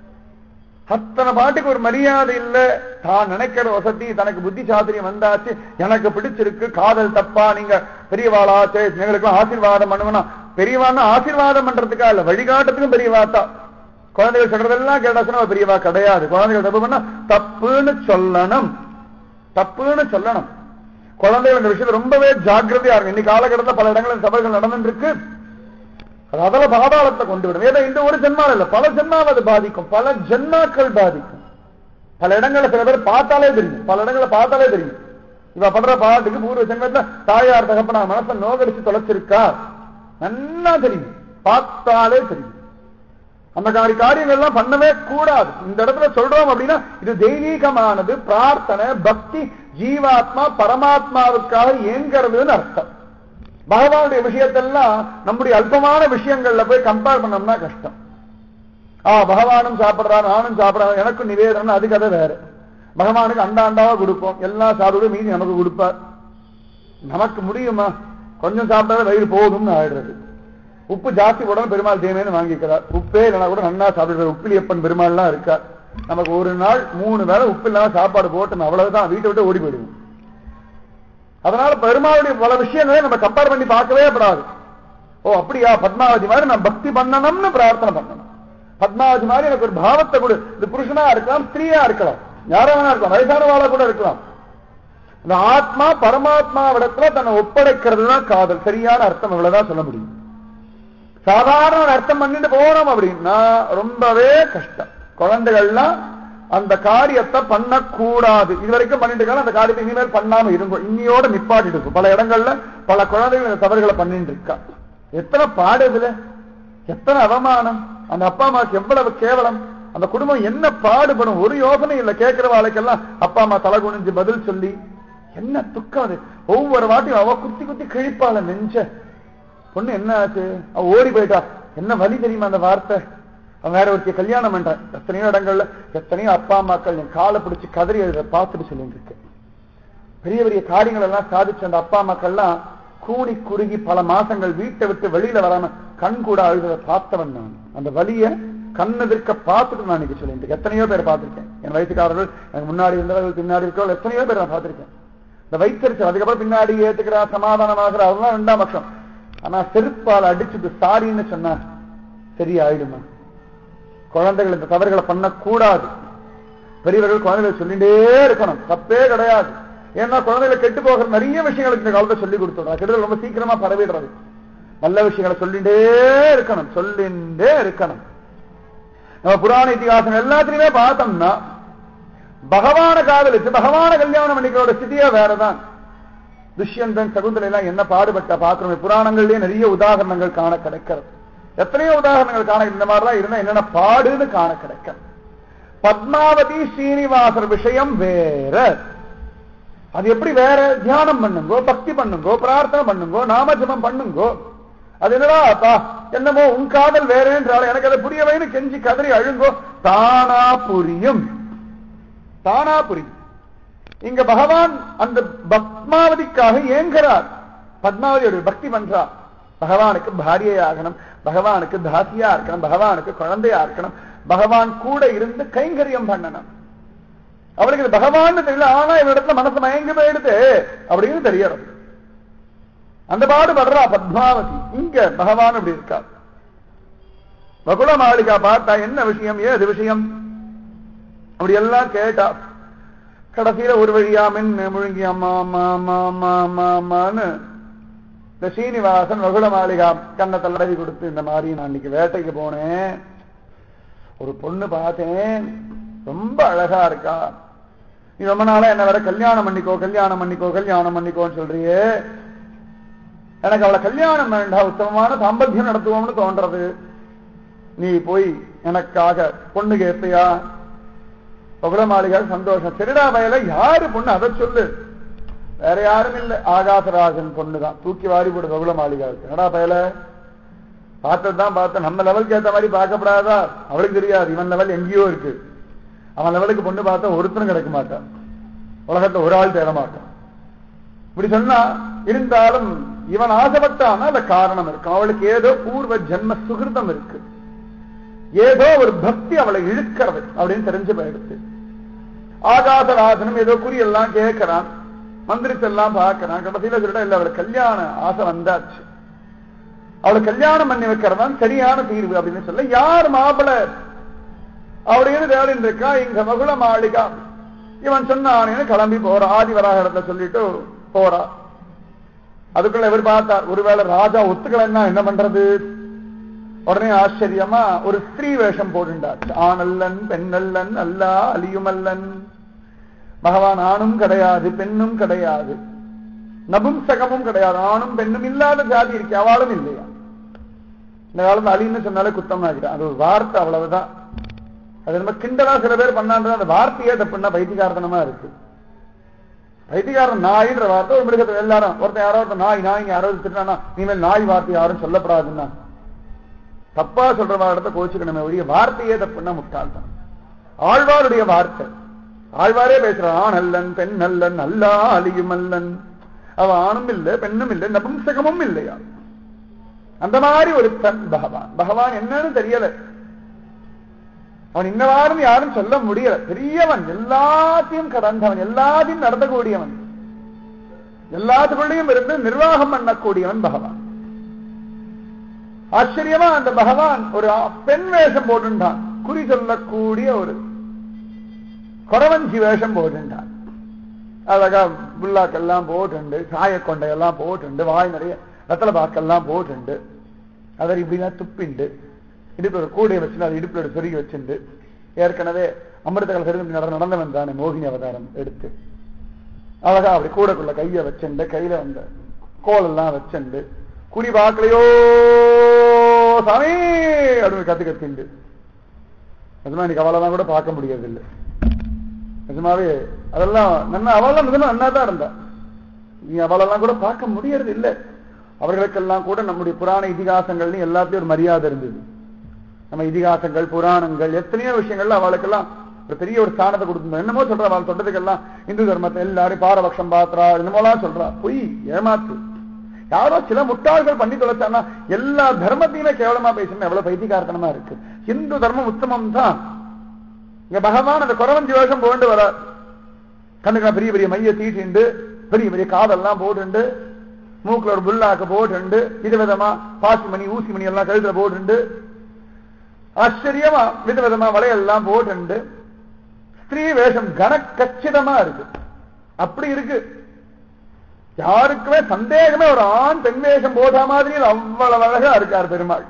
அத்தனை பாட்டுக்கு ஒரு மரியாதை இல்ல தான் நினைக்கிற வசதி தனக்கு புத்தி சாத்திரியம் வந்தாச்சு எனக்கு பிடிச்சிருக்கு காதல் தப்பா நீங்க பெரியவாளாச்சே எங்களுக்கு ஆசீர்வாதம் பண்ணுவனா பெரியவான்னா ஆசீர்வாதம் பண்றதுக்கா இல்ல வழிகாட்டுறதுக்கும் பெரியவாத்தா குழந்தைகள் சொல்றதெல்லாம் கேட்டாச்சுன்னா அவ பெரியவா கிடையாது குழந்தைகள் தப்பு பண்ணா தப்புன்னு சொல்லணும் தப்புன்னு சொல்லணும் குழந்தைகள் இந்த விஷயத்துல ரொம்பவே ஜாக்கிரதையா இருக்கும் இன்னைக்கு காலகட்டத்தில் பல இடங்களில் சபைகள் நடந்துட்டு இருக்கு அது அதல பாதாளத்தை கொண்டு விடும் ஏதோ இந்த ஒரு ஜென்மாவில் இல்ல பல ஜென்மாவை அது பாதிக்கும் பல ஜென்மாக்கள் பாதிக்கும் பல இடங்கள்ல சில பேர் பார்த்தாலே தெரியும் பல இடங்கள்ல பார்த்தாலே தெரியும் இவ பண்ற பாட்டுக்கு பூர்வ ஜென்மத்துல தாயார் தகப்பனா மனசை நோகடிச்சு தொலைச்சிருக்கா நல்லா தெரியும் பார்த்தாலே தெரியும் அந்த மாதிரி காரியங்கள் எல்லாம் பண்ணவே கூடாது இந்த இடத்துல சொல்றோம் அப்படின்னா இது தெய்வீகமானது பிரார்த்தனை பக்தி ஜீவாத்மா பரமாத்மாவுக்காக ஏங்கிறதுன்னு அர்த்தம் பகவானுடைய விஷயத்தெல்லாம் நம்முடைய அல்பமான விஷயங்கள்ல போய் கம்பேர் பண்ணோம்னா கஷ்டம் ஆ பகவானும் சாப்பிடுறான் நானும் சாப்பிடுறேன் எனக்கும் நிவேதனம் அது கதை வேற பகவானுக்கு அண்டா அண்டாவா கொடுப்போம் எல்லாம் சாப்பிடுவோம் மீதி நமக்கு கொடுப்பார் நமக்கு முடியுமா கொஞ்சம் சாப்பிட்டாலே வயிறு போதும்னு ஆயிடுறது உப்பு ஜாஸ்தி போடணும் பெருமாள் தேமேன்னு வாங்கிக்கிறார் உப்பே இல்லைனா கூட நன்னா சாப்பிடுறாரு உப்பிலியப்பன் பெருமாள்லாம் இருக்கா நமக்கு ஒரு நாள் மூணு வேளை உப்பு இல்லாம சாப்பாடு போட்டு அவ்வளவுதான் வீட்டை விட்டு ஓடி போயிடுவோம் அதனால பெருமாளுடைய பல விஷயங்களை நம்ம கம்பேர் பண்ணி பார்க்கவே கூடாது ஓ அப்படியா பத்மாவதி மாதிரி நான் பக்தி பண்ணணும்னு பிரார்த்தனை பண்ணணும் பத்மாவதி மாதிரி எனக்கு ஒரு பாவத்தை கொடு இது புருஷனா இருக்கலாம் ஸ்திரீயா இருக்கலாம் யாரா வேணா இருக்கலாம் வயசானவாளா கூட இருக்கலாம் இந்த ஆத்மா பரமாத்மாவிடத்துல தன்னை ஒப்படைக்கிறது தான் காதல் சரியான அர்த்தம் இவ்வளவுதான் சொல்ல முடியும் சாதாரண ஒரு அர்த்தம் பண்ணிட்டு போனோம் அப்படின்னா ரொம்பவே கஷ்டம் குழந்தைகள்லாம் அந்த காரியத்தை பண்ணக்கூடாது இது வரைக்கும் பண்ணிட்டு இருக்காங்க அந்த காரியத்தை இனிமேல் பண்ணாம இருக்கும் இன்னியோட நிப்பாட்டிட்டு இருக்கும் பல இடங்கள்ல பல குழந்தைகள் இந்த தவறுகளை பண்ணிட்டு இருக்கா எத்தனை பாடு இதுல எத்தனை அவமானம் அந்த அப்பா அம்மாவுக்கு எவ்வளவு கேவலம் அந்த குடும்பம் என்ன பாடுபடும் ஒரு யோசனை இல்ல கேட்கிற வாழ்க்கெல்லாம் அப்பா அம்மா தலை குனிஞ்சு பதில் சொல்லி என்ன துக்கம் அது ஒவ்வொரு வாட்டியும் அவ குத்தி குத்தி கிழிப்பாள நெஞ்ச பொண்ணு என்ன ஆச்சு அவ ஓடி போயிட்டா என்ன வலி தெரியுமா அந்த வார்த்தை அவன் வேற ஒருத்திய கல்யாணம் பண்றான் எத்தனையோ இடங்கள்ல எத்தனையோ அப்பா அம்மாக்கள் என் காலை பிடிச்சு கதறி எழுத பார்த்துட்டு சொல்லிட்டு இருக்கு பெரிய பெரிய காரியங்கள் எல்லாம் சாதிச்ச அந்த அப்பா அம்மாக்கள்லாம் கூடி குறுகி பல மாசங்கள் வீட்டை விட்டு வெளியில வராம கண் கூட அழுத பார்த்தவன் நான் அந்த வலிய கண்ணெதிர்க்க பார்த்துட்டு நான் இன்னைக்கு சொல்லிட்டு இருக்கேன். எத்தனையோ பேர் பார்த்திருக்கேன் என் வயசுக்காரர்கள் எனக்கு முன்னாடி இருந்தவர்கள் பின்னாடி இருக்கவர்கள் எத்தனையோ பேர் நான் பார்த்திருக்கேன் இந்த வைத்தறிச்சல் அதுக்கப்புறம் பின்னாடி ஏத்துக்கிறா சமாதானமாகிற அதெல்லாம் ரெண்டாம் பட்சம் ஆனா செருப்பால் அடிச்சுட்டு சாரின்னு சொன்னா சரியாயிடுமா குழந்தைகள் இந்த தவறுகளை பண்ணக்கூடாது பெரியவர்கள் குழந்தைகள் சொல்லிட்டே இருக்கணும் தப்பே கிடையாது ஏன்னா குழந்தைகளை கெட்டு போகிற நிறைய விஷயங்களுக்கு இந்த காலத்தை சொல்லி கொடுத்துடுறோம் கெடுதல் ரொம்ப சீக்கிரமா பரவிடுறது நல்ல விஷயங்களை சொல்லிட்டே இருக்கணும் சொல்லிண்டே இருக்கணும் நம்ம புராண இதிகாசம் எல்லாத்திலுமே பார்த்தோம்னா பகவான காதலிச்சு பகவான கல்யாணம் பண்ணிக்கிறோட ஸ்திதியே வேறதான் துஷ்யந்தன் சகுந்தலை எல்லாம் என்ன பாடுபட்ட பாக்குறோம் புராணங்கள்லயே நிறைய உதாரணங்கள் காண கிடைக்கிறது எத்தனையோ உதாரணங்கள் காண இந்த மாதிரிலாம் இருந்தா என்னென்ன பாடுன்னு காண கிடைக்கும் பத்மாவதி ஸ்ரீனிவாசர் விஷயம் வேற அது எப்படி வேற தியானம் பண்ணுங்கோ பக்தி பண்ணுங்கோ பிரார்த்தனை பண்ணுங்கோ நாமஜபம் பண்ணுங்கோ அது என்னடா அப்பா என்னமோ உன் காதல் வேறேன்றால எனக்கு அதை புரியவைன்னு கெஞ்சி கதறி அழுங்கோ தானா புரியும் தானா புரியும் இங்க பகவான் அந்த பத்மாவதிக்காக ஏங்குறார் பத்மாவதியோட பக்தி பண்றார் பகவானுக்கு பாரியையாகணும் பகவானுக்கு தாசியா இருக்கணும் பகவானுக்கு குழந்தையா இருக்கணும் பகவான் கூட இருந்து கைங்கரியம் பண்ணணும் அவளுக்கு இது பகவான் தெரியல ஆனா இவரிடத்துல மனசு மயங்கி போயிடுது அப்படின்னு தெரியறது அந்த பாடுபடுறா பத்மாவதி இங்க பகவான் அப்படி இருக்கா வகுல மாளிகா பார்த்தா என்ன விஷயம் ஏது விஷயம் அப்படி எல்லாம் கேட்டா கடைசியில ஒரு வழியா மின் முழுங்கி அம்மா அம்மா அம்மா அம்மா அம்மா அம்மான்னு இந்த சீனிவாசன் வகுல மாளிகா கண்ணத்தை தடவி கொடுத்து இந்த மாதிரி நான் இன்னைக்கு வேட்டைக்கு போனேன் ஒரு பொண்ணு பார்த்தேன் ரொம்ப அழகா இருக்கா நீ ரொம்ப நாளா என்ன வேற கல்யாணம் பண்ணிக்கோ கல்யாணம் பண்ணிக்கோ கல்யாணம் பண்ணிக்கோன்னு சொல்றியே எனக்கு அவளை கல்யாணம் வேண்டாம் உத்தமமான தாம்பத்தியம் நடத்துவோம்னு தோன்றது நீ போய் எனக்காக பொண்ணு கேட்பியா பகுல மாளிகை சந்தோஷம் திருடா வயல யாரு பொண்ணு அதை சொல்லு வேற யாரும் இல்ல ஆகாசராஜன் பொண்ணு தான் தூக்கி வாரி போடு பகுல மாளிகை என்னடா பயல பார்த்ததுதான் பார்த்தேன் நம்ம லெவலுக்கு ஏத்த மாதிரி பார்க்கப்படாதா அவளுக்கு தெரியாது இவன் லெவல் எங்கேயோ இருக்கு அவன் லெவலுக்கு பொண்ணு பார்த்தா ஒருத்தரும் கிடைக்க மாட்டான் உலகத்துல ஒரு ஆள் தேட மாட்டான் இப்படி சொன்னா இருந்தாலும் இவன் ஆசைப்பட்டானா அந்த காரணம் இருக்கு அவளுக்கு ஏதோ பூர்வ ஜென்ம சுகிருதம் இருக்கு ஏதோ ஒரு பக்தி அவளை இழுக்கிறது அப்படின்னு தெரிஞ்சு போயிடுச்சு ஆகாசராசனும் ஏதோ குறியெல்லாம் கேட்கிறான் மந்திரிச்செல்லாம் பார்க்கிறான் கடைசியில சொல்லிட்டா இல்ல அவளுக்கு கல்யாண ஆசை வந்தாச்சு அவளை கல்யாணம் பண்ணி வைக்கிறதான் சரியான தீர்வு அப்படின்னு சொல்ல யார் மாப்பிள அப்படின்னு தேடின்னு இருக்கா இங்க மகுள மாளிகா இவன் சொன்னானேன்னு கிளம்பி போறா ஆதிவராகரத்தை சொல்லிட்டு போறா அதுக்குள்ள இவர் பார்த்தார் ஒருவேளை ராஜா ஒத்துக்கலைன்னா என்ன பண்றது உடனே ஆச்சரியமா ஒரு ஸ்திரீ வேஷம் போட்டுண்டார் ஆணல்லன் பெண்ணல்லன் அல்லா அலியுமல்லன் பகவான் ஆணும் கிடையாது பெண்ணும் கிடையாது நபும்சகமும் கிடையாது ஆணும் பெண்ணும் இல்லாத ஜாதி இருக்கு அவளும் இல்லையா இந்த காலத்துல அலின்னு சொன்னாலே குத்தம் ஆகிடும் அது ஒரு வார்த்தை அவ்வளவுதான் அது நம்ம கிண்டலா சில பேர் பண்ணான்றது அந்த வார்த்தையே தப்புன்னா பைத்தியகாரத்தனமா இருக்கு பைத்தியகாரன் நாயின்ற வார்த்தை ஒரு மிருகத்தை எல்லாரும் ஒருத்தன் யாராவது நாய் நாய் யாராவது திட்டானா இனிமேல் நாய் வார்த்தை யாரும் சொல்லப்படாதுன்னா தப்பா சொல்ற வார்த்தை கோச்சுக்கணுமே ஒழிய வார்த்தையே தப்புன்னா முட்டாள்தான் ஆழ்வாருடைய வார்த்தை ஆழ்வாரே பேசுறான் ஆண் அல்லன் பெண் அல்லன் அல்லா அலியும் அல்லன் அவ ஆணும் இல்லை பெண்ணும் இல்லை நபும்சகமும் இல்லையா அந்த மாதிரி ஒரு தன் பகவான் பகவான் என்னன்னு தெரியல அவன் இன்னவாறும் யாரும் சொல்ல முடியல பெரியவன் எல்லாத்தையும் கடந்தவன் எல்லாத்தையும் நடத்தக்கூடியவன் எல்லாத்துக்குள்ளேயும் இருந்து நிர்வாகம் பண்ணக்கூடியவன் பகவான் ஆச்சரியமா அந்த பகவான் ஒரு பெண் வேஷம் போட்டுட்டான் குறி சொல்லக்கூடிய ஒரு குறவஞ்சி வேஷம் போட்டுட்டான் அழகா புல்லாக்கெல்லாம் போட்டுண்டு சாயக்கொண்டையெல்லாம் போட்டுண்டு வாய் நிறைய ரத்தல பாக்கெல்லாம் போட்டுண்டு அவர் இப்படின்னா துப்பிண்டு இடுப்புல ஒரு கூடையை வச்சுட்டு அது இடுப்புல ஒரு சொருகி வச்சுண்டு ஏற்கனவே அமிர்தகல செருகு நட நடந்தவன் தானே மோகினி அவதாரம் எடுத்து அழகா அப்படி கூடைக்குள்ள கைய வச்சுண்டு கையில வந்த கோலெல்லாம் வச்சுண்டு குறி பார்க்கலையோ சாமி அப்படின்னு கத்து கத்திண்டு நிஜமா இன்னைக்கு அவளெல்லாம் கூட பார்க்க முடியறதில்லை நிஜமாவே அதெல்லாம் நன்னா அவளெல்லாம் நிஜமா நன்னா தான் இருந்தா நீ அவளெல்லாம் கூட பார்க்க முடியறது இல்லை அவர்களுக்கெல்லாம் கூட நம்முடைய புராண இதிகாசங்கள்னு எல்லாத்தையும் ஒரு மரியாதை இருந்தது நம்ம இதிகாசங்கள் புராணங்கள் எத்தனையோ விஷயங்கள்ல அவளுக்கெல்லாம் ஒரு பெரிய ஒரு ஸ்தானத்தை கொடுத்து என்னமோ சொல்றா அவள் தொட்டதுக்கெல்லாம் இந்து தர்மத்தை எல்லாரும் பாரபட்சம் பாத்திரா என்னமோலாம் சொல்றா பொய் ஏமாத்து யாரோ சில முட்டாள்கள் பண்ணி தொலைச்சானா எல்லா தர்மத்தையுமே கேவலமா பேசணும் எவ்வளவு பைத்தியகார்த்தனமா இருக்கு இந்து தர்மம் உத்தமம் தான் இங்க பகவான் அந்த குறவஞ்சி வேஷம் போண்டு வர கண்ணுக்கு பெரிய பெரிய மைய தீட்டிண்டு பெரிய பெரிய காதெல்லாம் போட்டுண்டு மூக்குல ஒரு புல்லாக்க போட்டுண்டு விதவிதமா பாசி மணி ஊசி மணி எல்லாம் கழுத்துல போட்டுண்டு ஆச்சரியமா விதவிதமா வளையெல்லாம் போட்டுண்டு ஸ்திரீ வேஷம் கன கச்சிதமா இருக்கு அப்படி இருக்கு யாருக்குமே சந்தேகமே ஒரு ஆண் பெண் வேஷம் போட்ட மாதிரி அவ்வளவு அழகா இருக்கார் பெருமாள்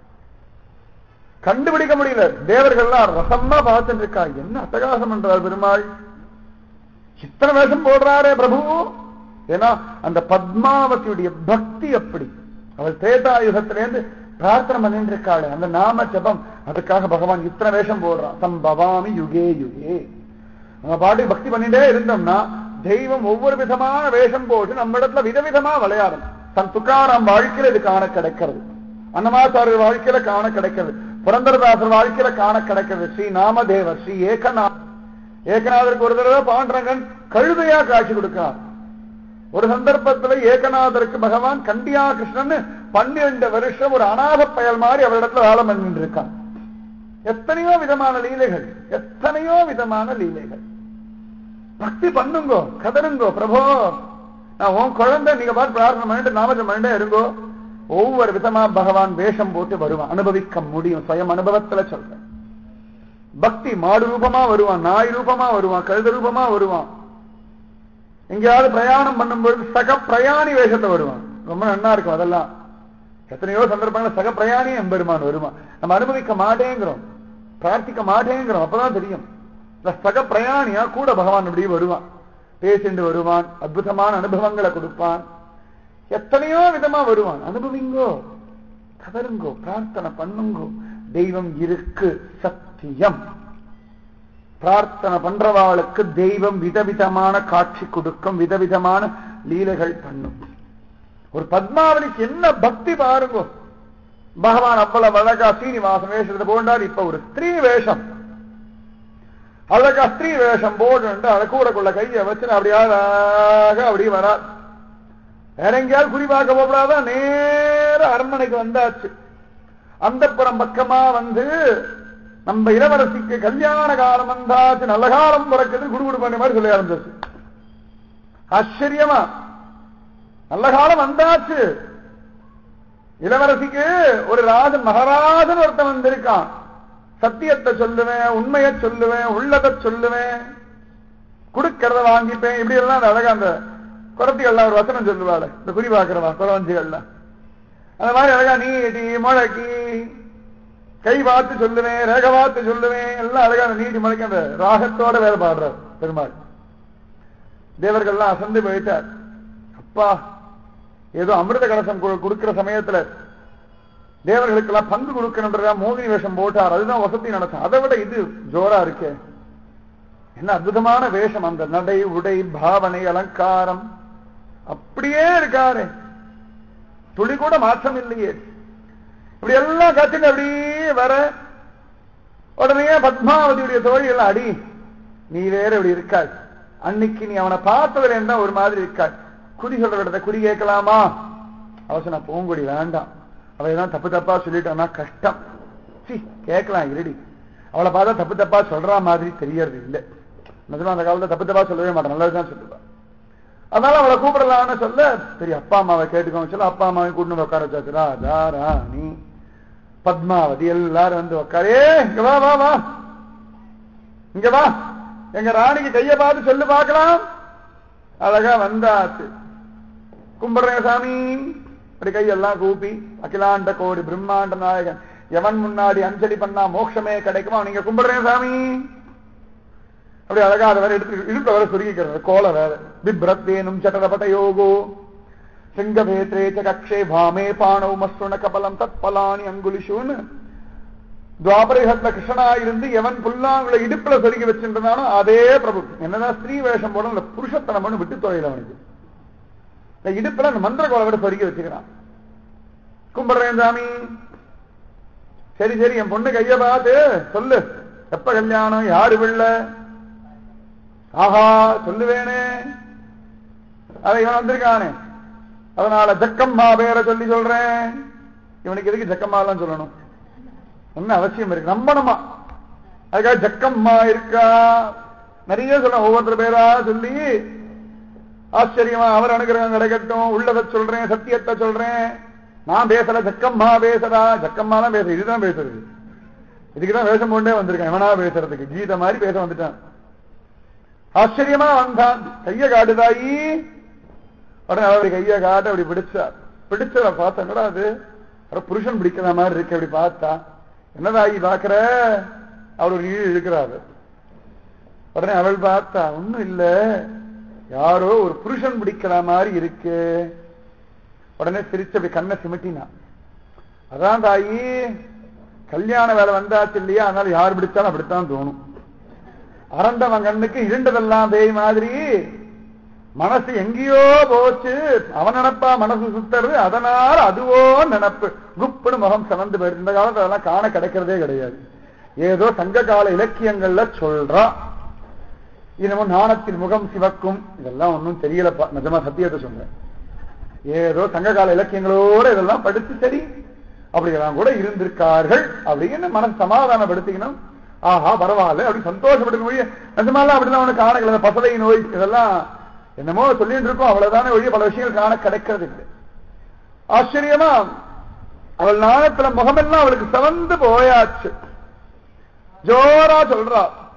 கண்டுபிடிக்க முடியல தேவர்கள்லாம் ரசமா பார்த்துட்டு இருக்கா என்ன அட்டகாசம் பண்றார் பெருமாள் இத்தனை வேஷம் போடுறாரே பிரபு ஏன்னா அந்த பத்மாவதியுடைய பக்தி அப்படி அவள் திரேதாயுகத்திலேருந்து பிரார்த்தனை பண்ணிட்டு இருக்காள் அந்த நாம ஜபம் அதுக்காக பகவான் இத்தனை வேஷம் போடுறான் சம்பவாமி யுகே யுகே நம்ம பாட்டு பக்தி பண்ணிட்டே இருந்தோம்னா தெய்வம் ஒவ்வொரு விதமான வேஷம் போட்டு நம்ம இடத்துல விதவிதமா விளையாடும் தன் துக்காராம் வாழ்க்கையில இது காண கிடைக்கிறது அன்னமாச்சாரியர் வாழ்க்கையில காண கிடைக்கிறது புரந்தரதாசர் வாழ்க்கையில காண கிடைக்கிறது ஸ்ரீ நாமதேவர் ஸ்ரீ ஏகநாத் ஏகநாதருக்கு ஒரு தடவை பாண்டரங்கன் கழுதையா காட்சி கொடுக்கிறார் ஒரு சந்தர்ப்பத்துல ஏகநாதருக்கு பகவான் கண்டியா கிருஷ்ணன் பன்னிரண்டு வருஷம் ஒரு அநாத பயல் மாதிரி அவரிடத்துல வேலை பண்ணிட்டு இருக்கான் எத்தனையோ விதமான லீலைகள் எத்தனையோ விதமான லீலைகள் பக்தி பண்ணுங்கோ கதருங்கோ பிரபோ நான் உன் குழந்தை நீங்க பார்த்து பிரார்த்தனை பண்ணிட்டு நாமஜம் பண்ணிட்டே இருங்கோ ஒவ்வொரு விதமா பகவான் வேஷம் போட்டு வருவான் அனுபவிக்க முடியும் சுயம் அனுபவத்துல சொல்றேன் பக்தி மாடு ரூபமா வருவான் நாய் ரூபமா வருவான் கழுத ரூபமா வருவான் எங்கேயாவது பிரயாணம் பண்ணும்பொழுது சக பிரயாணி வேஷத்தை வருவான் ரொம்ப நன்னா இருக்கும் அதெல்லாம் எத்தனையோ சந்தர்ப்பங்கள் சக பிரயாணியே எம்பெருமான் வருவான் நம்ம அனுபவிக்க மாட்டேங்கிறோம் பிரார்த்திக்க மாட்டேங்கிறோம் அப்பதான் தெரியும் இந்த சக பிரயாணியா கூட பகவான் இப்படி வருவான் பேசிண்டு வருவான் அற்புதமான அனுபவங்களை கொடுப்பான் எத்தனையோ விதமா வருவான் அனுபவிங்கோ கதருங்கோ பிரார்த்தனை பண்ணுங்கோ தெய்வம் இருக்கு சத்தியம் பிரார்த்தனை பண்றவாளுக்கு தெய்வம் விதவிதமான காட்சி கொடுக்கும் விதவிதமான லீலைகள் பண்ணும் ஒரு பத்மாவதிக்கு என்ன பக்தி பாருங்க பகவான் அவ்வளவு அழகா சீனிவாசன் வேஷத்தை போண்டார் இப்ப ஒரு ஸ்திரீ வேஷம் அழகா ஸ்திரீ வேஷம் போட்டு அதை கூடக்குள்ள கையை வச்சு அப்படியே அழகாக அப்படியே வரார் வேற எங்கேயாவது குறி பார்க்க போகக்கூடாதா நேர அரண்மனைக்கு வந்தாச்சு அந்த புறம் பக்கமா வந்து நம்ம இளவரசிக்கு கல்யாண காலம் வந்தாச்சு நல்ல காலம் பிறக்குது குடுகுடு பண்ண மாதிரி சொல்லி ஆரம்பிச்சு ஆச்சரியமா நல்ல காலம் வந்தாச்சு இளவரசிக்கு ஒரு ராஜன் மகாராஜன் ஒருத்தன் வந்திருக்கான் சத்தியத்தை சொல்லுவேன் உண்மையை சொல்லுவேன் உள்ளதை சொல்லுவேன் கொடுக்கறத வாங்கிப்பேன் இப்படி எல்லாம் அந்த அழகா அந்த குரத்திகள்லாம் ஒரு வசனம் சொல்லுவாள் இந்த குறி பார்க்கிறவா குறவஞ்சிகள்லாம் அந்த மாதிரி அழகா நீட்டி முழக்கி கை பார்த்து சொல்லுவேன் ரேக பார்த்து சொல்லுவேன் எல்லாம் அழகா அந்த நீட்டி முழக்கி அந்த ராகத்தோட வேலை பாடுறார் பெருமாள் தேவர்கள்லாம் அசந்து போயிட்டார் அப்பா ஏதோ அமிர்த கலசம் கொடு- கொடுக்கிற சமயத்துல தேவர்களுக்கெல்லாம் பங்கு கொடுக்கணுன்றதா மோகினி வேஷம் போட்டார் அதுதான் வசதி நடக்கும் அதை விட இது ஜோரா இருக்கே என்ன அற்புதமான வேஷம் அந்த நடை உடை பாவனை அலங்காரம் அப்படியே இருக்காரு துளி கூட மாற்றம் இல்லையே இப்படி எல்லாம் கத்துட்டு அப்படியே வர உடனே பத்மாவதியுடைய தோழி எல்லாம் அடி நீ வேற இப்படி இருக்காய் அன்னைக்கு நீ அவனை பார்த்ததுல இருந்தா ஒரு மாதிரி இருக்காய் குறி சொல்ற இடத்த குறி கேட்கலாமா அவசர பூங்கொடி வேண்டாம் அவ ஏதாவது தப்பு தப்பா சொல்லிட்டான்னா கஷ்டம் சி கேட்கலாம் இருடி அவளை பார்த்தா தப்பு தப்பா சொல்ற மாதிரி தெரியறது இல்லை நிஜமா அந்த காலத்துல தப்பு தப்பா சொல்லவே மாட்டேன் நல்லதுதான் சொல்லுவா அதனால அவளை கூப்பிடலாம்னு சொல்ல சரி அப்பா அம்மாவை கேட்டுக்கோங்க சொல்ல அப்பா அம்மாவையும் கூட்டு உட்கார வச்சாச்சு ராஜா ராணி பத்மாவதி எல்லாரும் வந்து உட்காரே இங்க வா வா வா இங்க வா எங்க ராணிக்கு கைய பார்த்து சொல்லு பார்க்கலாம் அழகா வந்தாச்சு கும்பிடுறேன் சாமி அப்படி கையெல்லாம் கூப்பி அகிலாண்ட கோடி பிரம்மாண்ட நாயகன் எவன் முன்னாடி அஞ்சலி பண்ணா மோட்சமே கிடைக்குமா நீங்க கும்பிடுறேன் சாமி அப்படி அழகா அதை வேற எடுத்து இடுப்புல வேற சுருகிக்கிறது கோல வேற பிப்ரத்வேனும் சட்டரபட்ட யோகோ சிங்கபேத்ரே ச கக்ஷே பாமே பாணவ் மஸ்ருண கபலம் தத் பலானி அங்குலிஷுன்னு துவாபரகத்துல கிருஷ்ணனா இருந்து எவன் புல்லாங்குள்ள இடுப்புல சொருகி வச்சிருந்தானோ அதே பிரபு என்னதான் ஸ்திரீ வேஷம் போட அந்த புருஷத்தனம் விட்டு தொழில் அவனுக்கு இந்த இடுப்புல அந்த மந்திர கோலை விட சொருகி வச்சுக்கிறான் கும்பிடுறேன் சாமி சரி சரி என் பொண்ணு கைய பார்த்து சொல்லு எப்ப கல்யாணம் யாரு பிள்ளை ஆஹா சொல்லுவேனே அதை இவன் வந்திருக்கானே அதனால ஜக்கம்மா பேரை சொல்லி சொல்றேன் இவனுக்கு எதுக்கு ஜக்கம்மா எல்லாம் சொல்லணும் என்ன அவசியம் இருக்கு நம்பணுமா அதுக்காக ஜக்கம்மா இருக்கா நிறைய சொல்ல ஒவ்வொருத்தர் பேரா சொல்லி ஆச்சரியமா அவர் அனுகிரகம் கிடைக்கட்டும் உள்ளதை சொல்றேன் சத்தியத்தை சொல்றேன் நான் பேசல ஜக்கம்மா பேசுறா ஜக்கம்மா தான் பேச இதுதான் பேசுறது இதுக்குதான் வேஷம் கொண்டே வந்திருக்கேன் இவனா பேசுறதுக்கு கீத மாதிரி பேச வந்துட்டான் ஆச்சரியமா வந்தான் கைய காட்டுதாயி உடனே அவர் கைய காட்ட அப்படி பிடிச்சார் பிடிச்சத பார்த்தா அது ஒரு புருஷன் பிடிக்கிற மாதிரி இருக்கு அப்படி பார்த்தா என்னதாயி பாக்குற அவர் ஒரு ஈழ் இருக்கிறாரு உடனே அவள் பார்த்தா ஒண்ணும் இல்ல யாரோ ஒரு புருஷன் பிடிக்கிற மாதிரி இருக்கு உடனே சிரிச்சு அப்படி கண்ணை சிமிட்டினா அதான் தாயி கல்யாண வேலை வந்தாச்சு இல்லையா அதனால யார் பிடிச்சாலும் அப்படித்தான் தோணும் அரண்டவன் கண்ணுக்கு இருண்டதெல்லாம் பேய் மாதிரி மனசு எங்கேயோ போச்சு அவன் நினப்பா மனசு சுத்துறது அதனால அதுவோ நினப்பு குப்புன்னு முகம் சிவந்து போயிருக்கு இந்த காலத்துல அதெல்லாம் காண கிடைக்கிறதே கிடையாது ஏதோ சங்க கால இலக்கியங்கள்ல சொல்றா இன்னமும் நாணத்தில் முகம் சிவக்கும் இதெல்லாம் ஒன்றும் தெரியலப்பா நிஜமா சத்தியத்தை சொன்னேன் ஏதோ சங்க கால இலக்கியங்களோட இதெல்லாம் படிச்சு சரி அப்படியெல்லாம் கூட இருந்திருக்கார்கள் அப்படின்னு மனசு சமாதானப்படுத்திக்கணும் ஆஹா பரவாயில்ல அப்படி சந்தோஷப்பட்டு ஒழிய நிஜமாலாம் அப்படிலாம் அவனுக்கு காணக்கல பசலை நோய் இதெல்லாம் என்னமோ சொல்லிட்டு இருக்கோம் அவ்வளவுதானே ஒழிய பல விஷயங்கள் காண கிடைக்கிறது இல்லை ஆச்சரியமா அவள் நாணத்துல முகமெல்லாம் அவளுக்கு சிவந்து போயாச்சு ஜோரா சொல்றா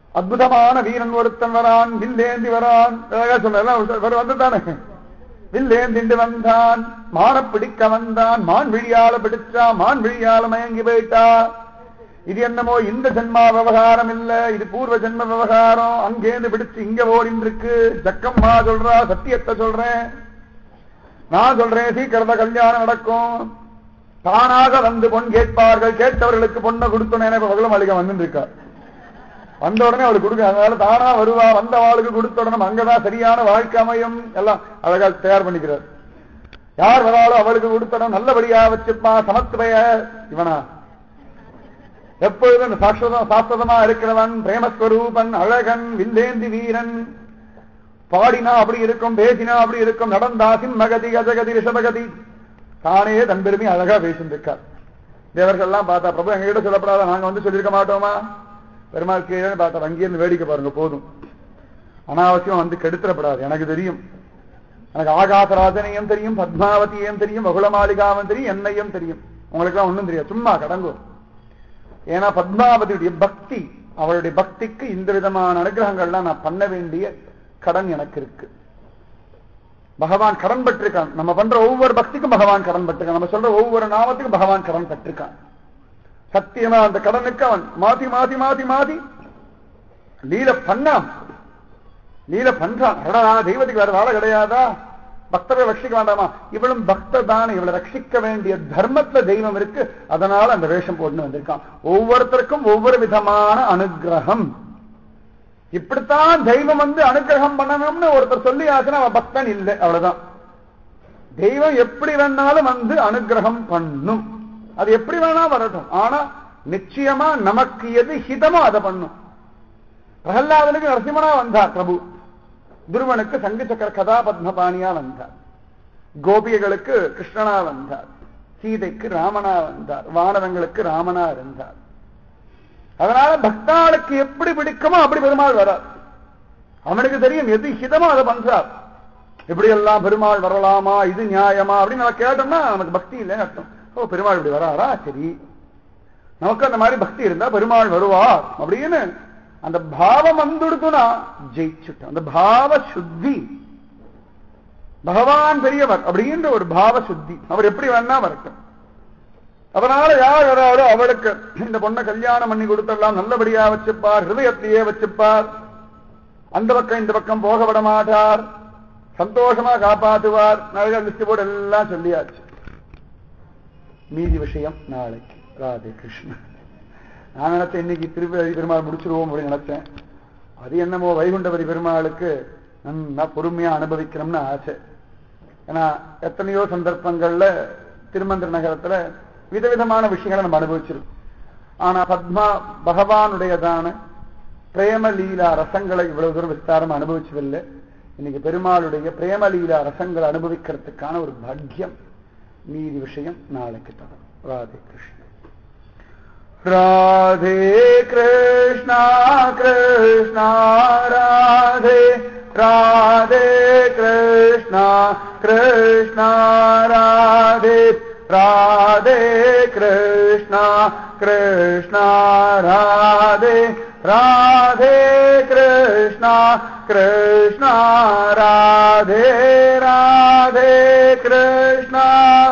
அற்புதமான வீரன் ஒருத்தன் வரான் வில்லேந்தி வரான் அழகா சொன்ன வந்துட்டானே வில்லேந்திண்டு வந்தான் மான பிடிக்க வந்தான் மான் விழியால பிடிச்சா மான் விழியால மயங்கி போயிட்டா இது என்னமோ இந்த ஜென்மா விவகாரம் இல்ல இது பூர்வ ஜென்ம விவகாரம் அங்கேருந்து பிடிச்சு இங்க ஓடின்னு இருக்கு ஜக்கம்மா சொல்றா சத்தியத்தை சொல்றேன் நான் சொல்றேன் சீக்கிரத கல்யாணம் நடக்கும் தானாக வந்து பொன் கேட்பார்கள் கேட்டவர்களுக்கு பொண்ணை கொடுத்தோன்னு இப்ப மகளும் அழிக வந்து இருக்கா வந்த உடனே அவளுக்கு கொடுக்க அதனால தானா வருவா வந்த அவளுக்கு கொடுத்த உடனே அங்கதான் சரியான வாழ்க்கை அமையும் எல்லாம் அழகா தயார் பண்ணிக்கிறார் யார் வராலும் அவளுக்கு கொடுத்தடம் நல்லபடியா வச்சுப்பா சமத்துவைய இவனா எப்பொழுதும் சாஸ்வதம் சாஸ்வதமா இருக்கிறவன் பிரேமஸ்வரூபன் அழகன் வில்லேந்தி வீரன் பாடினா அப்படி இருக்கும் பேசினா அப்படி இருக்கும் நடந்தா சிம்மகதி கஜகதி ரிஷபகதி தானே தன் பெருமை அழகா பேசியிருக்கார் தேவர்கள்லாம் பார்த்தா பிரபு எங்ககிட்ட சொல்லப்படாத நாங்க வந்து சொல்லியிருக்க மாட்டோமா பெருமாள் கீழே பார்த்தா அங்கேயிருந்து வேடிக்கை பாருங்க போதும் அனாவசியம் வந்து கெடுத்துடப்படாது எனக்கு தெரியும் எனக்கு ஆகாசராஜனையும் தெரியும் பத்மாவதியும் தெரியும் மகுளமாளிகாவும் தெரியும் என்னையும் தெரியும் உங்களுக்குலாம் ஒண்ணும் தெரியாது சும்மா கடங்கும் ஏன்னா பத்மாவதியுடைய பக்தி அவளுடைய பக்திக்கு இந்த விதமான அனுகிரகங்கள்லாம் நான் பண்ண வேண்டிய கடன் எனக்கு இருக்கு பகவான் கடன் பட்டிருக்கான் நம்ம பண்ற ஒவ்வொரு பக்திக்கும் பகவான் கடன் பட்டிருக்கான் நம்ம சொல்ற ஒவ்வொரு நாமத்துக்கும் பகவான் கடன் பட்டிருக்கான் சத்தியமா அந்த கடனுக்கு அவன் மாத்தி மாத்தி மாத்தி மாத்தி லீல பண்ணான் லீல பண்றான் அடடா தெய்வத்துக்கு வேற வேலை கிடையாதா பக்தரை ரட்சிக்க வேண்டாமா இவளும் பக்த தானே இவளை ரட்சிக்க வேண்டிய தர்மத்துல தெய்வம் இருக்கு அதனால அந்த வேஷம் போட்டு வந்திருக்கான் ஒவ்வொருத்தருக்கும் ஒவ்வொரு விதமான அனுகிரகம் இப்படித்தான் தெய்வம் வந்து அனுகிரகம் பண்ணணும்னு ஒருத்தர் சொல்லி ஆச்சுன்னா அவன் பக்தன் இல்லை அவ்வளவுதான் தெய்வம் எப்படி வேணாலும் வந்து அனுகிரகம் பண்ணும் அது எப்படி வேணா வரட்டும் ஆனா நிச்சயமா நமக்கு எது ஹிதமோ அதை பண்ணும் பிரகல்லாதனுக்கு நரசிம்மனா வந்தார் பிரபு துருவனுக்கு சங்கு சக்கர கதாபத்மபாணியா வந்தார் கோபியர்களுக்கு கிருஷ்ணனா வந்தார் சீதைக்கு ராமனா வந்தார் வானவங்களுக்கு ராமனா இருந்தார் அதனால பக்தாளுக்கு எப்படி பிடிக்குமோ அப்படி பெருமாள் வரார் அவனுக்கு தெரியும் எது ஹிதமோ அதை பண்றார் இப்படி எல்லாம் பெருமாள் வரலாமா இது நியாயமா அப்படின்னு நம்ம கேட்டோம்னா நமக்கு பக்தி இல்லைன்னு அர்த்தம் ஓ பெருமாள் இப்படி வராரா சரி நமக்கு அந்த மாதிரி பக்தி இருந்தா பெருமாள் வருவார் அப்படின்னு அந்த பாவம் வந்துடுத்துனா ஜெயிச்சுட்டோம் அந்த பாவ சுத்தி பகவான் பெரியவர் அப்படின்ற ஒரு பாவ சுத்தி அவர் எப்படி வேணா வரட்டும் அதனால யார் வராளோ அவளுக்கு இந்த பொண்ணை கல்யாணம் பண்ணி கொடுத்தெல்லாம் நல்லபடியா வச்சுப்பார் ஹிருதயத்தையே வச்சுப்பார் அந்த பக்கம் இந்த பக்கம் போக விட மாட்டார் சந்தோஷமா காப்பாற்றுவார் நிறைய லிஸ்ட் போர்டு எல்லாம் சொல்லியாச்சு மீதி விஷயம் நாளைக்கு ராதே கிருஷ்ணன் நான் நினைச்சேன் இன்னைக்கு திருப்பதி பெருமாள் முடிச்சிருவோம் அப்படின்னு நினைச்சேன் அது என்னமோ வைகுண்டபதி பெருமாளுக்கு நல்லா பொறுமையா அனுபவிக்கணும்னு ஆசை ஏன்னா எத்தனையோ சந்தர்ப்பங்கள்ல திருமந்திர நகரத்துல விதவிதமான விஷயங்களை நம்ம அனுபவிச்சிருக்கோம் ஆனா பத்மா பகவானுடையதான பிரேமலீலா ரசங்களை இவ்வளவு தூரம் விஸ்தாரம் அனுபவிச்சதில்லை இன்னைக்கு பெருமாளுடைய பிரேமலீலா ரசங்களை அனுபவிக்கிறதுக்கான ஒரு பாக்கியம் மீதி விஷயம் நாளைக்கு தரும் ராதே கிருஷ்ண ராதே கிருஷ்ணா கிருஷ்ணா ராதே ராதே கிருஷ்ணா கிருஷ்ணா ராதே ராதே கிருஷ்ணா கிருஷ்ணா ராதே ராதே கிருஷ்ணா கிருஷ்ணா ராதே ராதே கிருஷ்ணா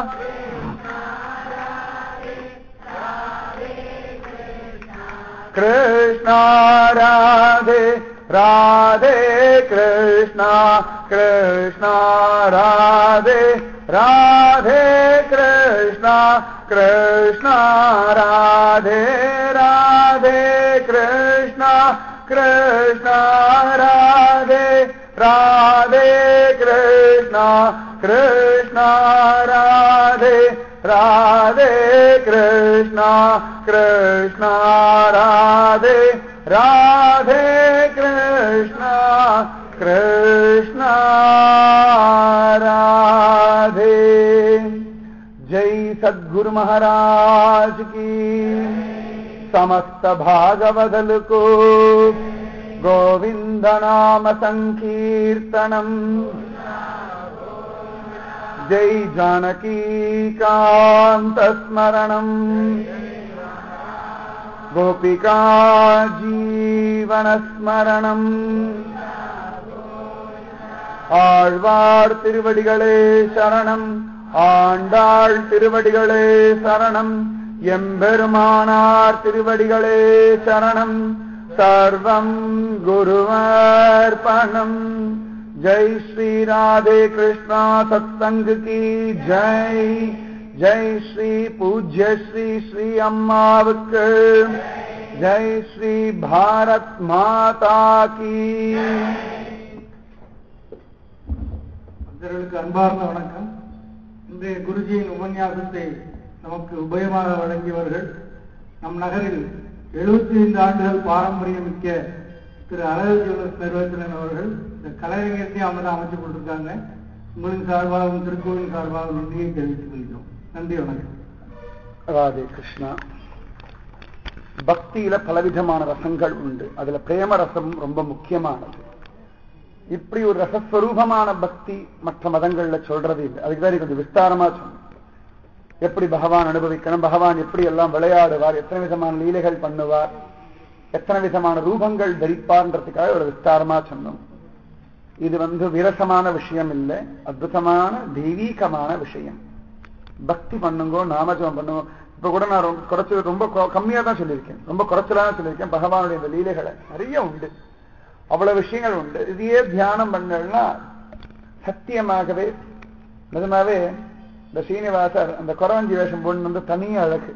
கிருஷ்ணா ராதே ராதே கிருஷ்ணா கிருஷ்ணா ராதே ராதே கிருஷ்ணா கிருஷ்ணா ராதே ராதே கிருஷ்ணா கிருஷ்ணா ராதே ராதே கிருஷ்ணா கிருஷ்ணா ராதே ராதே கிருஷ்ணா கிருஷ்ணா ராதே ராதே கிருஷ்ணா கிருஷ்ணா ராதே जय सद्गुरु महाराज की समस्त भागवदल को गोविंद नाम संकीर्तनम जय जानकी कांत स्मरणम गोपिका जीवनस्मरणम् ஆழ்வார் திருவடிகளே சரணம் ஆண்டாள் திருவடிகளே சரணம் எம்பெருமானார் திருவடிகளே சரணம் சர்வம் குருவர்பணம் ஜெய் ஸ்ரீ ராதே கிருஷ்ணா சத்சங்கு கி ஜெய் ஜெய் ஸ்ரீ பூஜ்ய ஸ்ரீ ஸ்ரீ அம்மாவுக்கு ஜெய் ஸ்ரீ பாரத் மாதா கி பக்தர்களுக்கு அன்பார்ந்த வணக்கம் இன்றைய குருஜியின் உபன்யாசத்தை நமக்கு உபயமாக வழங்கியவர்கள் நம் நகரில் எழுபத்தி ஐந்து ஆண்டுகள் பாரம்பரியம் மிக்க திரு அழகு ஜுவல்லர்ஸ் நிர்வாகத்தினர் அவர்கள் இந்த கலைஞர்த்தையும் அவங்க தான் அமைச்சு கொடுத்துருக்காங்க உங்களின் சார்பாகவும் திருக்கோவிலின் சார்பாகவும் நன்றியை தெரிவித்துக் கொள்கிறோம் நன்றி வணக்கம் ராதே கிருஷ்ணா பக்தியில பலவிதமான ரசங்கள் உண்டு அதுல பிரேம ரசம் ரொம்ப முக்கியமானது இப்படி ஒரு ரசஸ்வரூபமான பக்தி மற்ற மதங்கள்ல சொல்றது இல்லை அதுக்கு தான் கொஞ்சம் விஸ்தாரமா சொன்னேன் எப்படி பகவான் அனுபவிக்கணும் பகவான் எப்படி எல்லாம் விளையாடுவார் எத்தனை விதமான லீலைகள் பண்ணுவார் எத்தனை விதமான ரூபங்கள் தரிப்பார்ன்றதுக்காக ஒரு விஸ்தாரமா சொன்னோம் இது வந்து விரசமான விஷயம் இல்லை அற்புதமான தெய்வீகமான விஷயம் பக்தி பண்ணுங்கோ நாமஜபம் பண்ணுங்க இப்ப கூட நான் ரொம்ப குறைச்சு ரொம்ப கம்மியா தான் சொல்லியிருக்கேன் ரொம்ப குறைச்சலா தான் சொல்லியிருக்கேன் பகவானுடைய இந்த லீலைகளை நிறைய உண்டு அவ்வளவு விஷயங்கள் உண்டு இதையே தியானம் பண்ணா சத்தியமாகவே நிஜமாவே இந்த சீனிவாசர் அந்த குறவஞ்சி வேஷம் போட்டு வந்து தனிய அழகு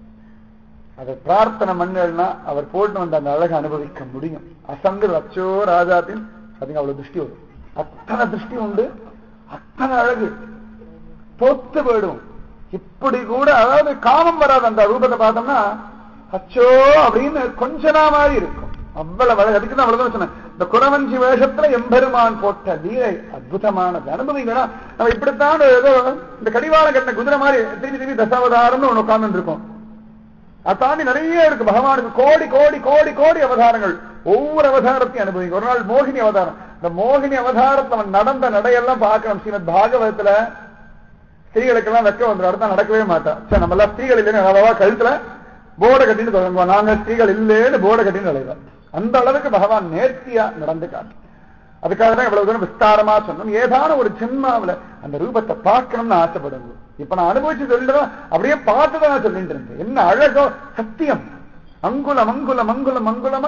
அதை பிரார்த்தனை பண்ணா அவர் போட்டு வந்த அந்த அழகை அனுபவிக்க முடியும் அசங்கு அச்சோ ராஜாத்தின் அதுங்க அவ்வளவு திருஷ்டி வரும் அத்தனை திருஷ்டி உண்டு அத்தனை அழகு தோத்து போயிடும் இப்படி கூட அதாவது காமம் வராது அந்த ரூபத்தை பார்த்தோம்னா அச்சோ அப்படின்னு கொஞ்சனா மாதிரி இருக்கும் அவ்வளவு அழகு அதுக்கு தான் அவ்வளவுதான் சொன்னேன் இந்த குறவஞ்சி வேஷத்துல எம்பெருமான் போட்ட லீலை அற்புதமானது அனுபவிங்கன்னா நம்ம இப்படித்தான் ஏதோ இந்த கடிவாளம் கட்டின குதிரை மாதிரி திரும்பி திரும்பி தசாவதாரம்னு ஒண்ணு உட்கார்ந்து இருக்கோம் அதை தாண்டி நிறைய இருக்கு பகவானுக்கு கோடி கோடி கோடி கோடி அவதாரங்கள் ஒவ்வொரு அவதாரத்தையும் அனுபவிங்க ஒரு நாள் மோகினி அவதாரம் இந்த மோகினி அவதாரத்தை அவன் நடந்த நடையெல்லாம் பார்க்கணும் ஸ்ரீமத் பாகவதத்துல ஸ்திரீகளுக்கெல்லாம் வெக்க வந்துடும் அடுத்த நடக்கவே மாட்டான் சரி நம்ம எல்லாம் ஸ்திரீகள் இல்லைன்னு அளவா கழுத்துல போர்டை கட்டின்னு தொடங்குவோம் நாங்க ஸ்திரீகள் இல்லைன்னு போர்டை கட்டின்னு அலைவோம் அந்த அளவுக்கு பகவான் நேர்த்தியா நடந்து காட்டு அதுக்காக தான் இவ்வளவு தூரம் விஸ்தாரமா சொன்னோம் ஏதான ஒரு ஜென்மாவில அந்த ரூபத்தை பார்க்கணும்னு ஆசைப்படுங்க இப்ப நான் அனுபவிச்சு சொல்லிட்டு அப்படியே பார்த்து தான் நான் சொல்லிட்டு இருந்தேன் என்ன அழகோ சத்தியம் அங்குலம் அங்குலம் அங்குலம் அங்குலமா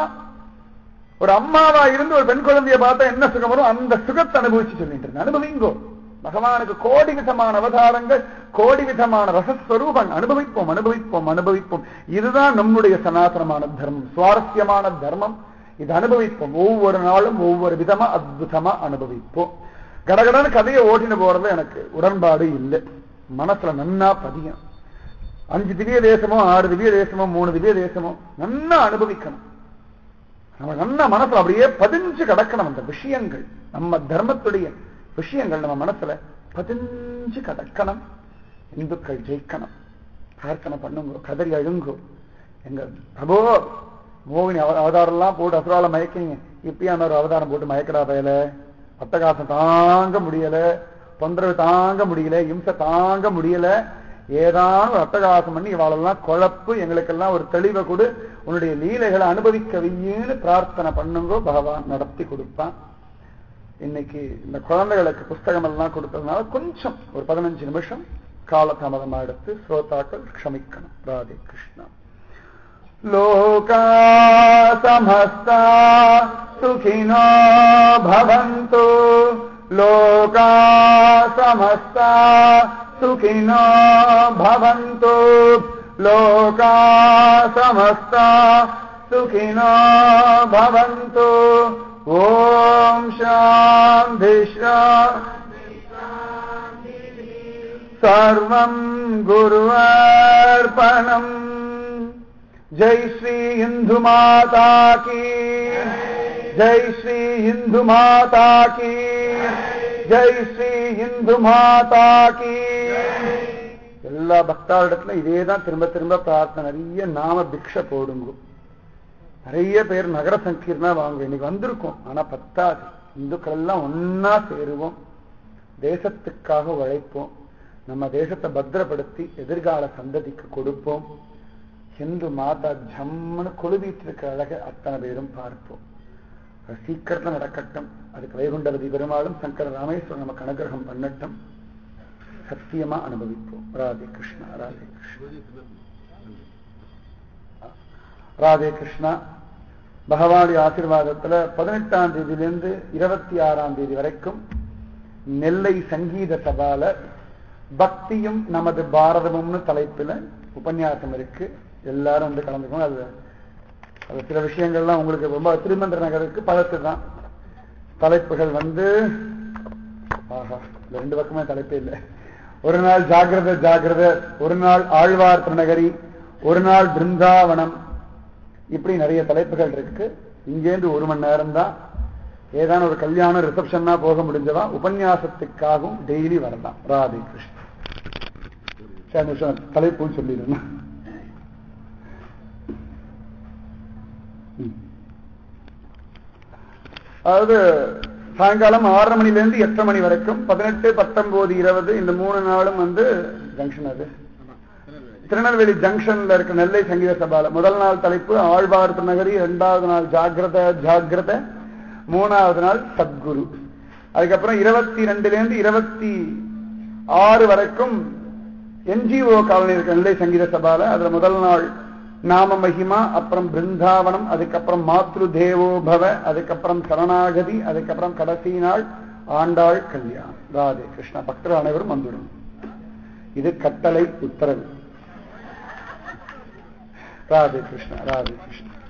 ஒரு அம்மாவா இருந்து ஒரு பெண் குழந்தைய பார்த்தா என்ன சுகம் வரும் அந்த சுகத்தை அனுபவிச்சு சொல்லிட்டு இருந்தேன் அனுபவிங்கோ பகவானுக்கு கோடி விதமான அவதாரங்கள் கோடி விதமான ரசஸ்வரூபம் அனுபவிப்போம் அனுபவிப்போம் அனுபவிப்போம் இதுதான் நம்முடைய சனாதனமான தர்மம் சுவாரஸ்யமான தர்மம் இது அனுபவிப்போம் ஒவ்வொரு நாளும் ஒவ்வொரு விதமா அற்புதமா அனுபவிப்போம் கடகடன்னு கதையை ஓட்டின்னு போறது எனக்கு உடன்பாடு இல்லை மனசுல நன்னா பதியும் அஞ்சு திவ்ய தேசமோ ஆறு திவ்ய தேசமோ மூணு திவ்ய தேசமோ நன்னா அனுபவிக்கணும் நம்ம நன்னா மனசுல அப்படியே பதிஞ்சு கிடக்கணும் அந்த விஷயங்கள் நம்ம தர்மத்துடைய விஷயங்கள் நம்ம மனசுல பதிஞ்சு கிடக்கணும் இந்துக்கள் ஜெயிக்கணும் பிரார்த்தனை பண்ணுங்க கதறி அழுங்கோ எங்க பிரபோ மோகினி அவதாரம் எல்லாம் போட்டு அசுரால மயக்கிங்க இப்பயும் ஒரு அவதாரம் போட்டு மயக்கடா பயல அட்டகாசம் தாங்க முடியல தொந்தரவு தாங்க முடியல இம்சை தாங்க முடியல ஏதான ஒரு அட்டகாசம் பண்ணி இவாளெல்லாம் குழப்பு எங்களுக்கெல்லாம் ஒரு தெளிவை கொடு உன்னுடைய லீலைகளை அனுபவிக்க வையேன்னு பிரார்த்தனை பண்ணுங்கோ பகவான் நடத்தி கொடுப்பான் இன்னைக்கு இந்த குழந்தைகளுக்கு புஸ்தகம் எல்லாம் கொடுத்ததுனால கொஞ்சம் ஒரு பதினஞ்சு நிமிஷம் காலதாமதமா எடுத்து ஸ்ரோதாக்கள் க்ஷமிக்கணும் ராதே கிருஷ்ணா லோகா சமஸ்தா சுகினோ பவந்து லோகா சமஸ்தா சுகினோ பவந்து லோகா சமஸ்தா சுகினோ பவந்து ஓம் சாந்தி சர்வம் குருவர்பணம் ஜெய் ஸ்ரீ இந்து மாதா கி ஜெய் ஸ்ரீ இந்து மாதா கி ஜெய் ஸ்ரீ இந்து மாதா கி எல்லா பக்தாளிடத்துல இதே தான் திரும்ப திரும்ப பிரார்த்தனை நிறைய நாம பிக்ஷ போடுங்க நிறைய பேர் நகர சங்கீர்ணா வாங்க இன்னைக்கு வந்திருக்கோம் ஆனா பத்தாது இந்துக்கள் எல்லாம் ஒன்னா சேருவோம் தேசத்துக்காக உழைப்போம் நம்ம தேசத்தை பத்திரப்படுத்தி எதிர்கால சந்ததிக்கு கொடுப்போம் என்று மாதா ஜம்முன்னு கொழுவிட்டு இருக்கிற அழக அத்தனை பேரும் பார்ப்போம் அது சீக்கிரத்துல நடக்கட்டும் அதுக்கு வைகுண்டபதி பெருமாளும் சங்கர ராமேஸ்வரன் நமக்கு அனுகிரகம் பண்ணட்டும் சத்தியமா அனுபவிப்போம் ராதே கிருஷ்ணா ராதே கிருஷ்ணா ராதே கிருஷ்ணா பகவானுடைய ஆசீர்வாதத்துல பதினெட்டாம் தேதியிலிருந்து இருபத்தி ஆறாம் தேதி வரைக்கும் நெல்லை சங்கீத சபால பக்தியும் நமது பாரதமும்னு தலைப்புல உபன்யாசம் இருக்கு எல்லாரும் வந்து கலந்துக்கணும் அது அது சில விஷயங்கள்லாம் உங்களுக்கு ரொம்ப திருமந்திர நகருக்கு பழத்து தான் தலைப்புகள் வந்து ஆஹா இந்த ரெண்டு பக்கமே தலைப்பே இல்லை ஒரு நாள் ஜாகிரத ஜாகிரத ஒரு நாள் ஆழ்வார் திருநகரி ஒரு நாள் பிருந்தாவனம் இப்படி நிறைய தலைப்புகள் இருக்கு இங்கேருந்து ஒரு மணி நேரம் தான் ஏதான ஒரு கல்யாணம் ரிசப்ஷன்னா போக முடிஞ்சதா உபன்யாசத்துக்காகவும் டெய்லி வரலாம் ராதே கிருஷ்ணன் சரி நிமிஷம் தலைப்புன்னு சொல்லிடுறேன் ம். அதாவது சாயங்காலம் ஆறரை மணில இருந்து எட்டரை மணி வரைக்கும் பதினெட்டு பத்தொன்பது இருபது இந்த மூணு நாளும் வந்து ஜங்ஷன் அது திருநெல்வேலி ஜங்ஷன்ல இருக்க நெல்லை சங்கீத சபால முதல் நாள் தலைப்பு ஆழ்வார் திருநகரி இரண்டாவது நாள் ஜாகிரத ஜாகிரத மூணாவது நாள் சத்குரு அதுக்கப்புறம் இருபத்தி ரெண்டுல இருந்து இருபத்தி ஆறு வரைக்கும் என்ஜிஓ காலனி இருக்க நெல்லை சங்கீத சபால அதுல முதல் நாள் நாம மகிமா அப்புறம் பிருந்தாவனம் அதுக்கப்புறம் மாத்ரு தேவோ பவ அதுக்கப்புறம் சரணாகதி அதுக்கப்புறம் கடைசி நாள் ஆண்டாள் கல்யாணம் ராதே கிருஷ்ணா பக்தர் அனைவரும் வந்துடும் இது கட்டளை உத்தரவு ராதே கிருஷ்ணா ராதே கிருஷ்ணா